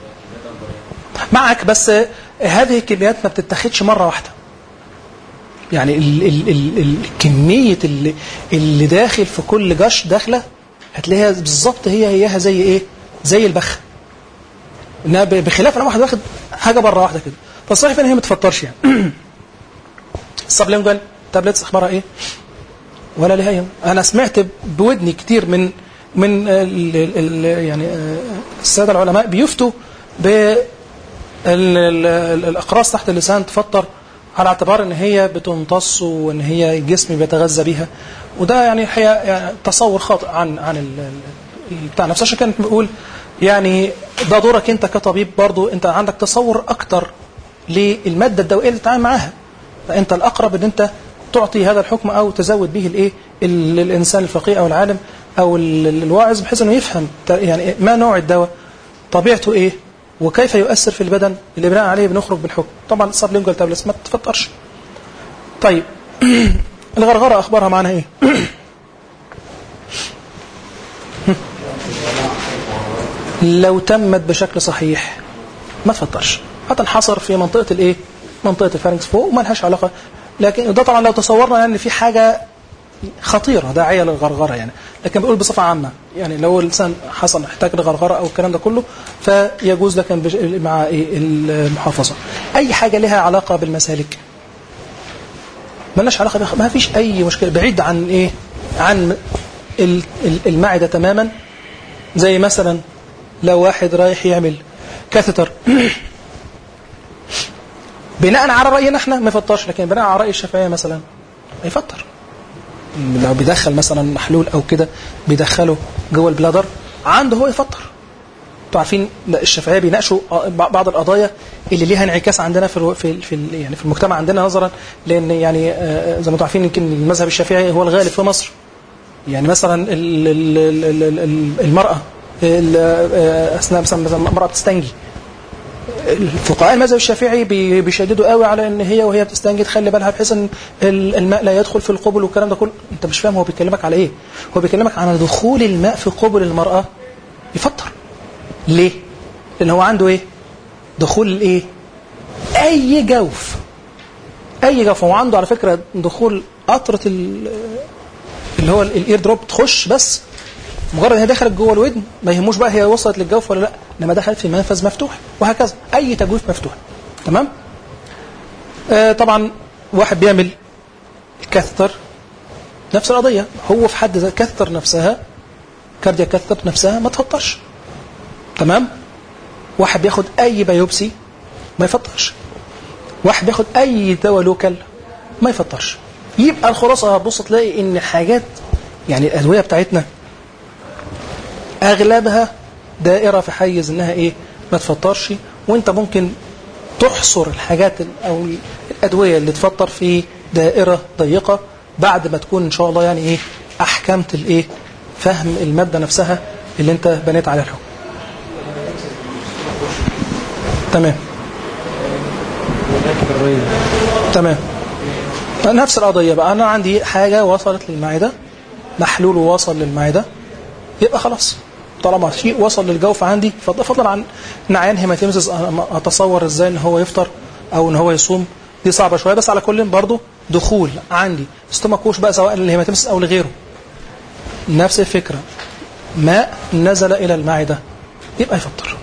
معك بس هذه الكميات ما بتتاخدش مره واحده يعني ال ال ال ال كميه اللي, اللي داخل في كل جش داخله هتلاقيها بالظبط هي هيها زي ايه زي البخ انها ب- بخلاف انا واحد واخد حاجه بره واحده كده فالصحيح ان هي ما تفطرش يعني السابلينجوال تابلتس اخبارها ايه ولا لها يوم انا سمعت بودني كتير من من ال ال يعني آه، الساده العلماء بيفتوا ب ال- ال- ال- الاقراص تحت اللسان تفطر على اعتبار ان هي بتمتص وان هي الجسم بيتغذى بيها وده يعني الحقيقه يعني تصور خاطئ عن عن ال- ال- ال- بتاع نفسه عشان كده بنقول يعني ده دورك انت كطبيب برضو انت عندك تصور اكتر للماده الدوائيه اللي تتعامل معاها فانت الاقرب ان انت تعطي هذا الحكم او تزود به الايه ال- الانسان الفقيه او العالم او ال- ال- الواعظ بحيث انه يفهم ت- يعني ما نوع الدواء طبيعته ايه وكيف يؤثر في البدن اللي بناء عليه بنخرج بالحكم طبعا السبلينجوال تابلس ما تفطرش طيب الغرغره اخبارها معنا ايه لو تمت بشكل صحيح ما تفطرش هتنحصر في منطقه الايه منطقه الفارنكس فوق وما لهاش علاقه لكن ده طبعا لو تصورنا يعني في حاجه خطيره داعيه للغرغره يعني لكن بقول بصفه عامه يعني لو الانسان حصل احتاج لغرغره او الكلام ده كله فيجوز لك بش- مع إيه المحافظه اي حاجه لها علاقه بالمسالك ملناش علاقه بها ما فيش اي مشكله بعيد عن ايه عن ال- ال- المعده تماما زي مثلا لو واحد رايح يعمل كاثيتر بناء على راينا احنا ما يفطرش لكن بناء على راي الشافعيه مثلا يفطر لو بيدخل مثلا محلول او كده بيدخله جوه البلادر عنده هو يفطر انتوا عارفين لا، الشافعيه بيناقشوا بعض القضايا اللي ليها انعكاس عندنا في الو- في في ال- يعني في المجتمع عندنا نظرا لان يعني آه، زي ما انتوا عارفين يمكن المذهب الشافعي هو الغالب في مصر يعني مثلا ال- ال- ال- ال- ال- المراه ال- آه، اثناء مثلا مثلا المراه بتستنجي الفقهاء المذهب الشافعي بي- بيشددوا قوي على ان هي وهي بتستنجي تخلي بالها بحيث ان ال- الماء لا يدخل في القبل والكلام ده كله انت مش فاهم هو بيكلمك على ايه هو بيكلمك عن دخول الماء في قبل المراه يفطر ليه لان هو عنده ايه دخول الايه اي جوف اي جوف هو عنده على فكره دخول قطره ال- اللي هو الاير دروب تخش بس مجرد ان هي دخلت جوه الودن ما يهموش بقى هي وصلت للجوف ولا لا انما دخلت في منفذ مفتوح وهكذا اي تجويف مفتوح تمام آه طبعا واحد بيعمل كاثتر نفس القضيه هو في حد ذات كاثتر نفسها كارديا كاثتر نفسها ما تفطرش تمام واحد بياخد اي بايوبسي ما يفطرش واحد بياخد اي دواء لوكال ما يفطرش يبقى الخلاصه هتبص تلاقي ان حاجات يعني الادويه بتاعتنا اغلبها دائره في حيز انها ايه ما تفطرش وانت ممكن تحصر الحاجات ال- او الادويه اللي تفطر في دائره ضيقه بعد ما تكون ان شاء الله يعني ايه احكمت الايه فهم الماده نفسها اللي انت بنيت عليها الحكم تمام تمام نفس القضيه بقى انا عندي حاجه وصلت للمعده محلول وصل للمعده يبقى خلاص طالما شيء وصل للجوف عندي فض- فضلا عن ان عيان هيماتيمسس اتصور ازاي ان هو يفطر او ان هو يصوم دي صعبه شويه بس على كل برضه دخول عندي ستوماكوش بقى سواء للهيماتيمسس او لغيره نفس الفكره ماء نزل الى المعده يبقى يفطر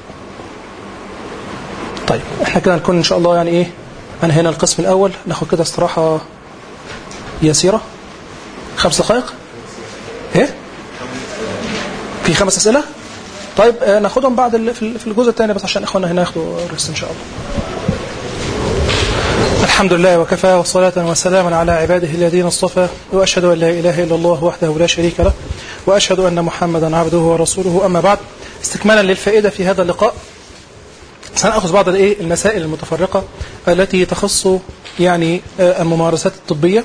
طيب احنا كده نكون ان شاء الله يعني ايه انا هنا القسم الاول ناخد كده استراحه يسيره خمس دقائق ايه في خمس اسئله طيب آه، ناخدهم بعد ال- في ال- في الجزء الثاني بس عشان اخواننا هنا ياخدوا ريست ان شاء الله الحمد لله وكفى وصلاة وسلاما على عباده الذين اصطفى وأشهد أن لا إله إلا الله وحده لا شريك له وأشهد أن محمدا عبده ورسوله أما بعد استكمالا للفائدة في هذا اللقاء سنأخذ بعض الإيه المسائل المتفرقة التي تخص يعني آه، الممارسات الطبية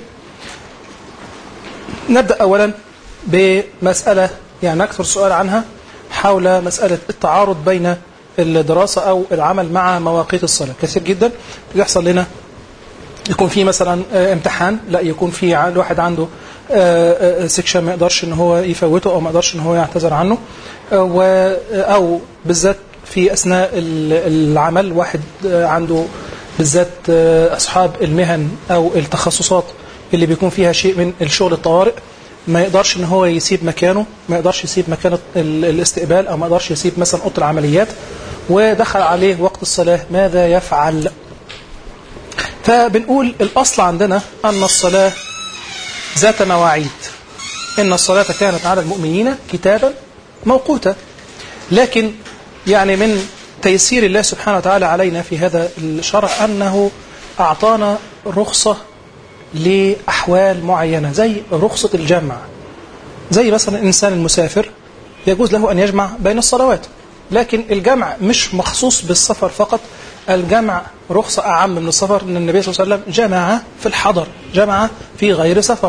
نبدأ أولا بمسألة يعني نكثر سؤال عنها حول مسألة التعارض بين الدراسة أو العمل مع مواقيت الصلاة كثير جدا بيحصل لنا يكون في مثلا آه، امتحان لا يكون في ع- الواحد عنده آه، آه، سكشن ما يقدرش ان هو يفوته او ما يقدرش ان هو يعتذر عنه آه، و او بالذات في اثناء ال- العمل واحد آه، عنده بالذات آه، اصحاب المهن او التخصصات اللي بيكون فيها شيء من الشغل الطوارئ ما يقدرش ان هو يسيب مكانه ما يقدرش يسيب مكان ال- الاستقبال او ما يقدرش يسيب مثلا اوضه العمليات ودخل عليه وقت الصلاه ماذا يفعل فبنقول الأصل عندنا أن الصلاة ذات مواعيد إن الصلاة كانت على المؤمنين كتابا موقوتة لكن يعني من تيسير الله سبحانه وتعالى علينا في هذا الشرع أنه أعطانا رخصة لأحوال معينة زي رخصة الجمع زي مثلا الإنسان المسافر يجوز له أن يجمع بين الصلوات لكن الجمع مش مخصوص بالسفر فقط الجمع رخصة أعم من السفر أن النبي صلى الله عليه وسلم جمع في الحضر جمع في غير سفر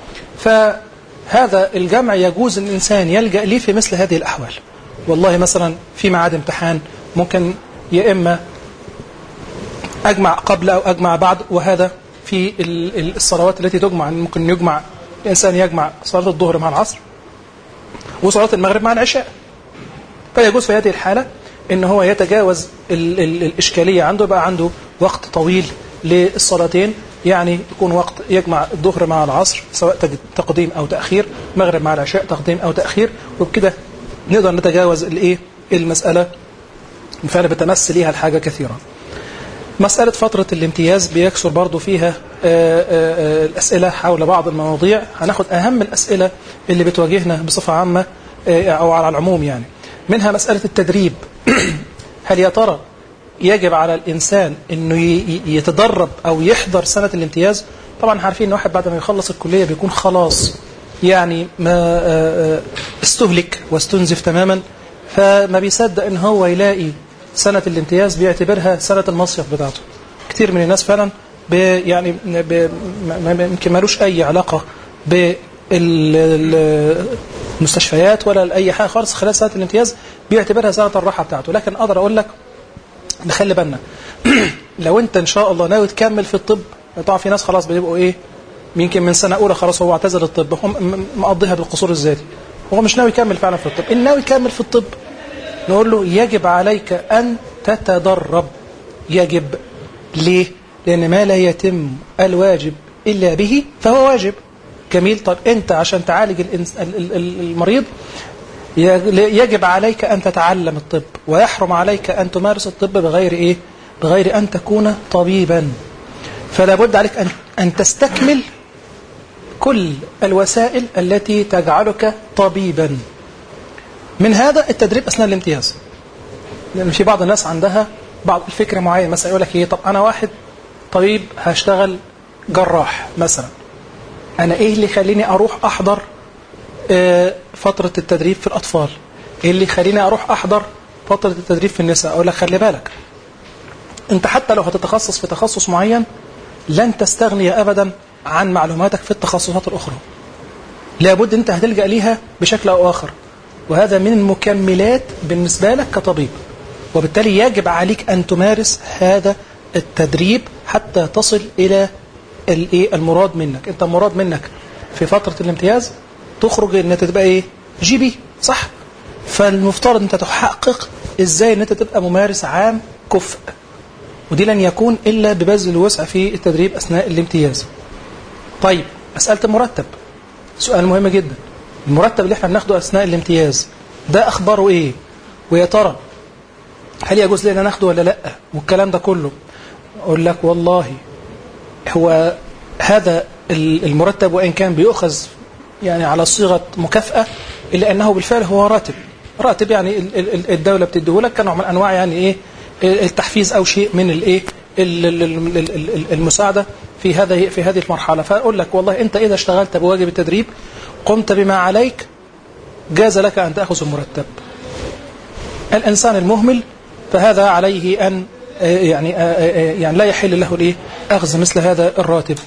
فهذا الجمع يجوز أن الإنسان يلجأ ليه في مثل هذه الأحوال والله مثلا في ميعاد امتحان ممكن يا إما أجمع قبل أو أجمع بعد وهذا في الصلوات التي تجمع ممكن يجمع الإنسان يجمع صلاة الظهر مع العصر وصلاة المغرب مع العشاء فيجوز في هذه الحالة ان هو يتجاوز ال ال الإشكالية عنده بقى عنده وقت طويل للصلاتين يعني يكون وقت يجمع الظهر مع العصر سواء تقديم أو تأخير مغرب مع العشاء تقديم أو تأخير وبكده نقدر نتجاوز الايه المسألة فعلا بتمس ليها الحاجة كثيرا مسألة فترة الامتياز بيكسر برضو فيها آآ آآ الأسئلة حول بعض المواضيع هناخد أهم الأسئلة اللي بتواجهنا بصفة عامة أو على العموم يعني منها مسألة التدريب هل يا ترى يجب على الإنسان أنه يتدرب أو يحضر سنة الامتياز طبعا عارفين أن واحد بعد ما يخلص الكلية بيكون خلاص يعني ما استهلك واستنزف تماما فما بيصدق ان هو يلاقي سنة الامتياز بيعتبرها سنة المصيف بتاعته كتير من الناس فعلا يعني يمكن مالوش أي علاقة بالمستشفيات ولا أي حاجة خالص خلال سنة الامتياز بيعتبرها سنة الراحة بتاعته لكن أقدر أقول لك نخلي بالنا لو أنت إن شاء الله ناوي تكمل في الطب طبعا في ناس خلاص بيبقوا إيه يمكن من سنة أولى خلاص هو اعتزل الطب هو مقضيها بالقصور الذاتي هو مش ناوي يكمل فعلا في الطب إن ناوي يكمل في الطب نقول له يجب عليك أن تتدرب يجب ليه؟ لأن ما لا يتم الواجب إلا به فهو واجب جميل طب أنت عشان تعالج المريض يجب عليك أن تتعلم الطب ويحرم عليك أن تمارس الطب بغير إيه؟ بغير أن تكون طبيبا فلا بد عليك أن, أن تستكمل كل الوسائل التي تجعلك طبيبا من هذا التدريب أثناء الامتياز لأن في بعض الناس عندها بعض الفكر معين مثلا يقول لك إيه طب أنا واحد طبيب هشتغل جراح مثلا أنا إيه اللي يخليني أروح أحضر فترة التدريب في الأطفال إيه اللي يخليني أروح أحضر فترة التدريب في النساء أقول لك خلي بالك أنت حتى لو هتتخصص في تخصص معين لن تستغني أبدا عن معلوماتك في التخصصات الأخرى لابد أنت هتلجأ ليها بشكل أو آخر وهذا من المكملات بالنسبة لك كطبيب وبالتالي يجب عليك أن تمارس هذا التدريب حتى تصل إلى المراد منك أنت مراد منك في فترة الامتياز تخرج أن تبقى إيه جي بي صح فالمفترض أنت تحقق إزاي أن أنت تبقى ممارس عام كفء ودي لن يكون إلا ببذل الوسع في التدريب أثناء الامتياز طيب مسألة المرتب سؤال مهم جدا المرتب اللي احنا بناخده أثناء الامتياز ده أخباره إيه ويا ترى هل يجوز لنا ناخده ولا لا والكلام ده كله أقول لك والله هو هذا المرتب وإن كان بيؤخذ يعني على صيغة مكافأة إلا أنه بالفعل هو راتب راتب يعني الدولة بتديه لك كنوع من أنواع يعني إيه التحفيز أو شيء من الإيه المساعدة في هذا في هذه المرحلة فأقول لك والله أنت إذا اشتغلت بواجب التدريب قمت بما عليك جاز لك أن تأخذ المرتب الإنسان المهمل فهذا عليه أن يعني يعني لا يحل له الايه اخذ مثل هذا الراتب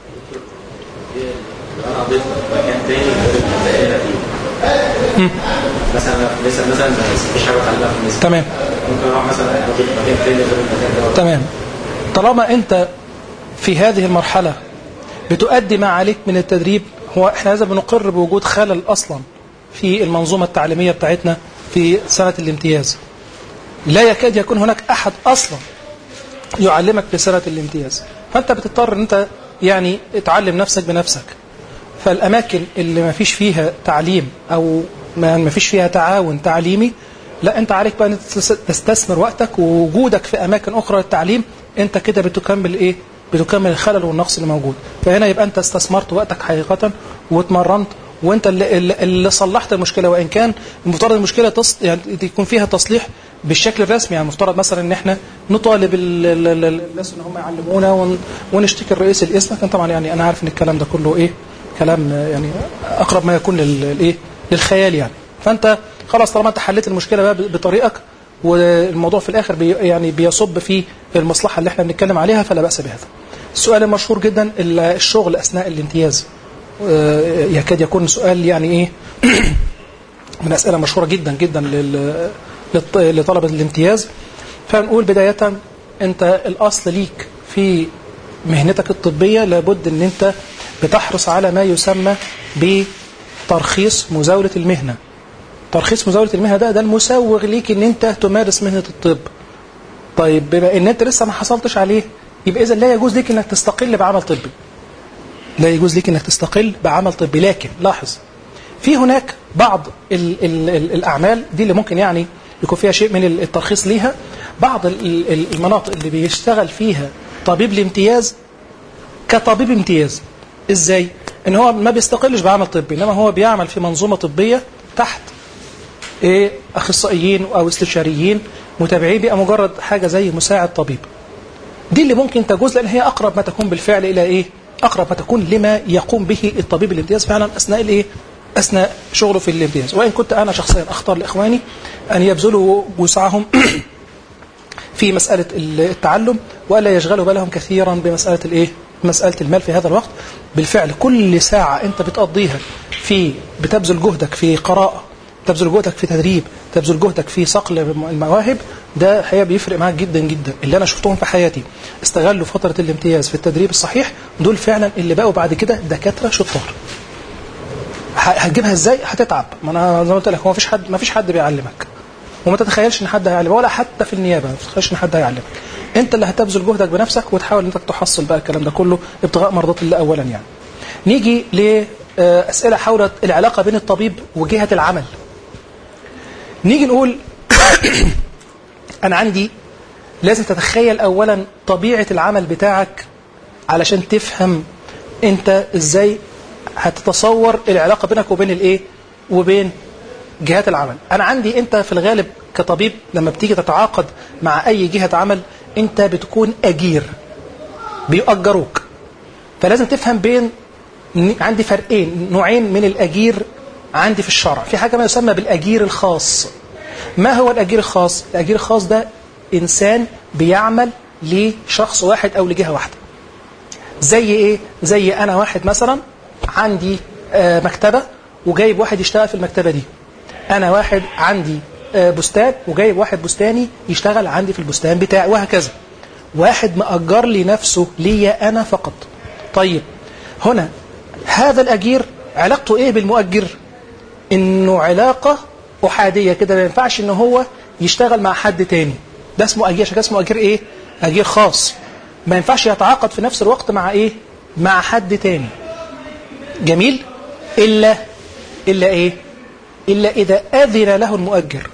مثلا مثلا مثلا مفيش حاجه اتعلمها في المثل تمام ممكن اروح مثلا اضيف مكان تاني غير المكان ده تمام طالما انت في هذه المرحله بتؤدي ما عليك من التدريب هو احنا لازم بنقر بوجود خلل اصلا في المنظومه التعليميه بتاعتنا في سنه الامتياز لا يكاد يكون هناك أحد أصلا يعلمك في سنة الامتياز فأنت بتضطر أن أنت يعني تعلم نفسك بنفسك فالأماكن اللي ما فيش فيها تعليم أو ما فيش فيها تعاون تعليمي لا أنت عليك بقى أن تستثمر وقتك ووجودك في أماكن أخرى للتعليم أنت كده بتكمل إيه بتكمل الخلل والنقص اللي موجود فهنا يبقى أنت استثمرت وقتك حقيقة واتمرنت وانت اللي, اللي- اللي صلحت المشكله وان كان المفترض المشكله تص... يعني يكون فيها تصليح بالشكل الرسمي يعني المفترض مثلا ان احنا نطالب ال- ال- ال- الناس ان هم يعلمونا ون... ونشتكي الرئيس الاسم لكن طبعا يعني انا عارف ان الكلام ده كله ايه كلام آه، يعني اقرب ما يكون لل- للايه للخيال يعني فانت خلاص طالما انت حليت المشكله بقى ب- بطريقك والموضوع في الاخر بي يعني بيصب في المصلحه اللي احنا بنتكلم عليها فلا باس بهذا. السؤال المشهور جدا ال- الشغل اثناء الامتياز آه، يكاد يكون سؤال يعني ايه من اسئله مشهوره جدا جدا لل- للط- لطلبه الامتياز فنقول بدايه انت الاصل ليك في مهنتك الطبيه لابد ان انت بتحرص على ما يسمى بترخيص مزاوله المهنه ترخيص مزاوله المهنه ده ده المسوغ ليك ان انت تمارس مهنه الطب طيب بما ان انت لسه ما حصلتش عليه يبقى اذا لا يجوز ليك انك تستقل بعمل طبي لا يجوز ليك انك تستقل بعمل طبي لكن لاحظ في هناك بعض ال ال ال الاعمال دي اللي ممكن يعني يكون فيها شيء من الترخيص ليها بعض ال- ال- المناطق اللي بيشتغل فيها طبيب الامتياز كطبيب امتياز ازاي ان هو ما بيستقلش بعمل طبي انما هو بيعمل في منظومه طبيه تحت ايه اخصائيين او استشاريين متابعين بيبقى مجرد حاجه زي مساعد طبيب دي اللي ممكن تجوز لان هي اقرب ما تكون بالفعل الى ايه اقرب ما تكون لما يقوم به الطبيب الامتياز فعلا اثناء الايه اثناء شغله في الامتياز وان كنت انا شخصيا اختار لاخواني ان يبذلوا وسعهم في مساله التعلم والا يشغلوا بالهم كثيرا بمساله الايه مساله المال في هذا الوقت بالفعل كل ساعه انت بتقضيها في بتبذل جهدك في قراءه تبذل جهدك في تدريب تبذل جهدك في صقل المواهب ده الحقيقه بيفرق معاك جدا جدا اللي انا شفتهم في حياتي استغلوا فتره الامتياز في التدريب الصحيح دول فعلا اللي بقوا بعد كده دكاتره شطار ه- هتجيبها ازاي هتتعب ما انا زي ما قلت لك هو مفيش حد مفيش حد بيعلمك وما تتخيلش ان حد هيعلمك ولا حتى في النيابه ما تتخيلش ان حد هيعلمك انت اللي هتبذل جهدك بنفسك وتحاول انك تحصل بقى الكلام ده كله ابتغاء مرضات الله اولا يعني نيجي لاسئله حول العلاقه بين الطبيب وجهه العمل نيجي نقول انا عندي لازم تتخيل اولا طبيعه العمل بتاعك علشان تفهم انت ازاي هتتصور العلاقه بينك وبين الايه وبين جهات العمل انا عندي انت في الغالب كطبيب لما بتيجي تتعاقد مع اي جهه عمل انت بتكون اجير بيؤجروك فلازم تفهم بين ن- عندي فرقين نوعين من الاجير عندي في الشرع في حاجه ما يسمى بالاجير الخاص ما هو الاجير الخاص الاجير الخاص ده انسان بيعمل لشخص واحد او لجهه واحده زي ايه زي انا واحد مثلا عندي آه، مكتبه وجايب واحد يشتغل في المكتبه دي انا واحد عندي آه، بستان وجايب واحد بستاني يشتغل عندي في البستان بتاعي وهكذا واحد مأجر لي نفسه ليا انا فقط طيب هنا هذا الاجير علاقته ايه بالمؤجر انه علاقه احاديه كده ما ينفعش ان هو يشتغل مع حد تاني ده اسمه اجير عشان كده اسمه اجير ايه اجير خاص ما ينفعش يتعاقد في نفس الوقت مع ايه مع حد تاني جميل الا الا ايه الا اذا اذن له المؤجر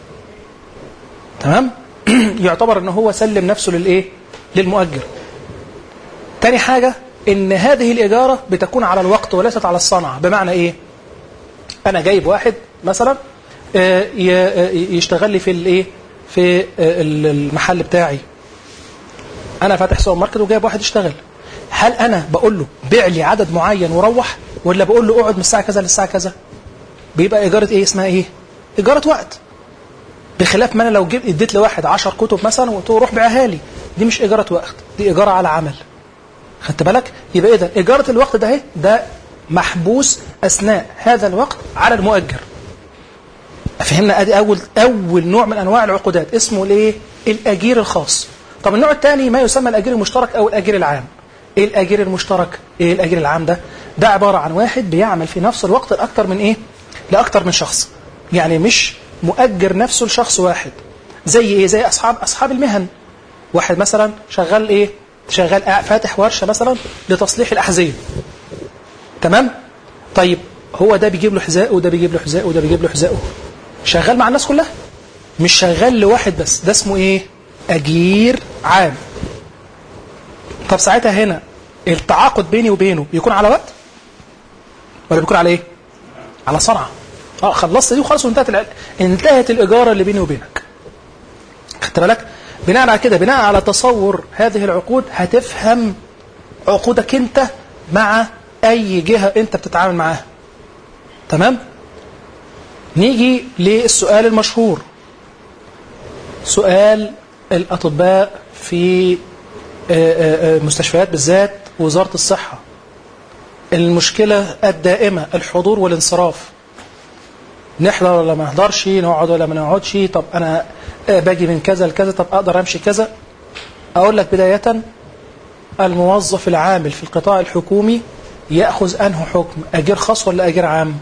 تمام يعتبر ان هو سلم نفسه للايه للمؤجر تاني حاجه ان هذه الاجاره بتكون على الوقت وليست على الصنعه بمعنى ايه انا جايب واحد مثلا آه، ي- آه، يشتغل لي في الايه في آه، المحل بتاعي انا فاتح سوبر ماركت وجايب واحد يشتغل هل انا بقول له بيع لي عدد معين وروح ولا بقول له اقعد من الساعه كذا للساعه كذا بيبقى ايجاره ايه اسمها ايه ايجاره وقت بخلاف ما انا لو جبت اديت لواحد 10 كتب مثلا وقلت له روح بيعها لي دي مش ايجاره وقت دي ايجاره على عمل خدت بالك يبقى اذا ايجاره الوقت ده اهي ده محبوس اثناء هذا الوقت على المؤجر فهمنا ادي اول اول نوع من انواع العقودات اسمه الايه الاجير الخاص طب النوع الثاني ما يسمى الاجير المشترك او الاجير العام ايه الاجير المشترك ايه الاجير العام ده ده عباره عن واحد بيعمل في نفس الوقت لاكثر من ايه لاكثر من شخص يعني مش مؤجر نفسه لشخص واحد زي ايه زي اصحاب اصحاب المهن واحد مثلا شغال ايه شغال قاعد- فاتح ورشه مثلا لتصليح الاحذيه تمام طيب هو ده بيجيب له حذاء وده بيجيب له حذاء وده بيجيب له حذاء شغال مع الناس كلها مش شغال لواحد بس ده اسمه ايه اجير عام طب ساعتها هنا التعاقد بيني وبينه بيكون على وقت ولا بيكون على ايه على صنعة اه خلصت دي وخلاص وانتهت الع- انتهت الإجارة اللي بيني وبينك خدت بالك بناء على كده بناء على تصور هذه العقود هتفهم عقودك انت مع اي جهة انت بتتعامل معاها تمام نيجي للسؤال المشهور سؤال الأطباء في آه، آه، آه، مستشفيات بالذات وزارة الصحة المشكلة الدائمة الحضور والانصراف نحضر ولا ما نحضرش نقعد ولا ما نقعدش طب أنا آه، باجي من كذا لكذا طب أقدر أمشي كذا أقول لك بداية الموظف العامل في القطاع الحكومي يأخذ أنه حكم أجير خاص ولا أجير عام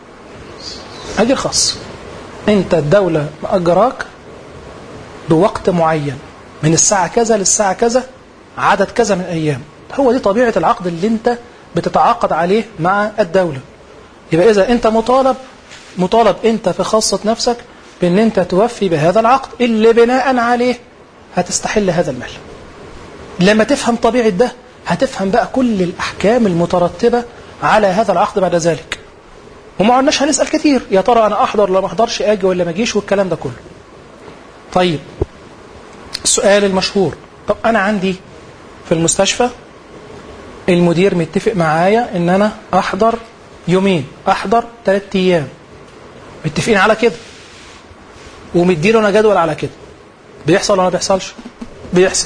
أجير خاص أنت الدولة مأجراك بوقت معين من الساعة كذا للساعة كذا عدد كذا من أيام هو دي طبيعة العقد اللي أنت بتتعاقد عليه مع الدولة يبقى إذا أنت مطالب مطالب أنت في خاصة نفسك بأن أنت توفي بهذا العقد اللي بناء عليه هتستحل هذا المال لما تفهم طبيعة ده هتفهم بقى كل الأحكام المترتبة على هذا العقد بعد ذلك وما عدناش هنسأل كتير يا ترى أنا أحضر ولا ما أحضرش أجي ولا ما أجيش والكلام ده كله طيب السؤال المشهور طب أنا عندي في المستشفى المدير متفق معايا إن أنا أحضر يومين أحضر ثلاثة أيام متفقين على كده ومديله أنا جدول على كده بيحصل ولا ما بيحصلش بيحصل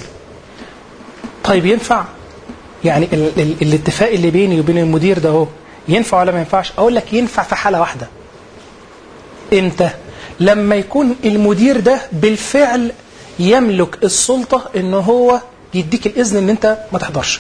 طيب ينفع يعني ال ال الاتفاق اللي بيني وبين المدير ده هو ينفع ولا ما ينفعش اقول لك ينفع في حاله واحده امتى لما يكون المدير ده بالفعل يملك السلطه ان هو يديك الاذن ان انت ما تحضرش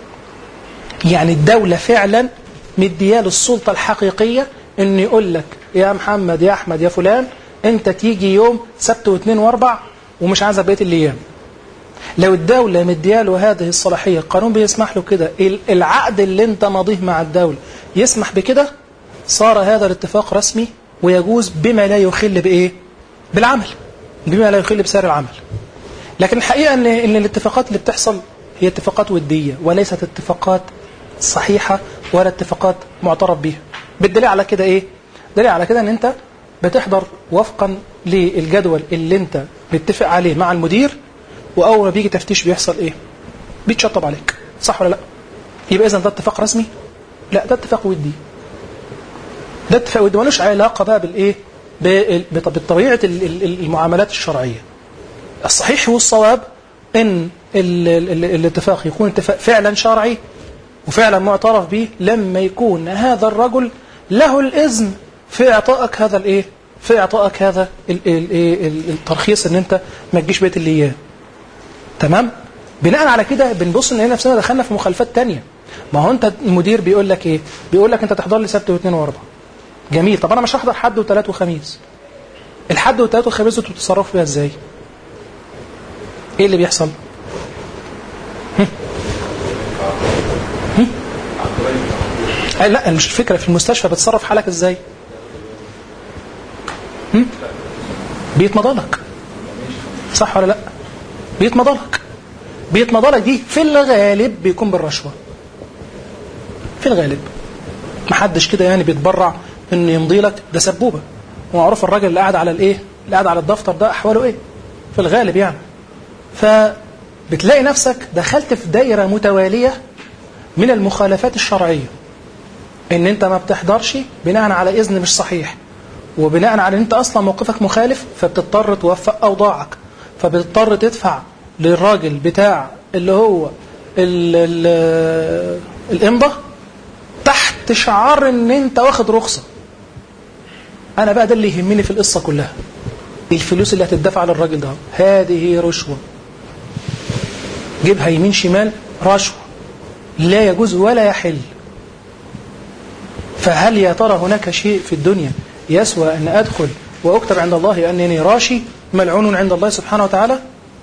يعني الدوله فعلا مدياله السلطه الحقيقيه ان يقول لك يا محمد يا احمد يا فلان انت تيجي يوم سبت واثنين واربع ومش عايزك بقيه الايام لو الدولة مدياله هذه الصلاحية القانون بيسمح له كده ال- العقد اللي انت ماضيه مع الدولة يسمح بكده صار هذا الاتفاق رسمي ويجوز بما لا يخل بإيه بالعمل بما لا يخل بسعر العمل لكن الحقيقة ان, إن الاتفاقات اللي بتحصل هي اتفاقات ودية وليست اتفاقات صحيحة ولا اتفاقات معترف بها بالدليل على كده ايه دليل على كده ان انت بتحضر وفقا للجدول اللي انت متفق عليه مع المدير واول ما بيجي تفتيش بيحصل ايه بيتشطب عليك صح ولا لا يبقى اذا ده اتفاق رسمي لا ده اتفاق ودي ده اتفاق ودي ملوش علاقه بقى بالايه بال- بط- بطبيعه ال- ال- ال- المعاملات الشرعيه الصحيح والصواب ان ال- ال- ال- الاتفاق يكون اتفاق فعلا شرعي وفعلا معترف به لما يكون هذا الرجل له الاذن في اعطائك هذا الايه في اعطائك هذا ال- ال- ال- ال- الترخيص ان انت ما تجيش بيت الايام تمام بناء على كده بنبص ان نفسنا دخلنا في مخالفات تانية ما هو انت المدير بيقول لك ايه بيقول لك انت تحضر لي سبت واثنين واربع جميل طب انا مش هحضر حد وثلاث وخميس الحد والثلاث والخميس انتوا بتتصرفوا فيها ازاي ايه اللي بيحصل هم؟ هم؟ أي لا مش الفكره في المستشفى بتصرف حالك ازاي هم؟ بيتمضى لك صح ولا لا بيتمضى لك بيتمضى لك دي في الغالب بيكون بالرشوه في الغالب محدش كده يعني بيتبرع ان يمضي لك ده سبوبه ومعروف الراجل اللي قاعد على الايه اللي قاعد على الدفتر ده احواله ايه في الغالب يعني فبتلاقي نفسك دخلت في دايره متواليه من المخالفات الشرعيه ان انت ما بتحضرش بناء على اذن مش صحيح وبناء على ان انت اصلا موقفك مخالف فبتضطر توفق اوضاعك فبتضطر تدفع للراجل بتاع اللي هو ال ال الامضه تحت شعار ان انت واخد رخصه انا بقى ده اللي يهمني في القصه كلها الفلوس اللي هتدفع للراجل ده هذه رشوه جيبها يمين شمال رشوه لا يجوز ولا يحل فهل يا ترى هناك شيء في الدنيا يسوى أن أدخل وأكتب عند الله أنني راشي ملعون عند الله سبحانه وتعالى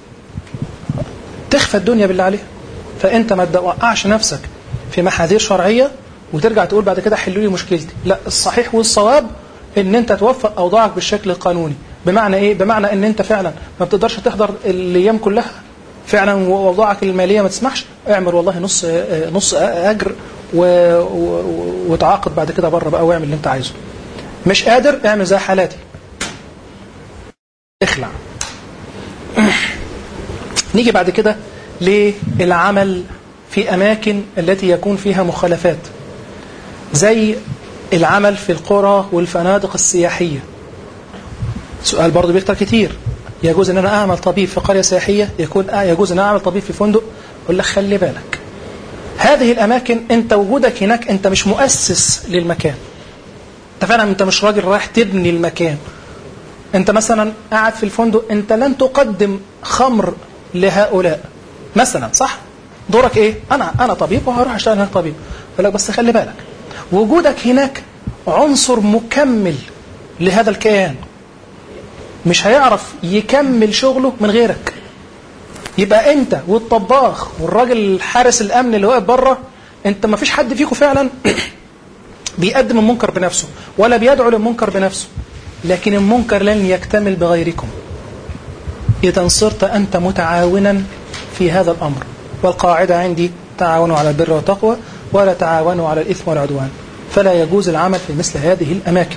تخفى الدنيا بالله عليها فأنت ما توقعش نفسك في محاذير شرعية وترجع تقول بعد كده حلوا لي مشكلتي لا الصحيح والصواب ان انت توفق اوضاعك بالشكل القانوني بمعنى ايه بمعنى ان انت فعلا ما بتقدرش تحضر الايام كلها فعلا واوضاعك الماليه ما تسمحش اعمل والله نص نص اجر و... و... وتعاقد بعد كده بره بقى واعمل اللي انت عايزه مش قادر اعمل زي حالاتي اخلع نيجي بعد كده للعمل في أماكن التي يكون فيها مخالفات زي العمل في القرى والفنادق السياحية سؤال برضو بيكتر كتير يجوز ان انا اعمل طبيب في قرية سياحية يكون آه يجوز ان انا اعمل طبيب في فندق اقول لك خلي بالك هذه الاماكن انت وجودك هناك انت مش مؤسس للمكان انت فعلا انت مش راجل رايح تبني المكان انت مثلا قاعد في الفندق انت لن تقدم خمر لهؤلاء مثلا صح دورك ايه انا انا طبيب وهروح اشتغل هناك طبيب يقول لك بس خلي بالك وجودك هناك عنصر مكمل لهذا الكيان مش هيعرف يكمل شغله من غيرك يبقى انت والطباخ والراجل حارس الامن اللي واقف بره انت ما فيش حد فيكم فعلا بيقدم المنكر بنفسه ولا بيدعو للمنكر بنفسه لكن المنكر لن يكتمل بغيركم إذا صرت أنت متعاونا في هذا الأمر والقاعدة عندي تعاونوا على البر والتقوى ولا تعاونوا على الإثم والعدوان فلا يجوز العمل في مثل هذه الأماكن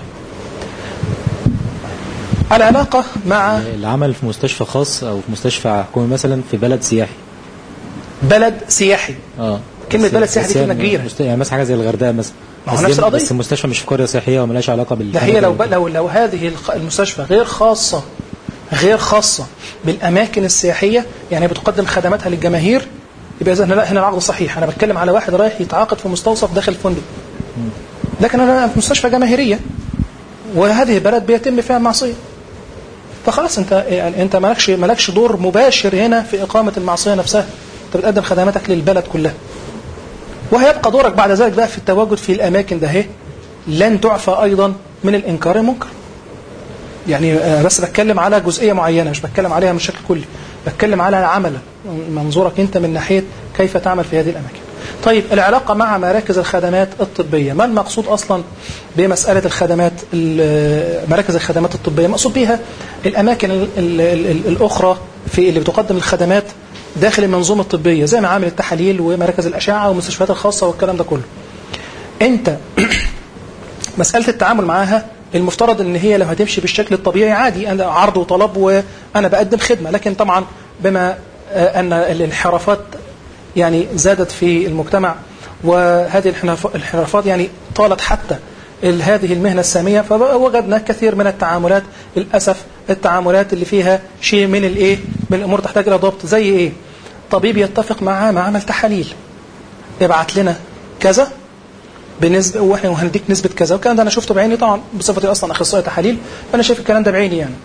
العلاقة مع العمل في مستشفى خاص او في مستشفى حكومي مثلا في بلد سياحي بلد سياحي اه كلمة بس- بلد سياحي بس دي كلمة يعني كبيرة. مست- يعني مثلا حاجه زي الغردقه مثلا ما هو بس نفس دي- القضية. بس المستشفى مش في قريه سياحيه وملهاش علاقه بال لا هي لو لو لو هذه الخ- المستشفى غير خاصة غير خاصة بالأماكن السياحية يعني بتقدم خدماتها للجماهير يبقى إذا لا هنا العقد صحيح أنا بتكلم على واحد رايح يتعاقد في مستوصف داخل فندق لكن أنا في مستشفى جماهيرية وهذه بلد بيتم فيها معصية فخلاص أنت يعني أنت مالكش مالكش دور مباشر هنا في إقامة المعصية نفسها أنت بتقدم خدماتك للبلد كلها وهيبقى دورك بعد ذلك بقى في التواجد في الأماكن ده هي لن تعفى أيضا من الإنكار المنكر يعني آه، بس بتكلم على جزئية معينة مش بتكلم عليها بشكل كلي بتكلم على العمل منظورك أنت من ناحية كيف تعمل في هذه الأماكن طيب العلاقة مع مراكز الخدمات الطبية ما المقصود أصلا بمسألة الخدمات ال- مراكز الخدمات الطبية مقصود بها الأماكن ال ال ال الأخرى في اللي بتقدم الخدمات داخل المنظومة الطبية زي معامل التحاليل ومراكز الأشعة والمستشفيات الخاصة والكلام ده كله أنت مسألة التعامل معاها المفترض ان هي لو هتمشي بالشكل الطبيعي عادي انا عرض وطلب وانا بقدم خدمه لكن طبعا بما آه، ان الانحرافات يعني زادت في المجتمع وهذه الانحراف- الانحرافات يعني طالت حتى ال- هذه المهنه الساميه فوجدنا كثير من التعاملات للاسف التعاملات اللي فيها شيء من الايه من الامور تحتاج الى ضبط زي ايه طبيب يتفق مع معمل تحاليل ابعت لنا كذا بنسبه واحنا وهنديك نسبه كذا والكلام ده انا شفته بعيني طبعا بصفتي اصلا اخصائي تحاليل فانا شايف الكلام ده بعيني يعني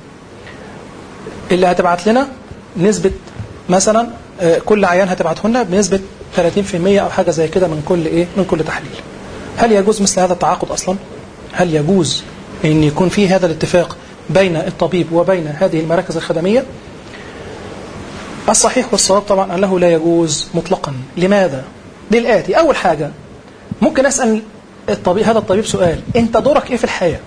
اللي هتبعت لنا نسبه مثلا آه، كل عيان هتبعته لنا بنسبه 30% او حاجه زي كده من كل ايه من كل تحليل هل يجوز مثل هذا التعاقد اصلا هل يجوز ان يكون في هذا الاتفاق بين الطبيب وبين هذه المراكز الخدميه الصحيح والصواب طبعا انه لا يجوز مطلقا لماذا للاتي اول حاجه ممكن اسال الطبيب هذا الطبيب سؤال انت دورك ايه في الحياه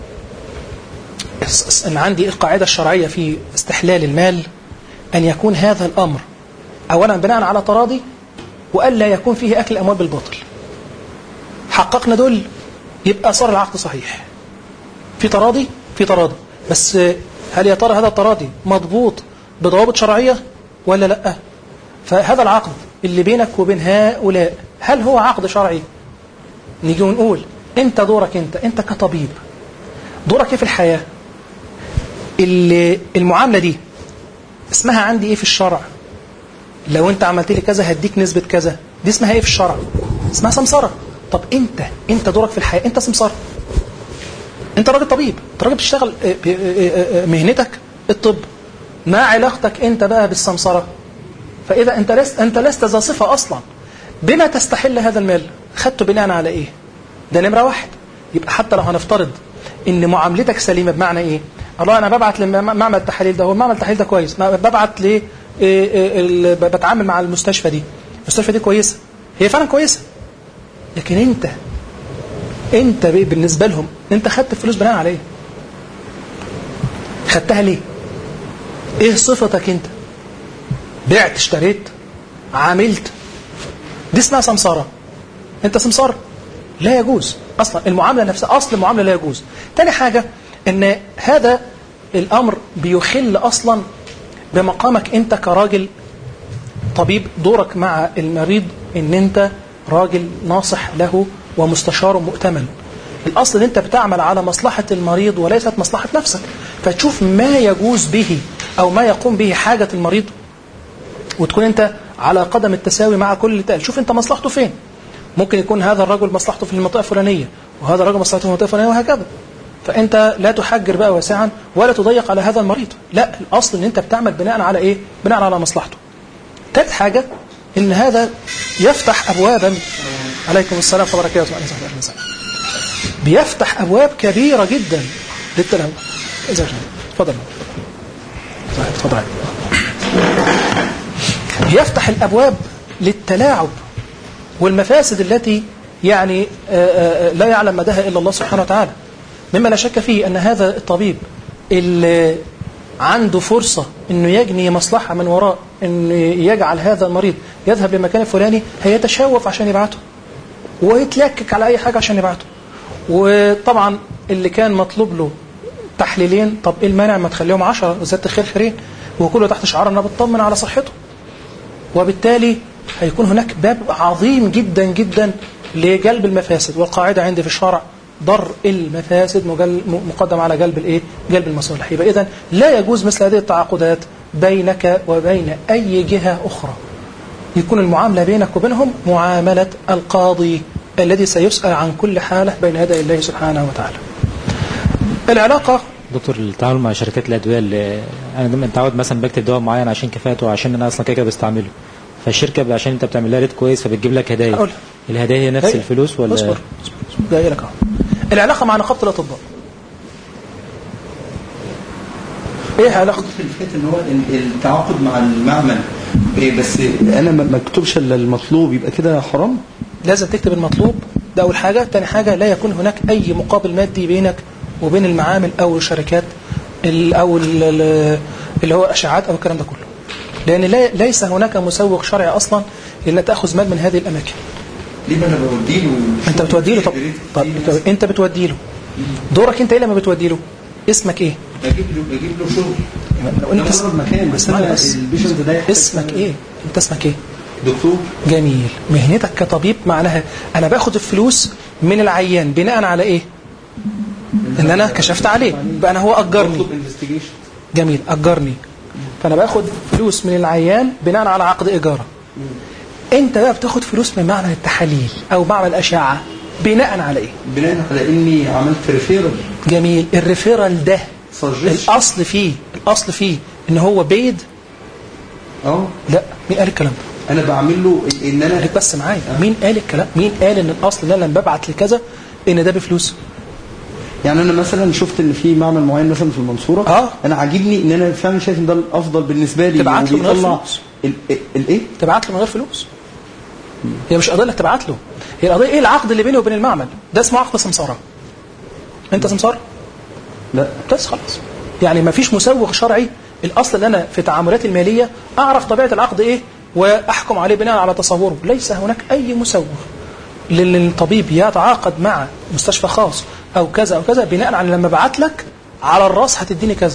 اس- اس- ان عندي القاعده الشرعيه في استحلال المال ان يكون هذا الامر اولا بناء على تراضي والا يكون فيه اكل الاموال بالباطل حققنا دول يبقى صار العقد صحيح في تراضي في تراضي بس هل يا ترى هذا التراضي مضبوط بضوابط شرعيه ولا لا فهذا العقد اللي بينك وبين هؤلاء هل هو عقد شرعي نيجي ونقول انت دورك انت انت كطبيب دورك ايه في الحياه اللي المعامله دي اسمها عندي ايه في الشرع لو انت عملت لي كذا هديك نسبه كذا دي اسمها ايه في الشرع اسمها سمسره طب انت انت دورك في الحياه انت سمسره انت راجل طبيب انت راجل بتشتغل اه، ب- اه، اه، اه، مهنتك الطب ما علاقتك انت بقى بالسمسره فاذا انت لست انت لست ذا صفه اصلا بما تستحل هذا المال خدته بناء على ايه ده نمره واحد يبقى حتى لو هنفترض ان معاملتك سليمه بمعنى ايه الله انا ببعت لمعمل التحاليل ده هو معمل التحاليل ده كويس ما- ببعت ل إيه، إيه، ال- ب- بتعامل مع المستشفى دي المستشفى دي كويسه هي فعلا كويسه لكن انت انت ب- بالنسبه لهم انت خدت الفلوس بناء على ايه خدتها ليه ايه صفتك انت بعت اشتريت عاملت دي اسمها سمساره انت سمسار لا يجوز اصلا المعامله نفسها اصل المعامله لا يجوز تاني حاجه ان هذا الامر بيخل اصلا بمقامك انت كراجل طبيب دورك مع المريض ان انت راجل ناصح له ومستشار مؤتمن الاصل ان انت بتعمل على مصلحه المريض وليست مصلحه نفسك فتشوف ما يجوز به او ما يقوم به حاجه المريض وتكون انت على قدم التساوي مع كل اللي تقال شوف انت مصلحته فين ممكن يكون هذا الرجل مصلحته في المنطقه الفلانيه وهذا الرجل مصلحته في المنطقه الفلانيه وهكذا فانت لا تحجر بقى واسعا ولا تضيق على هذا المريض لا الاصل ان انت بتعمل بناء على ايه بناء على مصلحته ثالث حاجه ان هذا يفتح ابوابا عليكم السلام وبركاته بيفتح ابواب كبيره جدا للتلاوه اذا تفضل تفضل يفتح الابواب للتلاعب والمفاسد التي يعني آآ آآ لا يعلم مداها الا الله سبحانه وتعالى مما لا شك فيه ان هذا الطبيب اللي عنده فرصة انه يجني مصلحة من وراء انه يجعل هذا المريض يذهب لمكان فلاني هيتشوف عشان يبعته ويتلكك على اي حاجة عشان يبعته وطبعا اللي كان مطلوب له تحليلين طب ايه المانع ما تخليهم 10 وزادة الخير خيرين وكله تحت شعار انها بتطمن على صحته وبالتالي هيكون هناك باب عظيم جدا جدا لجلب المفاسد والقاعدة عندي في الشرع ضر المفاسد مقدم على جلب الايه جلب المصالح يبقى اذا لا يجوز مثل هذه التعاقدات بينك وبين اي جهه اخرى يكون المعامله بينك وبينهم معامله القاضي الذي سيسال عن كل حاله بين يدي الله سبحانه وتعالى العلاقه دكتور التعامل مع شركات الادويه اللي انا دايما متعود مثلا بكتب دواء معين عشان كفاءته وعشان انا اصلا كده كده بستعمله فالشركه عشان انت بتعمل لها ريت كويس فبتجيب لك هدايا أقولها. الهدايا هي نفس هي. الفلوس ولا اصبر اصبر جاي لك اهو العلاقه مع نقابه الاطباء ايه علاقه في الفات ان هو ال- التعاقد مع المعمل إيه بس انا ما ما اكتبش الا المطلوب يبقى كده حرام لازم تكتب المطلوب ده اول حاجه تاني حاجه لا يكون هناك اي مقابل مادي بينك وبين المعامل او الشركات ال- او ال- ال- اللي هو اشعاعات او الكلام ده كله لان لا ليس هناك مسوق شرعي اصلا لان تاخذ مال من هذه الاماكن ليه ما انا بودي له انت بتودي له طب, طب انت بتودي له دورك انت ايه لما بتودي له اسمك ايه بجيب له بجيب له شغل لو انت ده مجرد مكان بس اسمعني انا بس. البيشنت ده يحتاج- اسمك ايه انت اسمك ايه دكتور جميل مهنتك كطبيب معناها انا باخد الفلوس من العيان بناء على ايه ان انا كشفت عليه بقى انا هو اجرني بطلب انفستيجيشن جميل اجرني فانا باخد فلوس من العيان بناء على عقد ايجاره انت بقى بتاخد فلوس من معمل التحاليل او معمل اشعه بناء على ايه بناء على اني عملت ريفيرال جميل الريفيرال ده سجست الاصل فيه الاصل فيه ان هو بيد اه لا مين قال الكلام ده انا بعمل له ان انا خليك بس معايا مين قال الكلام مين قال ان الاصل ان انا لما ببعت لكذا ان ده بفلوس يعني انا مثلا شفت ان في معمل معين مثلا في المنصوره آه. انا عاجبني ان انا فعلا شايف ان ده الافضل بالنسبه لي تبعت له من غير وبيطلع فلوس. ال- ال- الايه تبعت له من غير فلوس هي مش قضيه انك تبعت له هي القضيه ايه العقد اللي بيني وبين المعمل ده اسمه عقد سمساره انت سمسار لا بس خلاص يعني ما فيش مسوغ شرعي الاصل ان انا في تعاملاتي الماليه اعرف طبيعه العقد ايه واحكم عليه بناء على تصوره ليس هناك اي مسوغ للطبيب يتعاقد مع مستشفى خاص او كذا او كذا بناء على لما ابعت لك على الراس هتديني كذا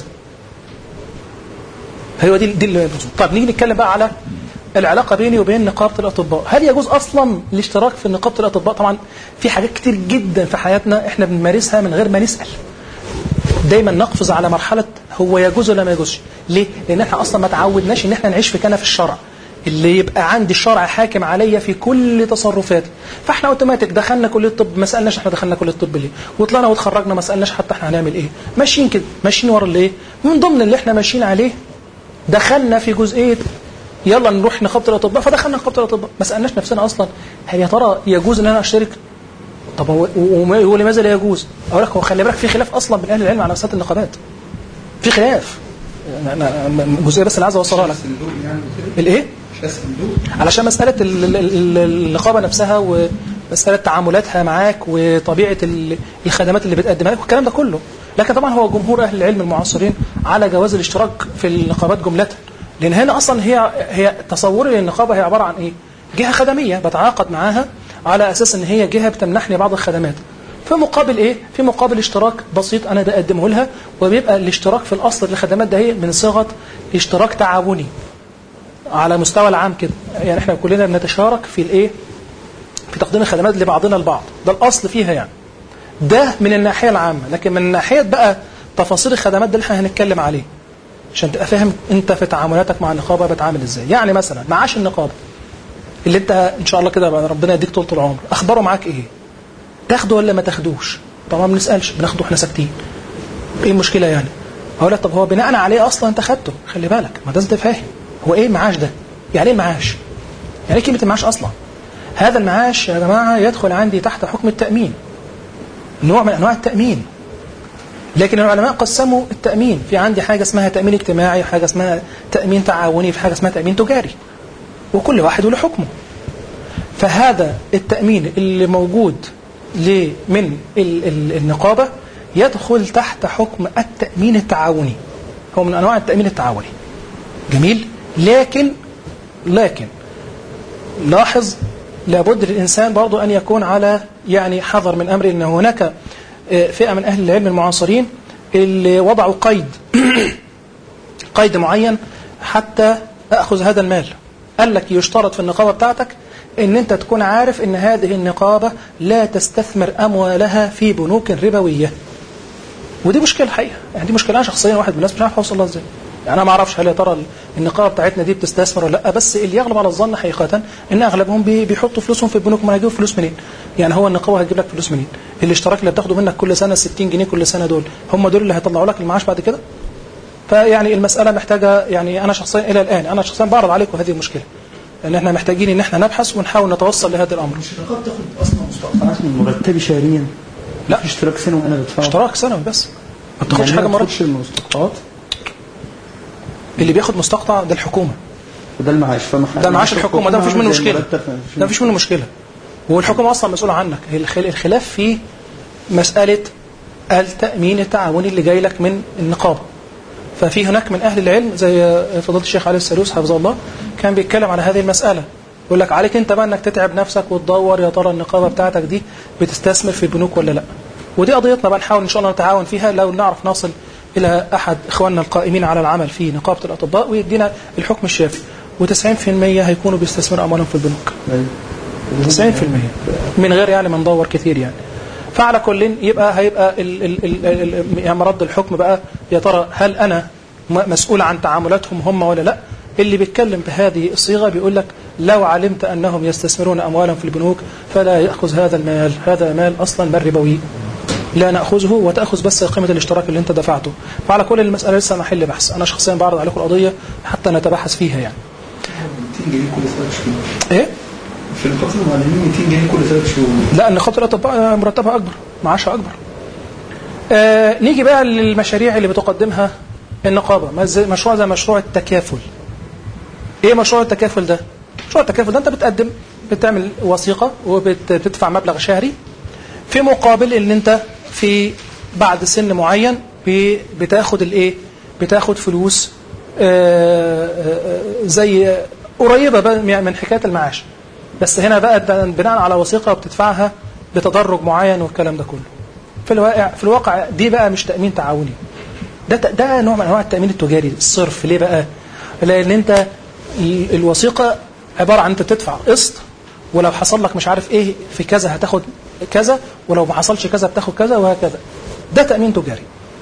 هو دي دي اللي يجوز. طب نيجي نتكلم بقى على العلاقه بيني وبين نقابه الاطباء هل يجوز اصلا الاشتراك في نقابه الاطباء طبعا في حاجات كتير جدا في حياتنا احنا بنمارسها من غير ما نسال دايما نقفز على مرحله هو يجوز ولا ما يجوزش ليه لان احنا اصلا ما تعودناش ان احنا نعيش في كنف الشرع اللي يبقى عندي الشرع حاكم عليا في كل تصرفاتي فاحنا اوتوماتيك دخلنا كليه الطب ما سالناش احنا دخلنا كليه الطب ليه وطلعنا واتخرجنا ما سالناش حتى احنا هنعمل ايه ماشيين كده ماشيين ورا الايه من ضمن اللي احنا ماشيين عليه دخلنا في جزئيه يلا نروح نقابه الاطباء فدخلنا نقابه الاطباء ما سالناش نفسنا اصلا هل يا ترى يجوز ان انا اشترك طب هو وما- ولماذا لا يجوز؟ اقول لك هو خلي بالك في خلاف اصلا بين اهل العلم على مساله النقابات. في خلاف. أنا- أنا جزئيه بس اللي عايز اوصلها لك. صندوق يعني كده الايه؟ مش صندوق علشان مساله ال- ال- ال- النقابه نفسها ومساله تعاملاتها معاك وطبيعه ال- الخدمات اللي بتقدمها لك والكلام ده كله. لكن طبعا هو جمهور اهل العلم المعاصرين على جواز الاشتراك في النقابات جمله. لان هنا اصلا هي هي تصوري للنقابه هي عباره عن ايه؟ جهه خدميه بتعاقد معاها على اساس ان هي جهه بتمنحني بعض الخدمات. في مقابل ايه في مقابل اشتراك بسيط انا بقدمه لها وبيبقى الاشتراك في الاصل للخدمات ده هي من صيغه اشتراك تعاوني على مستوى العام كده يعني احنا كلنا بنتشارك في الايه في تقديم الخدمات لبعضنا البعض ده الاصل فيها يعني ده من الناحيه العامه لكن من ناحيه بقى تفاصيل الخدمات ده اللي احنا هنتكلم عليه عشان تبقى فاهم انت في تعاملاتك مع النقابه بتعامل ازاي يعني مثلا معاش النقابه اللي انت ان شاء الله كده بقى ربنا يديك طول العمر اخباره معاك ايه تاخده ولا ما تاخدوش طبعا ما بنسالش بناخده احنا ساكتين ايه المشكله يعني اقول لك طب هو بناء عليه اصلا انت خدته خلي بالك ما لازم تفهم هو ايه المعاش ده يعني ايه المعاش يعني ايه كلمه المعاش اصلا هذا المعاش يا جماعه يدخل عندي تحت حكم التامين نوع من انواع التامين لكن العلماء قسموا التامين في عندي حاجه اسمها تامين اجتماعي وحاجه اسمها تامين تعاوني في حاجه اسمها تامين تجاري وكل واحد له حكمه فهذا التامين اللي موجود ل- من ال- ال- النقابه يدخل تحت حكم التامين التعاوني هو من انواع التامين التعاوني جميل لكن لكن لاحظ لابد للإنسان برضو أن يكون على يعني حذر من أمر أن هناك آه، فئة من أهل العلم المعاصرين اللي وضعوا قيد قيد معين حتى أخذ هذا المال قال لك يشترط في النقابة بتاعتك أن أنت تكون عارف أن هذه النقابة لا تستثمر أموالها في بنوك ربوية ودي مشكلة الحقيقة يعني دي مشكلة أنا شخصيا واحد من الناس مش عارف أوصل لها إزاي يعني أنا ما أعرفش هل يا ترى النقابة بتاعتنا دي بتستثمر ولا لا بس اللي يغلب على الظن حقيقة إن أغلبهم بي- بيحطوا فلوسهم في البنوك ما هيجيبوا فلوس منين يعني هو النقابة هتجيب لك فلوس منين الاشتراك اللي بتاخده منك كل سنة 60 جنيه كل سنة دول هم دول اللي هيطلعوا لك المعاش بعد كده فيعني المسألة محتاجة يعني أنا شخصيا إلى الآن أنا شخصيا بعرض عليكم هذه المشكلة لأن احنا محتاجين إن احنا نبحث ونحاول نتوصل لهذا الأمر مش النقابه بتاخد اصلا مستقطعات من مرتبي شهريا لا. في اشتراك سنوي انا بدفعه اشتراك سنوي بس ما بتاخدش يعني حاجة ما مرة بتاخدش المستقطعات اللي بياخد مستقطع ده الحكومة وده المعاش فما ده معاش الحكومه ده مفيش منه مشكله ده ده مفيش منه مشكله والحكومه اصلا مسؤوله عنك هي الخل- الخلاف في مساله التامين التعاوني اللي جاي لك من النقابه ففي هناك من اهل العلم زي فضيله الشيخ علي السلوس حفظه الله كان بيتكلم على هذه المساله يقول لك عليك انت بقى انك تتعب نفسك وتدور يا ترى النقابه بتاعتك دي بتستثمر في البنوك ولا لا ودي قضيتنا بقى نحاول ان شاء الله نتعاون فيها لو نعرف نصل الى احد اخواننا القائمين على العمل في نقابه الاطباء ويدينا الحكم الشافي و90% هيكونوا بيستثمروا اموالهم في البنوك 90% من غير يعني ما ندور كثير يعني فعلى كل يبقى هيبقى ال ال ال ال يعني مرد الحكم بقى يا ترى هل انا م- مسؤول عن تعاملاتهم هم ولا لا اللي بيتكلم بهذه الصيغه بيقول لك لو علمت انهم يستثمرون اموالهم في البنوك فلا ياخذ هذا المال هذا مال اصلا مال ربوي لا ناخذه وتاخذ بس قيمه الاشتراك اللي انت دفعته فعلى كل المساله لسه محل بحث انا شخصيا بعرض عليكم القضيه حتى نتبحث فيها يعني 200 جنيه كل ثلاث شهور ايه في نقابه المعلمين 200 جنيه كل ثلاث شهور لا نقابه الاطباء مرتبها اكبر معاشها اكبر آه نيجي بقى للمشاريع اللي بتقدمها النقابه ما زي- مشروع زي مشروع التكافل ايه مشروع التكافل ده مشروع التكافل ده انت بتقدم بتعمل وثيقه وبتدفع مبلغ شهري في مقابل ان انت في بعد سن معين ب- بتاخد الايه بتاخد فلوس آه، آه، زي قريبه بقى من حكايه المعاش بس هنا بقى ده بناء على وثيقه بتدفعها بتدرج معين والكلام ده كله في الواقع في الواقع دي بقى مش تامين تعاوني ده ده نوع من انواع التامين التجاري الصرف ليه بقى لان انت ال- الوثيقه عباره عن انت بتدفع قسط ولو حصل لك مش عارف ايه في كذا هتاخد كذا ولو ما حصلش كذا بتاخد كذا وهكذا ده تامين تجاري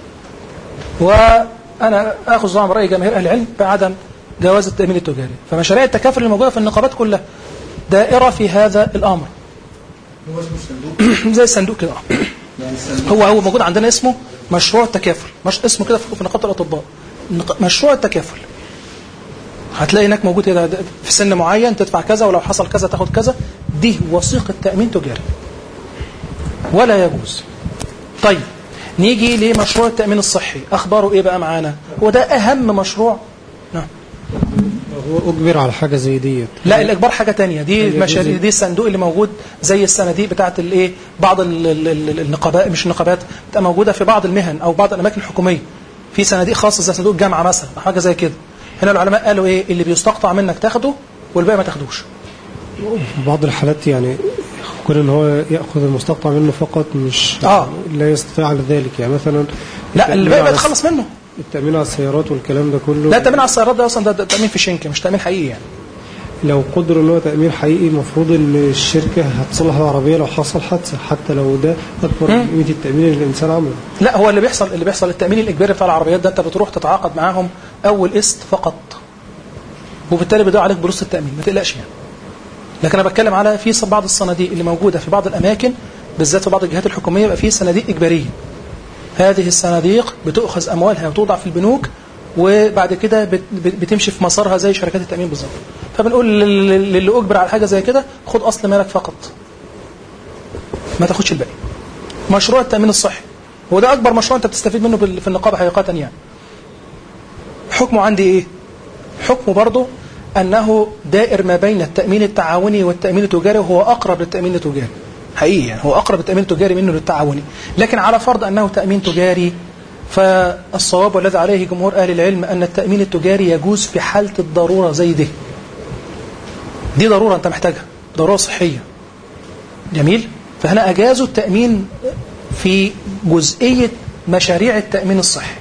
وانا اخذ طبعا براي جماهير اهل العلم بعدم جواز التامين التجاري فمشاريع التكافل الموجوده في النقابات كلها دائره في هذا الامر هو اسمه الصندوق زي الصندوق كده يعني الصندوق هو هو موجود عندنا اسمه مشروع التكافل مش اسمه كده في في نقابه الاطباء نق- مشروع التكافل هتلاقي هناك موجود كده في سن معين تدفع كذا ولو حصل كذا تاخد كذا دي وثيقه تامين تجاري ولا يجوز طيب نيجي لمشروع التامين الصحي اخباره ايه بقى معانا وده اهم مشروع نعم هو اجبر على حاجه زي ديت لا الاجبار حاجه تانية دي هي المشاريع جزء. دي الصندوق اللي موجود زي الصناديق بتاعه الايه بعض ال- ال- ال- النقابات مش النقابات بتبقى موجوده في بعض المهن او بعض الاماكن الحكوميه في صناديق خاصه زي صندوق الجامعه مثلا أو حاجه زي كده هنا العلماء قالوا ايه اللي بيستقطع منك تاخده والباقي ما تاخدوش في بعض الحالات يعني كون ان هو ياخذ المستقطع منه فقط مش آه. لا يستطيع على ذلك يعني مثلا لا اللي باقي التأمين بقى على تخلص منه التامين على السيارات والكلام ده كله لا التامين على السيارات ده اصلا ده, ده تامين في شنك مش تامين حقيقي يعني لو قدر ان هو تامين حقيقي المفروض ان الشركه هتصلح العربيه لو حصل حادثه حتى لو ده اكبر من قيمه التامين اللي الانسان عمله لا هو اللي بيحصل اللي بيحصل التامين الاجباري بتاع العربيات ده انت بتروح تتعاقد معاهم اول قسط فقط وبالتالي بيضيع عليك بروس التامين ما تقلقش يعني لكن انا بتكلم على في بعض الصناديق اللي موجوده في بعض الاماكن بالذات في بعض الجهات الحكوميه يبقى في صناديق اجباريه هذه الصناديق بتؤخذ اموالها وتوضع في البنوك وبعد كده بت- بت- بتمشي في مسارها زي شركات التامين بالظبط فبنقول لل- لل- للي اجبر على حاجه زي كده خد اصل مالك فقط ما تاخدش الباقي مشروع التامين الصحي وده اكبر مشروع انت بتستفيد منه بال- في النقابه حقيقه يعني حكمه عندي ايه حكمه برضه انه دائر ما بين التامين التعاوني والتامين التجاري وهو اقرب للتامين التجاري حقيقي يعني هو اقرب التامين التجاري منه للتعاوني لكن على فرض انه تامين تجاري فالصواب والذي عليه جمهور اهل العلم ان التامين التجاري يجوز في حاله الضروره زي دي دي ضروره انت محتاجها ضروره صحيه جميل فهنا اجازوا التامين في جزئيه مشاريع التامين الصحي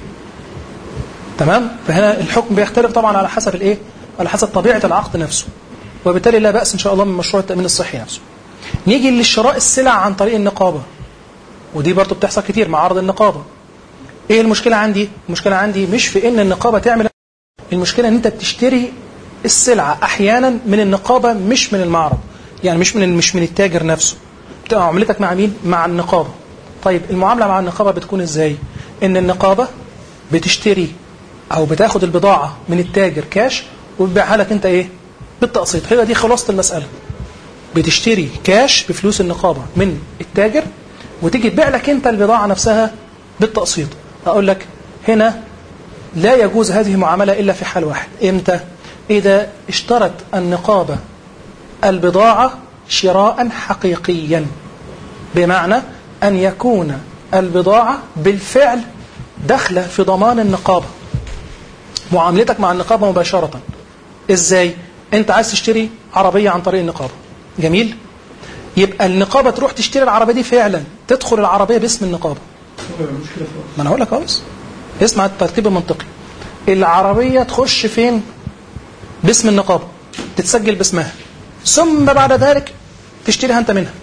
تمام فهنا الحكم بيختلف طبعا على حسب الايه على حسب طبيعه العقد نفسه وبالتالي لا باس ان شاء الله من مشروع التامين الصحي نفسه نيجي لشراء السلع عن طريق النقابه ودي برضه بتحصل كتير مع عرض النقابه ايه المشكله عندي المشكله عندي مش في ان النقابه تعمل المشكله ان انت بتشتري السلعه احيانا من النقابه مش من المعرض يعني مش من مش من التاجر نفسه بتبقى معاملتك مع مين مع النقابه طيب المعامله مع النقابه بتكون ازاي ان النقابه بتشتري او بتاخد البضاعه من التاجر كاش وبتبيعها لك انت ايه بالتقسيط هي دي خلاصه المساله بتشتري كاش بفلوس النقابه من التاجر وتيجي تبيع لك انت البضاعه نفسها بالتقسيط اقول لك هنا لا يجوز هذه المعامله الا في حال واحد امتى اذا اشترت النقابه البضاعه شراء حقيقيا بمعنى ان يكون البضاعه بالفعل داخله في ضمان النقابه معاملتك مع النقابه مباشره ازاي انت عايز تشتري عربيه عن طريق النقابه جميل يبقى النقابه تروح تشتري العربيه دي فعلا تدخل العربيه باسم النقابه ما انا هقول لك اهو بس. اسمع الترتيب المنطقي العربيه تخش فين باسم النقابه تتسجل باسمها ثم بعد ذلك تشتريها انت منها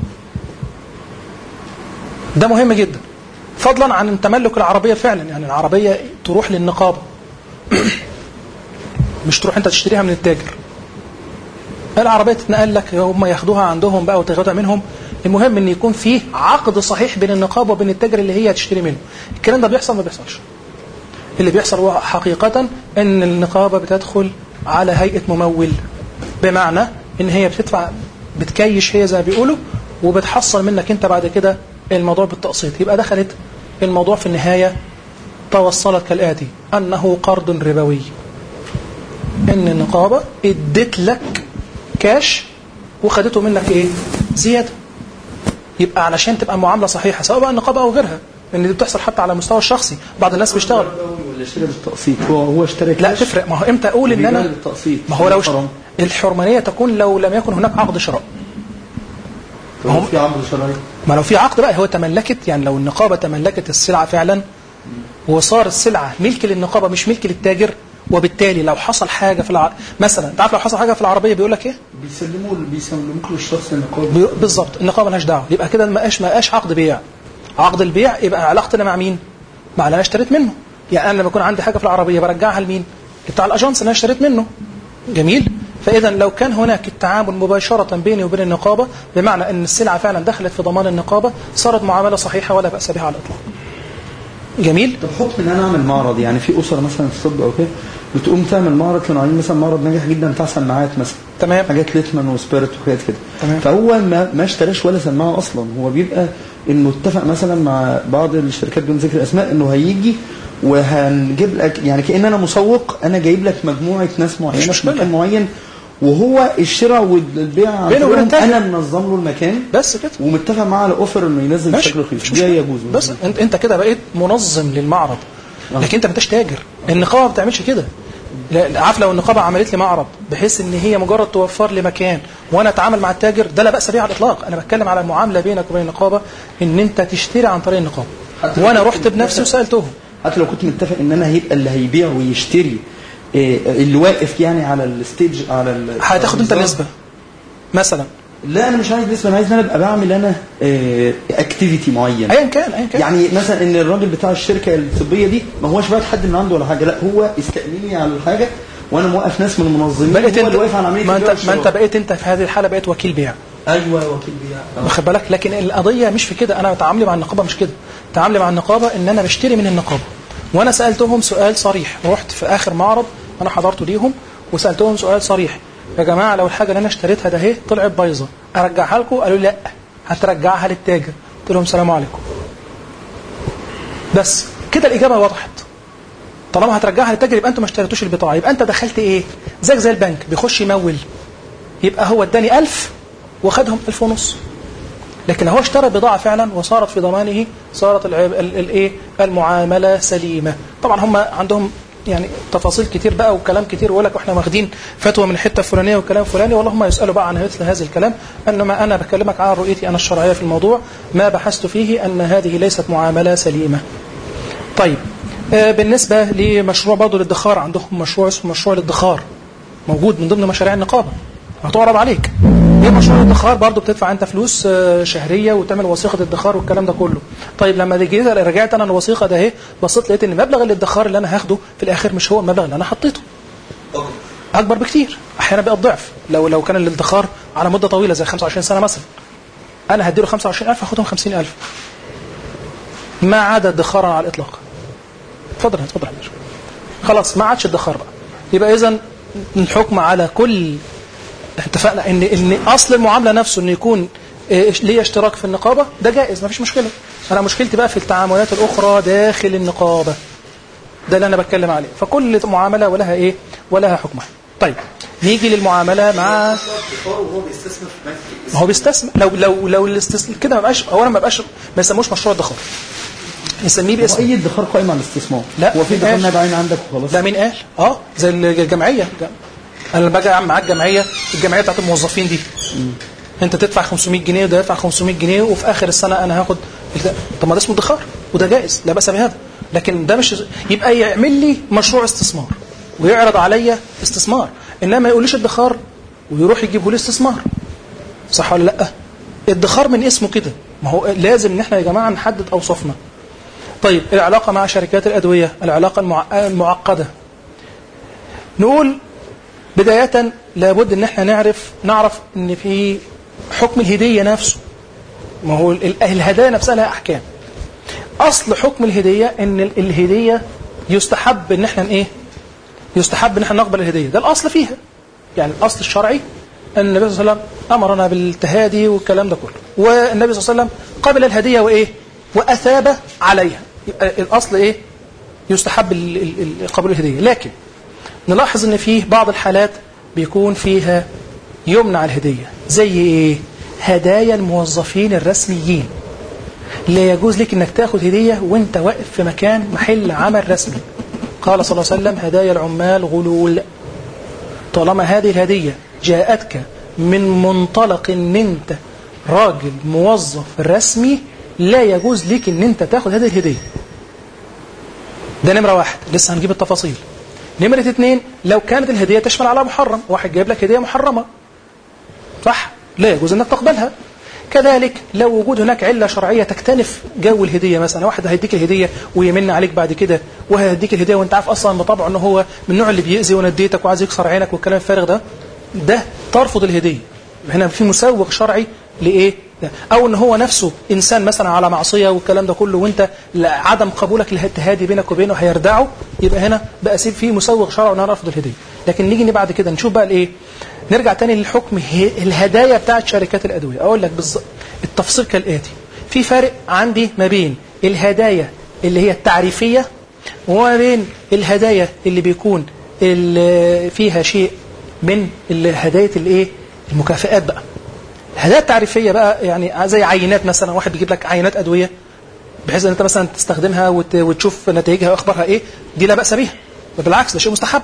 ده مهم جدا فضلا عن تملك العربيه فعلا يعني العربيه تروح للنقابه مش تروح انت تشتريها من التاجر العربيه تتنقل لك هم ياخدوها عندهم بقى وتاخدها منهم المهم ان يكون فيه عقد صحيح بين النقابه وبين التاجر اللي هي هتشتري منه الكلام ده بيحصل ما بيحصلش اللي بيحصل هو حقيقه ان النقابه بتدخل على هيئه ممول بمعنى ان هي بتدفع بتكيش هي زي ما بيقولوا وبتحصل منك انت بعد كده الموضوع بالتقسيط يبقى دخلت الموضوع في النهايه توصلت كالاتي انه قرض ربوي ان النقابه ادت لك كاش وخدته منك ايه زياده يبقى علشان تبقى المعامله صحيحه سواء بقى النقابه او غيرها لان دي بتحصل حتى على المستوى الشخصي بعض الناس بيشتغل ولا اشتري بالتقسيط هو هو اشترى لا كاش تفرق ما هو امتى اقول ان وبيبيع انا بالتقسيط ما هو لو حرام. الحرمانيه تكون لو لم يكن هناك عقد شراء طب هو في عقد شرعي ما لو في عقد بقى هو تملكت يعني لو النقابه تملكت السلعه فعلا وصار السلعه ملك للنقابه مش ملك للتاجر وبالتالي لو حصل حاجه في الع... مثلا انت عارف لو حصل حاجه في العربيه بيقول لك ايه؟ بيسلموا بيسلموك للشخص النقابي بي... بالظبط النقابه مالهاش دعوه يبقى كده ما بقاش ما بقاش عقد بيع عقد البيع يبقى علاقتنا مع مين؟ مع اللي انا اشتريت منه يعني انا لما يكون عندي حاجه في العربيه برجعها لمين؟ بتاع الاجانس اللي انا اشتريت منه جميل فاذا لو كان هناك التعامل مباشره بيني وبين النقابه بمعنى ان السلعه فعلا دخلت في ضمان النقابه صارت معامله صحيحه ولا باس بها على الاطلاق جميل طب حكم ان انا اعمل معرض يعني في اسر مثلا في الطب او كده بتقوم تعمل معرض كانوا عاملين مثلا معرض ناجح جدا بتاع سماعات مثلا تمام حاجات ليتمان وسبيرت وحاجات كده تمام. فهو ما ما اشتراش ولا سماعه اصلا هو بيبقى انه اتفق مثلا مع بعض الشركات بدون ذكر اسماء انه هيجي وهنجيب لك يعني كان انا مسوق انا جايب لك مجموعه ناس معينه في مشكلة. مكان معين وهو الشراء والبيع عن بينه وبين طريقهم التاجر. انا منظم له المكان بس كده ومتفق معاه على اوفر انه ينزل ماشي بشكل رخيص مش ده مشكلة. يجوز بس انت انت كده بقيت منظم للمعرض لكن انت ما انتش تاجر النقابه ما بتعملش كده لا عارف لو النقابه عملت لي معرض بحيث ان هي مجرد توفر لي مكان وانا اتعامل مع التاجر ده لا باس به على الاطلاق انا بتكلم على المعامله بينك وبين النقابه ان انت تشتري عن طريق النقابه حتى لو وانا كنت رحت بنفسي متفق- وسالتهم حتى لو كنت متفق ان انا هيبقى اللي هيبيع ويشتري إيه، اللي واقف يعني على الستيج على ال- هتاخد انت الترابيزات. النسبه مثلا لا انا مش عايز نسبه انا عايز ان انا ابقى بعمل انا اكتيفيتي معين ايا كان ايا كان يعني مثلا ان الراجل بتاع الشركه الطبيه دي ما هوش باعت حد من عنده ولا حاجه لا هو استأمني على الحاجه وانا موقف ناس من المنظمين بقيت هو انت اللي واقف على عمليه ما البيع انت ما انت والشراء. بقيت انت في هذه الحاله بقيت وكيل بيع ايوه وكيل بيع آه. واخد بالك لكن القضيه مش في كده انا تعاملي مع النقابه مش كده تعاملي مع النقابه ان انا بشتري من النقابه وانا سالتهم سؤال صريح رحت في اخر معرض انا حضرته ليهم وسالتهم سؤال صريح يا جماعه لو الحاجه اللي انا اشتريتها ده اهي طلعت بايظه ارجعها لكم قالوا لي لا هترجعها للتاجر قلت لهم السلام عليكم بس كده الاجابه وضحت طالما هترجعها للتاجر يبقى انتوا ما اشتريتوش البضاعه يبقى انت دخلت ايه زيك زي البنك بيخش يمول يبقى هو اداني 1000 وخدهم 1000 ونص لكن هو اشترى بضاعة فعلا وصارت في ضمانه صارت العب- ال- الايه المعاملة سليمة طبعا هم عندهم يعني تفاصيل كتير بقى وكلام كتير ويقول لك واحنا واخدين فتوى من الحته الفلانيه وكلام فلاني والله هم يسالوا بقى عن مثل هذا الكلام انما انا بكلمك عن رؤيتي انا الشرعيه في الموضوع ما بحثت فيه ان هذه ليست معامله سليمه. طيب آه، بالنسبه لمشروع برضه الادخار عندهم مشروع اسمه مشروع الادخار موجود من ضمن مشاريع النقابه هتعرض عليك ايه مشروع الادخار برضه بتدفع انت فلوس آه، شهريه وتعمل وثيقه ادخار والكلام ده كله طيب لما جيت رجعت انا الوثيقه ده اهي بصيت لقيت ان مبلغ الادخار اللي انا هاخده في الاخر مش هو المبلغ اللي انا حطيته اكبر بكتير احيانا بقى الضعف لو لو كان الادخار على مده طويله زي 25 سنه مثلا انا هديله 25000 هاخدهم 50000 ما عدا ادخارا على الاطلاق اتفضل اتفضل يا باشا خلاص ما عادش ادخار بقى يبقى اذا الحكم على كل اتفقنا ان ان اصل المعامله نفسه انه يكون إيه، ليه اشتراك في النقابه ده جائز ما فيش مشكله انا مشكلتي بقى في التعاملات الاخرى داخل النقابه ده اللي انا بتكلم عليه فكل معامله ولها ايه ولها حكمها طيب نيجي للمعامله مع وهو بيستثمر في بنك ما هو بيستثمر لو لو لو الاستثمار كده ما بقاش اولا ما بقاش ما يسموش مشروع ادخار يسميه هو باسم اي ادخار قائم على الاستثمار لا، هو في ما ادخار فيهاش. نائب عين عندك وخلاص ده مين قال؟ اه زي الجمعيه انا لما باجي اعمل معاك جمعيه الجمعيه بتاعت الموظفين دي انت تدفع 500 جنيه وده يدفع 500 جنيه وفي اخر السنه انا هاخد طب ما ده اسمه ادخار وده جائز لا باس بهذا لكن ده مش يبقى يعمل لي مشروع استثمار ويعرض عليا استثمار انما ما يقوليش ادخار ويروح يجيبه لي استثمار صح ولا لا؟ ادخار من اسمه كده ما هو لازم ان احنا يا جماعه نحدد اوصافنا طيب العلاقه مع شركات الادويه العلاقه المع- المعقده نقول بداية لابد ان احنا نعرف نعرف ان في حكم الهدية نفسه ما هو ال- الهدايا نفسها لها احكام اصل حكم الهدية ان ال- الهدية يستحب ان احنا ايه يستحب ان احنا نقبل الهدية ده الاصل فيها يعني الاصل الشرعي ان النبي صلى الله عليه وسلم امرنا بالتهادي والكلام ده كله والنبي صلى الله عليه وسلم قبل الهدية وايه واثاب عليها يبقى الاصل ايه يستحب ال- ال- ال- قبول الهدية لكن نلاحظ ان فيه بعض الحالات بيكون فيها يمنع الهدية زي ايه هدايا الموظفين الرسميين لا يجوز لك انك تاخد هدية وانت واقف في مكان محل عمل رسمي قال صلى الله عليه وسلم هدايا العمال غلول طالما هذه الهدية جاءتك من منطلق ان انت راجل موظف رسمي لا يجوز لك ان انت تاخد هذه الهدية ده نمرة واحد لسه هنجيب التفاصيل نمرة اتنين لو كانت الهدية تشمل على محرم واحد جايب لك هدية محرمة صح لا يجوز انك تقبلها كذلك لو وجود هناك علة شرعية تكتنف جو الهدية مثلا واحد هيديك الهدية ويمن عليك بعد كده وهيديك الهدية وانت عارف اصلا بطبعه ان هو من النوع اللي بيأذي ونديتك وعايز يكسر عينك والكلام الفارغ ده ده ترفض الهدية هنا في مسوغ شرعي لايه ده. او ان هو نفسه انسان مثلا على معصيه والكلام ده كله وانت عدم قبولك للتهادي بينك وبينه هيردعه يبقى هنا بقى سيب فيه مسوغ شرعي ان انا ارفض الهديه لكن نيجي بعد كده نشوف بقى الايه نرجع تاني للحكم ه- الهدايا بتاعت شركات الادويه اقول لك بالظبط التفصيل كالاتي في فرق عندي ما بين الهدايا اللي هي التعريفيه وما بين الهدايا اللي بيكون ال- فيها شيء من الهدايا الايه المكافئات بقى الهدايا التعريفيه بقى يعني زي عينات مثلا واحد بيجيب لك عينات ادويه بحيث ان انت مثلا تستخدمها وت- وتشوف نتائجها واخبارها ايه دي لا باس بها بالعكس ده شيء مستحب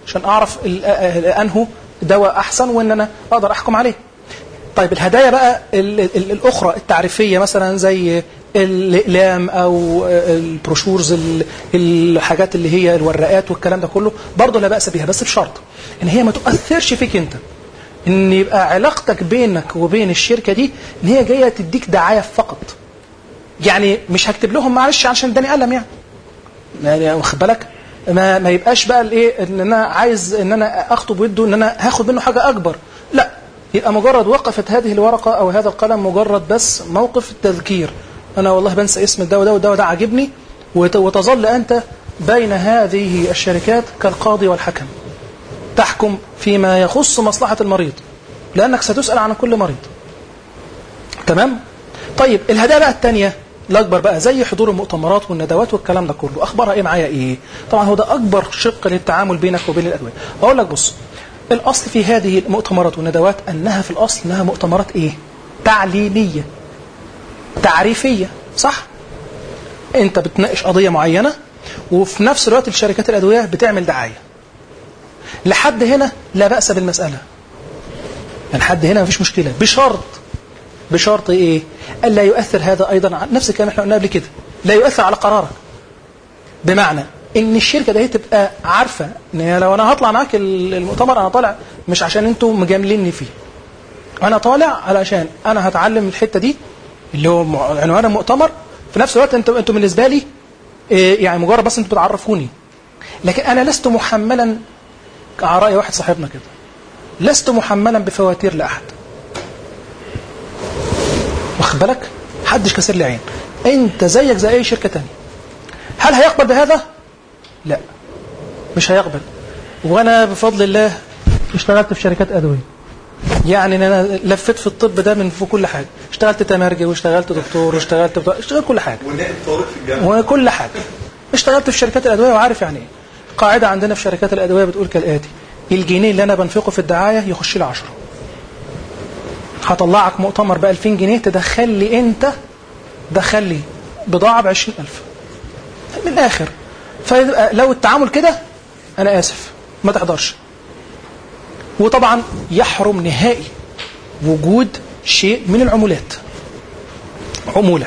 عشان اعرف ال- آه، انه دواء احسن وان انا اقدر احكم عليه طيب الهدايا بقى ال ال الاخرى التعريفيه مثلا زي الاقلام او البروشورز ال- الحاجات اللي هي الورقات والكلام ده كله برضه لا باس بها بس بشرط ان هي ما تؤثرش فيك انت ان يبقى علاقتك بينك وبين الشركه دي ان هي جايه تديك دعايه فقط يعني مش هكتب لهم معلش عشان اداني قلم يعني يعني واخد بالك ما ما يبقاش بقى الايه ان انا عايز ان انا اخطب وده ان انا هاخد منه حاجه اكبر لا يبقى مجرد وقفت هذه الورقه او هذا القلم مجرد بس موقف التذكير انا والله بنسى اسم الدواء ده والدواء ده عاجبني وت- وتظل انت بين هذه الشركات كالقاضي والحكم تحكم فيما يخص مصلحه المريض لانك ستسال عن كل مريض تمام طيب الهدايا بقى الثانيه الاكبر بقى زي حضور المؤتمرات والندوات والكلام ده كله اخبارها ايه معايا ايه طبعا هو ده اكبر شق للتعامل بينك وبين الادويه اقول لك بص الاصل في هذه المؤتمرات والندوات انها في الاصل انها مؤتمرات ايه تعليميه تعريفيه صح انت بتناقش قضيه معينه وفي نفس الوقت الشركات الادويه بتعمل دعايه لحد هنا لا باس بالمساله لحد هنا مفيش مشكله بشرط بشرط ايه؟ الا يؤثر هذا ايضا على نفس الكلام احنا قلناه قبل كده لا يؤثر على قرارك بمعنى ان الشركه دي تبقى عارفه ان هي لو انا هطلع معاك المؤتمر انا طالع مش عشان انتوا مجامليني فيه انا طالع علشان انا هتعلم الحته دي اللي هو مع- عنوان المؤتمر في نفس الوقت انتوا انتوا بالنسبه لي إيه، يعني مجرد بس انتوا بتعرفوني لكن انا لست محملا على راي واحد صاحبنا كده لست محملا بفواتير لاحد واخد بالك حدش كسر لي عين انت زيك زي اي شركه تانية هل هيقبل بهذا لا مش هيقبل وانا بفضل الله اشتغلت في شركات ادويه يعني ان انا لفيت في الطب ده من في كل حاجه اشتغلت تمرجي واشتغلت دكتور واشتغلت بتاع اشتغلت كل حاجه ونائب طارق في الجامعه وكل حاجه اشتغلت في شركات الادويه وعارف يعني ايه قاعده عندنا في شركات الادويه بتقول كالاتي الجنيه اللي انا بنفقه في الدعايه يخش لي 10 هطلعك مؤتمر ب 2000 جنيه تدخل لي انت دخل لي بضاعه ب 20000 من الاخر فلو التعامل كده انا اسف ما تحضرش وطبعا يحرم نهائي وجود شيء من العمولات عموله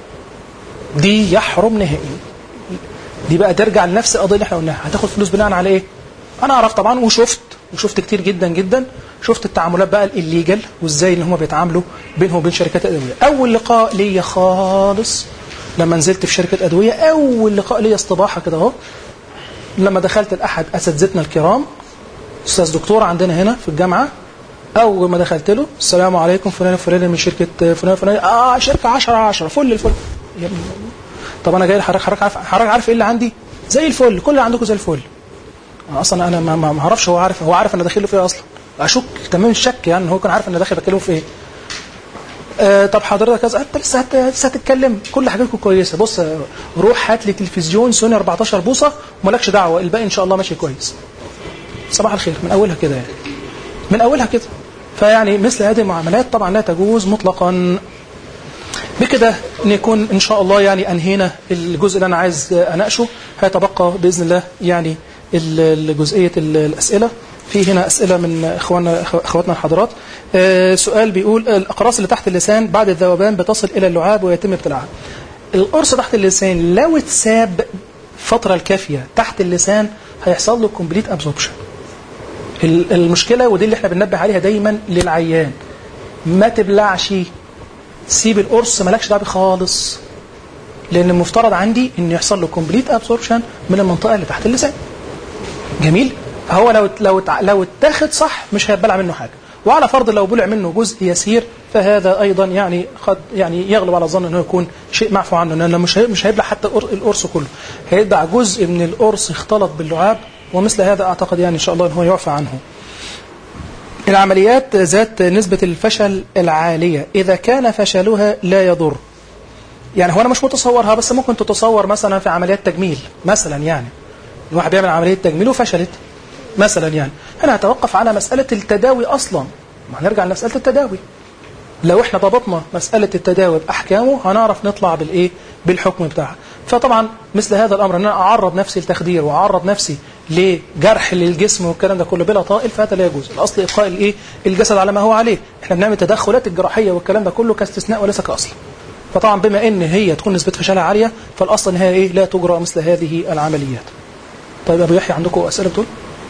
دي يحرم نهائي دي بقى ترجع لنفس القضيه اللي احنا قلناها هتاخد فلوس بناء على ايه انا اعرف طبعا وشفت وشفت كتير جدا جدا شفت التعاملات بقى الليجل وازاي ان هم بيتعاملوا بينهم وبين شركات الادويه اول لقاء ليا خالص لما نزلت في شركه ادويه اول لقاء ليا استباحه كده اهو لما دخلت لاحد اساتذتنا الكرام استاذ دكتور عندنا هنا في الجامعه اول ما دخلت له السلام عليكم فلان فلان من شركه فلان فلان اه شركه 10 10 فل الفل يا ابني طب انا جاي لحضرتك حضرتك عارف حضرتك عارف ايه اللي عندي زي الفل كل اللي عندكم زي الفل أنا اصلا انا ما ما ما اعرفش هو عارف هو عارف انا داخله في ايه اصلا اشك تمام الشك يعني هو كان عارف انا داخل بكلمه في ايه آه طب حضرتك كذا انت لسه هت- لسه هتتكلم كل حاجاتكم كويسه بص آه، روح هات لي تلفزيون سوني 14 بوصه ومالكش دعوه الباقي ان شاء الله ماشي كويس صباح الخير من اولها كده يعني من اولها كده فيعني مثل هذه المعاملات طبعا لا تجوز مطلقا بكده نكون ان شاء الله يعني انهينا الجزء اللي انا عايز اناقشه هيتبقى باذن الله يعني ال- جزئيه ال- الاسئله في هنا اسئله من اخواننا اخواتنا الحضرات آه، سؤال بيقول الاقراص اللي تحت اللسان بعد الذوبان بتصل الى اللعاب ويتم ابتلاعها القرص تحت اللسان لو اتساب الفتره الكافيه تحت اللسان هيحصل له كومبليت ابزوربشن المشكله ودي اللي احنا بننبه عليها دايما للعيان ما تبلعش سيب القرص مالكش دعوه بيه خالص لان المفترض عندي ان يحصل له كومبليت ابسوربشن من المنطقه اللي تحت اللسان جميل فهو لو لو اتع- لو اتاخد صح مش هيتبلع منه حاجه وعلى فرض لو بلع منه جزء يسير فهذا ايضا يعني قد يعني يغلب على الظن انه يكون شيء معفو عنه لانه مش هي- مش هيبلع حتى القر- القرص كله هيدع جزء من القرص اختلط باللعاب ومثل هذا اعتقد يعني ان شاء الله ان هو يعفى عنه العمليات ذات نسبة الفشل العالية إذا كان فشلها لا يضر يعني هو أنا مش متصورها بس ممكن تتصور مثلا في عمليات تجميل مثلا يعني الواحد بيعمل عملية تجميل وفشلت مثلا يعني هنا هتوقف على مسألة التداوي أصلا ما هنرجع لمسألة التداوي لو احنا ضبطنا مسألة التداوي بأحكامه هنعرف نطلع بالإيه بالحكم بتاعها فطبعا مثل هذا الأمر أن أنا أعرض نفسي لتخدير وأعرض نفسي لجرح للجسم والكلام ده كله بلا طائل فهذا لا يجوز الاصل ابقاء الايه الجسد على ما هو عليه احنا بنعمل تدخلات الجراحيه والكلام ده كله كاستثناء وليس كاصل فطبعا بما ان هي تكون نسبه فشلها عاليه فالاصل ان هي ايه لا تجرى مثل هذه العمليات طيب ابو يحيى عندكم اسئله بتقول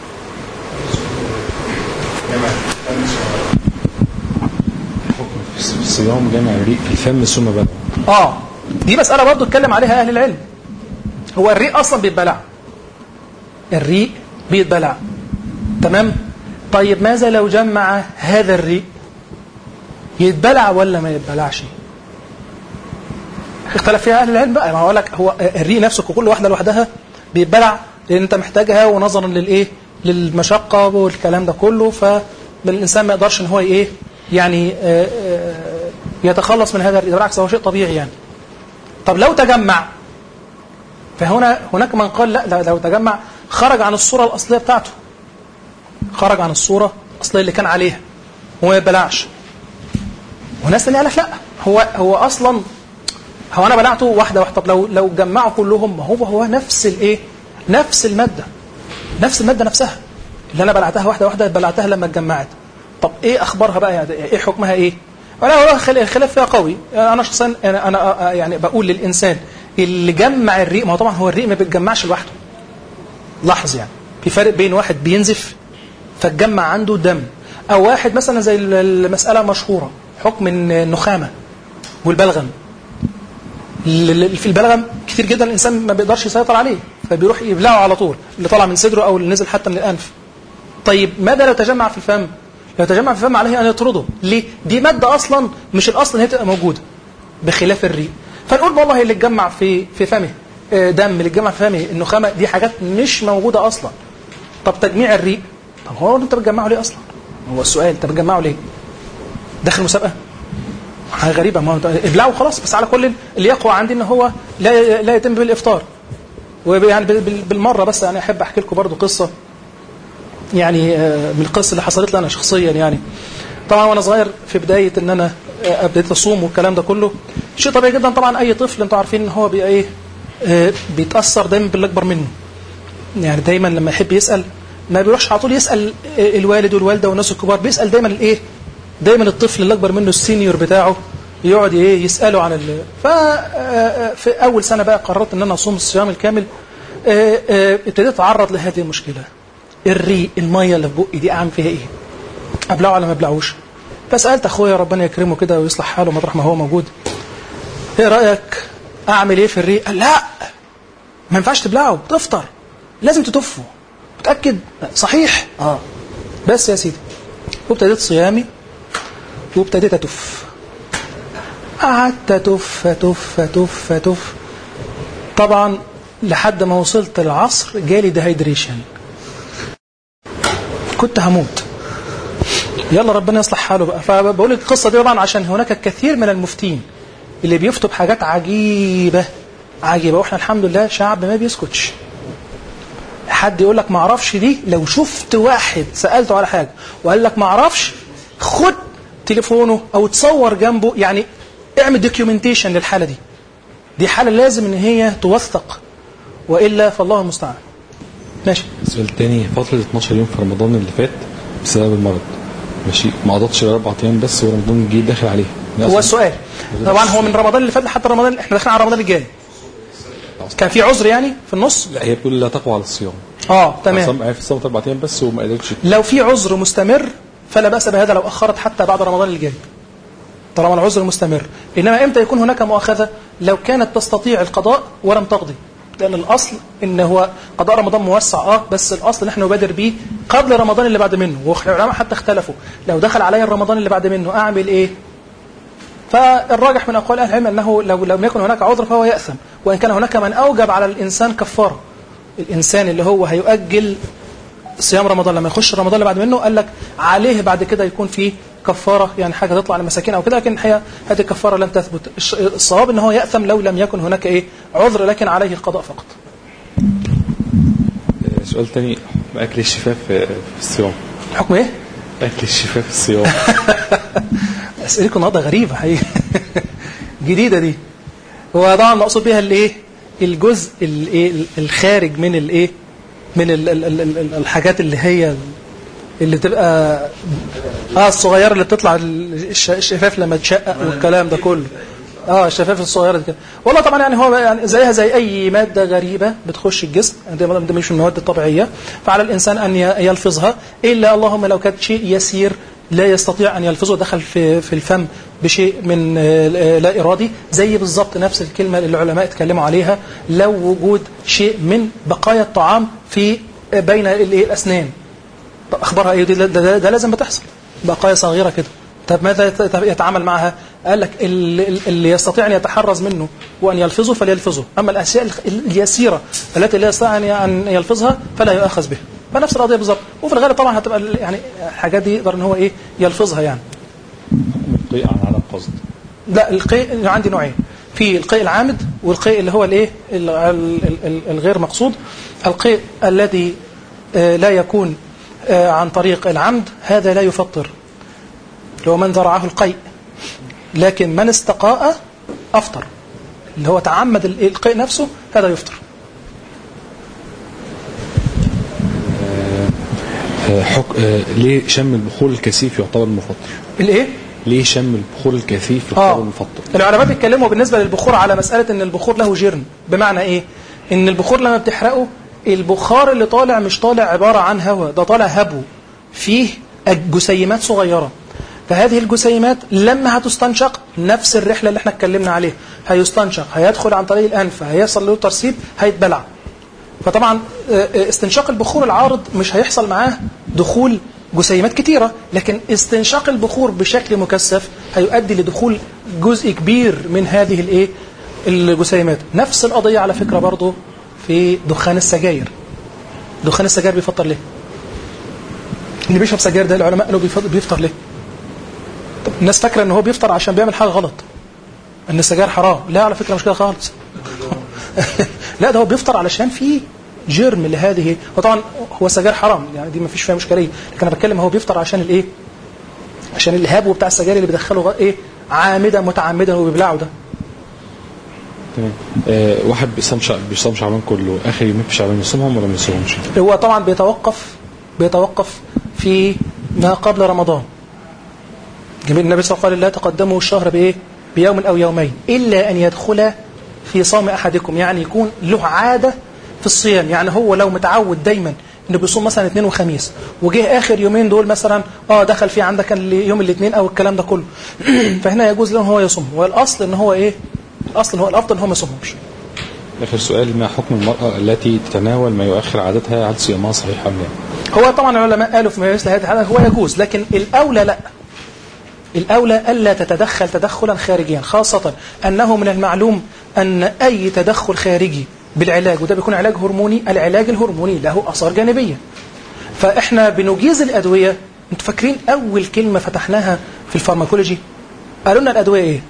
صيام جامع الريق في الفم ثم بلع اه دي مساله برضه اتكلم عليها اهل العلم هو الريق اصلا بيتبلع الريق بيتبلع تمام طيب ماذا لو جمع هذا الريق يتبلع ولا ما يتبلعش اختلف فيها اهل العلم بقى ما هو لك هو الريق نفسه كل واحده لوحدها بيتبلع لان انت محتاجها ونظرا للايه للمشقه والكلام ده كله فالانسان ما يقدرش ان هو ايه يعني آه، آه، يتخلص من هذا الريق بالعكس هو شيء طبيعي يعني طب لو تجمع فهنا هناك من قال لا لا- لو تجمع خرج عن الصوره الاصليه بتاعته خرج عن الصوره الاصليه اللي كان عليها وما يتبلعش وناس تانية قال لك لا هو هو اصلا هو انا بلعته واحده واحده طب لو لو جمعوا كلهم ما هو هو نفس الايه نفس الماده نفس الماده نفسها اللي انا بلعتها واحده واحده بلعتها لما اتجمعت طب ايه اخبارها بقى يعني ايه حكمها ايه ولا هو خل- الخلاف فيها قوي انا شخصيا انا انا يعني بقول للانسان اللي جمع الريق ما هو طبعا هو الريق ما بيتجمعش لوحده لاحظ يعني في فرق بين واحد بينزف فتجمع عنده دم او واحد مثلا زي المساله المشهوره حكم النخامه والبلغم ال- في البلغم كتير جدا الانسان ما بيقدرش يسيطر عليه فبيروح يبلعه على طول اللي طالع من صدره او اللي نزل حتى من الانف طيب ماذا لو تجمع في الفم لو تجمع في الفم عليه ان يطرده ليه دي ماده اصلا مش الاصل ان هي تبقى موجوده بخلاف الريق فنقول والله اللي اتجمع في في فمه آه، دم اللي اتجمع في فمه النخامه دي حاجات مش موجوده اصلا طب تجميع الريق طب هو انت بتجمعه ليه اصلا هو السؤال انت بتجمعه ليه داخل مسابقه حاجه غريبه ما هو أنت ابلعه خلاص بس على كل اللي يقوى عندي ان هو لا لا يتم بالافطار ويعني بال- بال- بالمره بس انا احب احكي لكم برضو قصه يعني آه، من القصص اللي حصلت لي انا شخصيا يعني طبعا وانا صغير في بدايه ان انا آه، ابتديت اصوم والكلام ده كله شيء طبيعي جدا طبعا اي طفل انتوا عارفين ان هو بيبقى ايه آه، بيتاثر دايما باللي اكبر منه يعني دايما لما يحب يسال ما بيروحش على طول يسال آه، الوالد والوالده والناس الكبار بيسال دايما الايه دايما الطفل اللي اكبر منه السينيور بتاعه يقعد ايه يساله عن ال ف آه، في اول سنه بقى قررت ان انا اصوم الصيام الكامل آه، آه، ابتديت اتعرض لهذه المشكله الريق الميه اللي في بقي دي اعمل فيها ايه ابلعه ولا ما ابلعوش فسالت اخويا ربنا يكرمه كده ويصلح حاله مطرح ما هو موجود ايه رايك اعمل ايه في الريق قال لا ما ينفعش تبلعه تفطر لازم تتفه متاكد صحيح اه بس يا سيدي وابتديت صيامي وابتديت اتف قعدت اتف اتف اتف اتف طبعا لحد ما وصلت العصر جالي ديهايدريشن كنت هموت يلا ربنا يصلح حاله بقى فبقول لك القصه دي طبعا عشان هناك كثير من المفتين اللي بيفتوا بحاجات عجيبه عجيبه واحنا الحمد لله شعب ما بيسكتش حد يقول لك ما اعرفش دي لو شفت واحد سالته على حاجه وقال لك ما اعرفش خد تليفونه او تصور جنبه يعني اعمل دوكيومنتيشن للحاله دي دي حاله لازم ان هي توثق والا فالله المستعان ماشي السؤال التاني فترة 12 يوم في رمضان اللي فات بسبب المرض ماشي ما قضتش غير اربع ايام بس ورمضان جه داخل عليه هو السؤال طبعا هو من رمضان اللي فات لحد رمضان احنا داخلين على رمضان الجاي كان في عذر يعني في النص لا هي بتقول لا تقوى على الصيام اه تمام صام عرف صامت اربع ايام بس وما قدرتش لو في عذر مستمر فلا باس بهذا لو اخرت حتى بعد رمضان الجاي طالما العذر مستمر انما امتى يكون هناك مؤاخذه لو كانت تستطيع القضاء ولم تقضي لان الاصل ان هو قضاء رمضان موسع اه بس الاصل ان احنا نبادر به قبل رمضان اللي بعد منه والعلماء حتى اختلفوا لو دخل علي رمضان اللي بعد منه اعمل ايه فالراجح من اقوال اهل العلم انه لو لم يكن هناك عذر فهو ياثم وان كان هناك من اوجب على الانسان كفاره الانسان اللي هو هيؤجل صيام رمضان لما يخش رمضان اللي بعد منه قال لك عليه بعد كده يكون في كفاره يعني حاجه تطلع للمساكين او كده لكن الحقيقه هذه الكفاره لم تثبت الش- الصواب ان هو ياثم لو لم يكن هناك ايه عذر لكن عليه القضاء فقط آه، سؤال تاني اكل الشفاف في في الصيام حكم ايه اكل الشفاف في الصيام اسئلتكم النهارده غريبه حقيقة جديده دي هو طبعا مقصود بها الايه الجزء الايه الخارج من الايه من ال ال ال ال الحاجات اللي هي اللي تبقى اه الصغيره اللي بتطلع الش- الشفاف لما تشقق والكلام ده كله اه الشفاف الصغيره دي كده والله طبعا يعني هو يعني زيها زي اي ماده غريبه بتخش الجسم ده ده مش من المواد الطبيعيه فعلى الانسان ان ي- يلفظها الا اللهم لو كانت شيء يسير لا يستطيع ان يلفظه دخل في في الفم بشيء من آه، لا ارادي زي بالظبط نفس الكلمه اللي العلماء اتكلموا عليها لو وجود شيء من بقايا الطعام في بين الإيه؟ الاسنان طب اخبارها ايه دي ده, ده, ده لازم بتحصل بقايا صغيره كده طب ماذا يت- يتعامل معها قال لك اللي, اللي يستطيع ان يتحرز منه وان يلفظه فليلفظه اما الاشياء الخ- اليسيره التي لا يستطيع ان ي- ان يلفظها فلا يؤاخذ بها فنفس القضيه بالظبط وفي الغالب طبعا هتبقى ال- يعني الحاجات دي يقدر ان هو ايه يلفظها يعني القيء عن عدم قصد لا القيء عندي نوعين في القيء العامد والقيء اللي هو الايه ال- ال- ال- الغير مقصود القيء الذي آه، لا يكون آه، عن طريق العمد هذا لا يفطر اللي هو من ذرعه القيء لكن من استقاء افطر اللي هو تعمد ال- القيء نفسه هذا يفطر آه، حك... آه، ليه شم البخور الكثيف يعتبر مفطر الايه ليه شم البخور الكثيف يعتبر اه مفطر العلماء بيتكلموا بالنسبه للبخور على مساله ان البخور له جرم بمعنى ايه ان البخور لما بتحرقه البخار اللي طالع مش طالع عباره عن هواء ده طالع هبو فيه جسيمات صغيره فهذه الجسيمات لما هتستنشق نفس الرحله اللي احنا اتكلمنا عليها هيستنشق هيدخل عن طريق الانف هيحصل له ترسيب هيتبلع فطبعا آه، آه، استنشاق البخور العارض مش هيحصل معاه دخول جسيمات كتيرة لكن استنشاق البخور بشكل مكثف هيؤدي لدخول جزء كبير من هذه الايه الجسيمات نفس القضية على فكرة برضو في دخان السجاير دخان السجاير بيفطر ليه اللي بيشرب سجاير ده العلماء قالوا بيفطر, بيفطر ليه طب الناس فاكرة ان هو بيفطر عشان بيعمل حاجة غلط ان السجاير حرام لا على فكرة مش كده خالص لا ده هو بيفطر علشان في جرم لهذه وطبعا هو السجاير حرام يعني دي ما فيش فيها مشكله لكن انا بتكلم هو بيفطر عشان الايه عشان الهبو بتاع السجاير اللي بيدخله غ- ايه عامدا متعمدا وبيبلعه ده تمام آه واحد بيصوم شع... بيصوم شعبان كله اخر يومين في شعبان يصومهم ولا ما يصومهمش؟ هو طبعا بيتوقف بيتوقف في ما قبل رمضان جميل النبي صلى الله عليه وسلم قال لا تقدموا الشهر بايه بيوم او يومين الا ان يدخل في صوم احدكم يعني يكون له عاده في الصيام يعني هو لو متعود دايما انه بيصوم مثلا اثنين وخميس وجه اخر يومين دول مثلا اه دخل في عندك ال- يوم الاثنين او الكلام ده كله فهنا يجوز له ان هو يصوم والاصل ان هو ايه الاصل هو الافضل ان هو ما يصومهمش اخر سؤال ما حكم المراه التي تتناول ما يؤخر عادتها هل صيامها صحيح ام لا؟ هو طبعا العلماء قالوا في مثل هذا الحالة هو يجوز لكن الأولى لا الأولى ألا تتدخل تدخلا خارجيا خاصة أنه من المعلوم أن أي تدخل خارجي بالعلاج وده بيكون علاج هرموني العلاج الهرموني له آثار جانبية فإحنا بنجيز الأدوية أنتوا فاكرين أول كلمة فتحناها في الفارماكولوجي قالوا لنا الأدوية إيه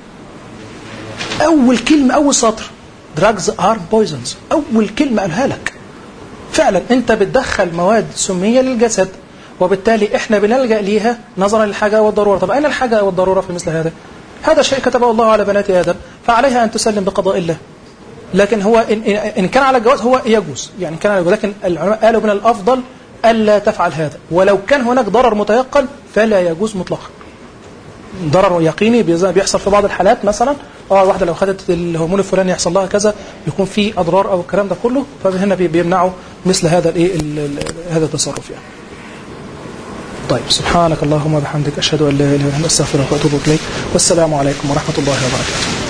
أول كلمة أول سطر drugs are poisons أول كلمة قالها لك فعلا انت بتدخل مواد سمية للجسد وبالتالي احنا بنلجأ ليها نظرا للحاجة والضرورة طب اين الحاجة والضرورة في مثل هذا هذا شيء كتبه الله على بنات آدم فعليها أن تسلم بقضاء الله لكن هو إن, إن- إن كان على الجواز هو يجوز يعني إن كان على الجواز لكن العلماء قالوا من الأفضل ألا تفعل هذا ولو كان هناك ضرر متيقن فلا يجوز مطلقا ضرر يقيني بيز- بيحصل في بعض الحالات مثلا اه واحده لو خدت الهرمون الفلاني يحصل لها كذا يكون في اضرار او الكلام ده كله فهنا بي- بيمنعوا مثل هذا الايه ال- ال- هذا التصرف يعني. طيب سبحانك اللهم وبحمدك اشهد ان لا اله الا انت استغفرك واتوب اليك والسلام عليكم ورحمه الله وبركاته.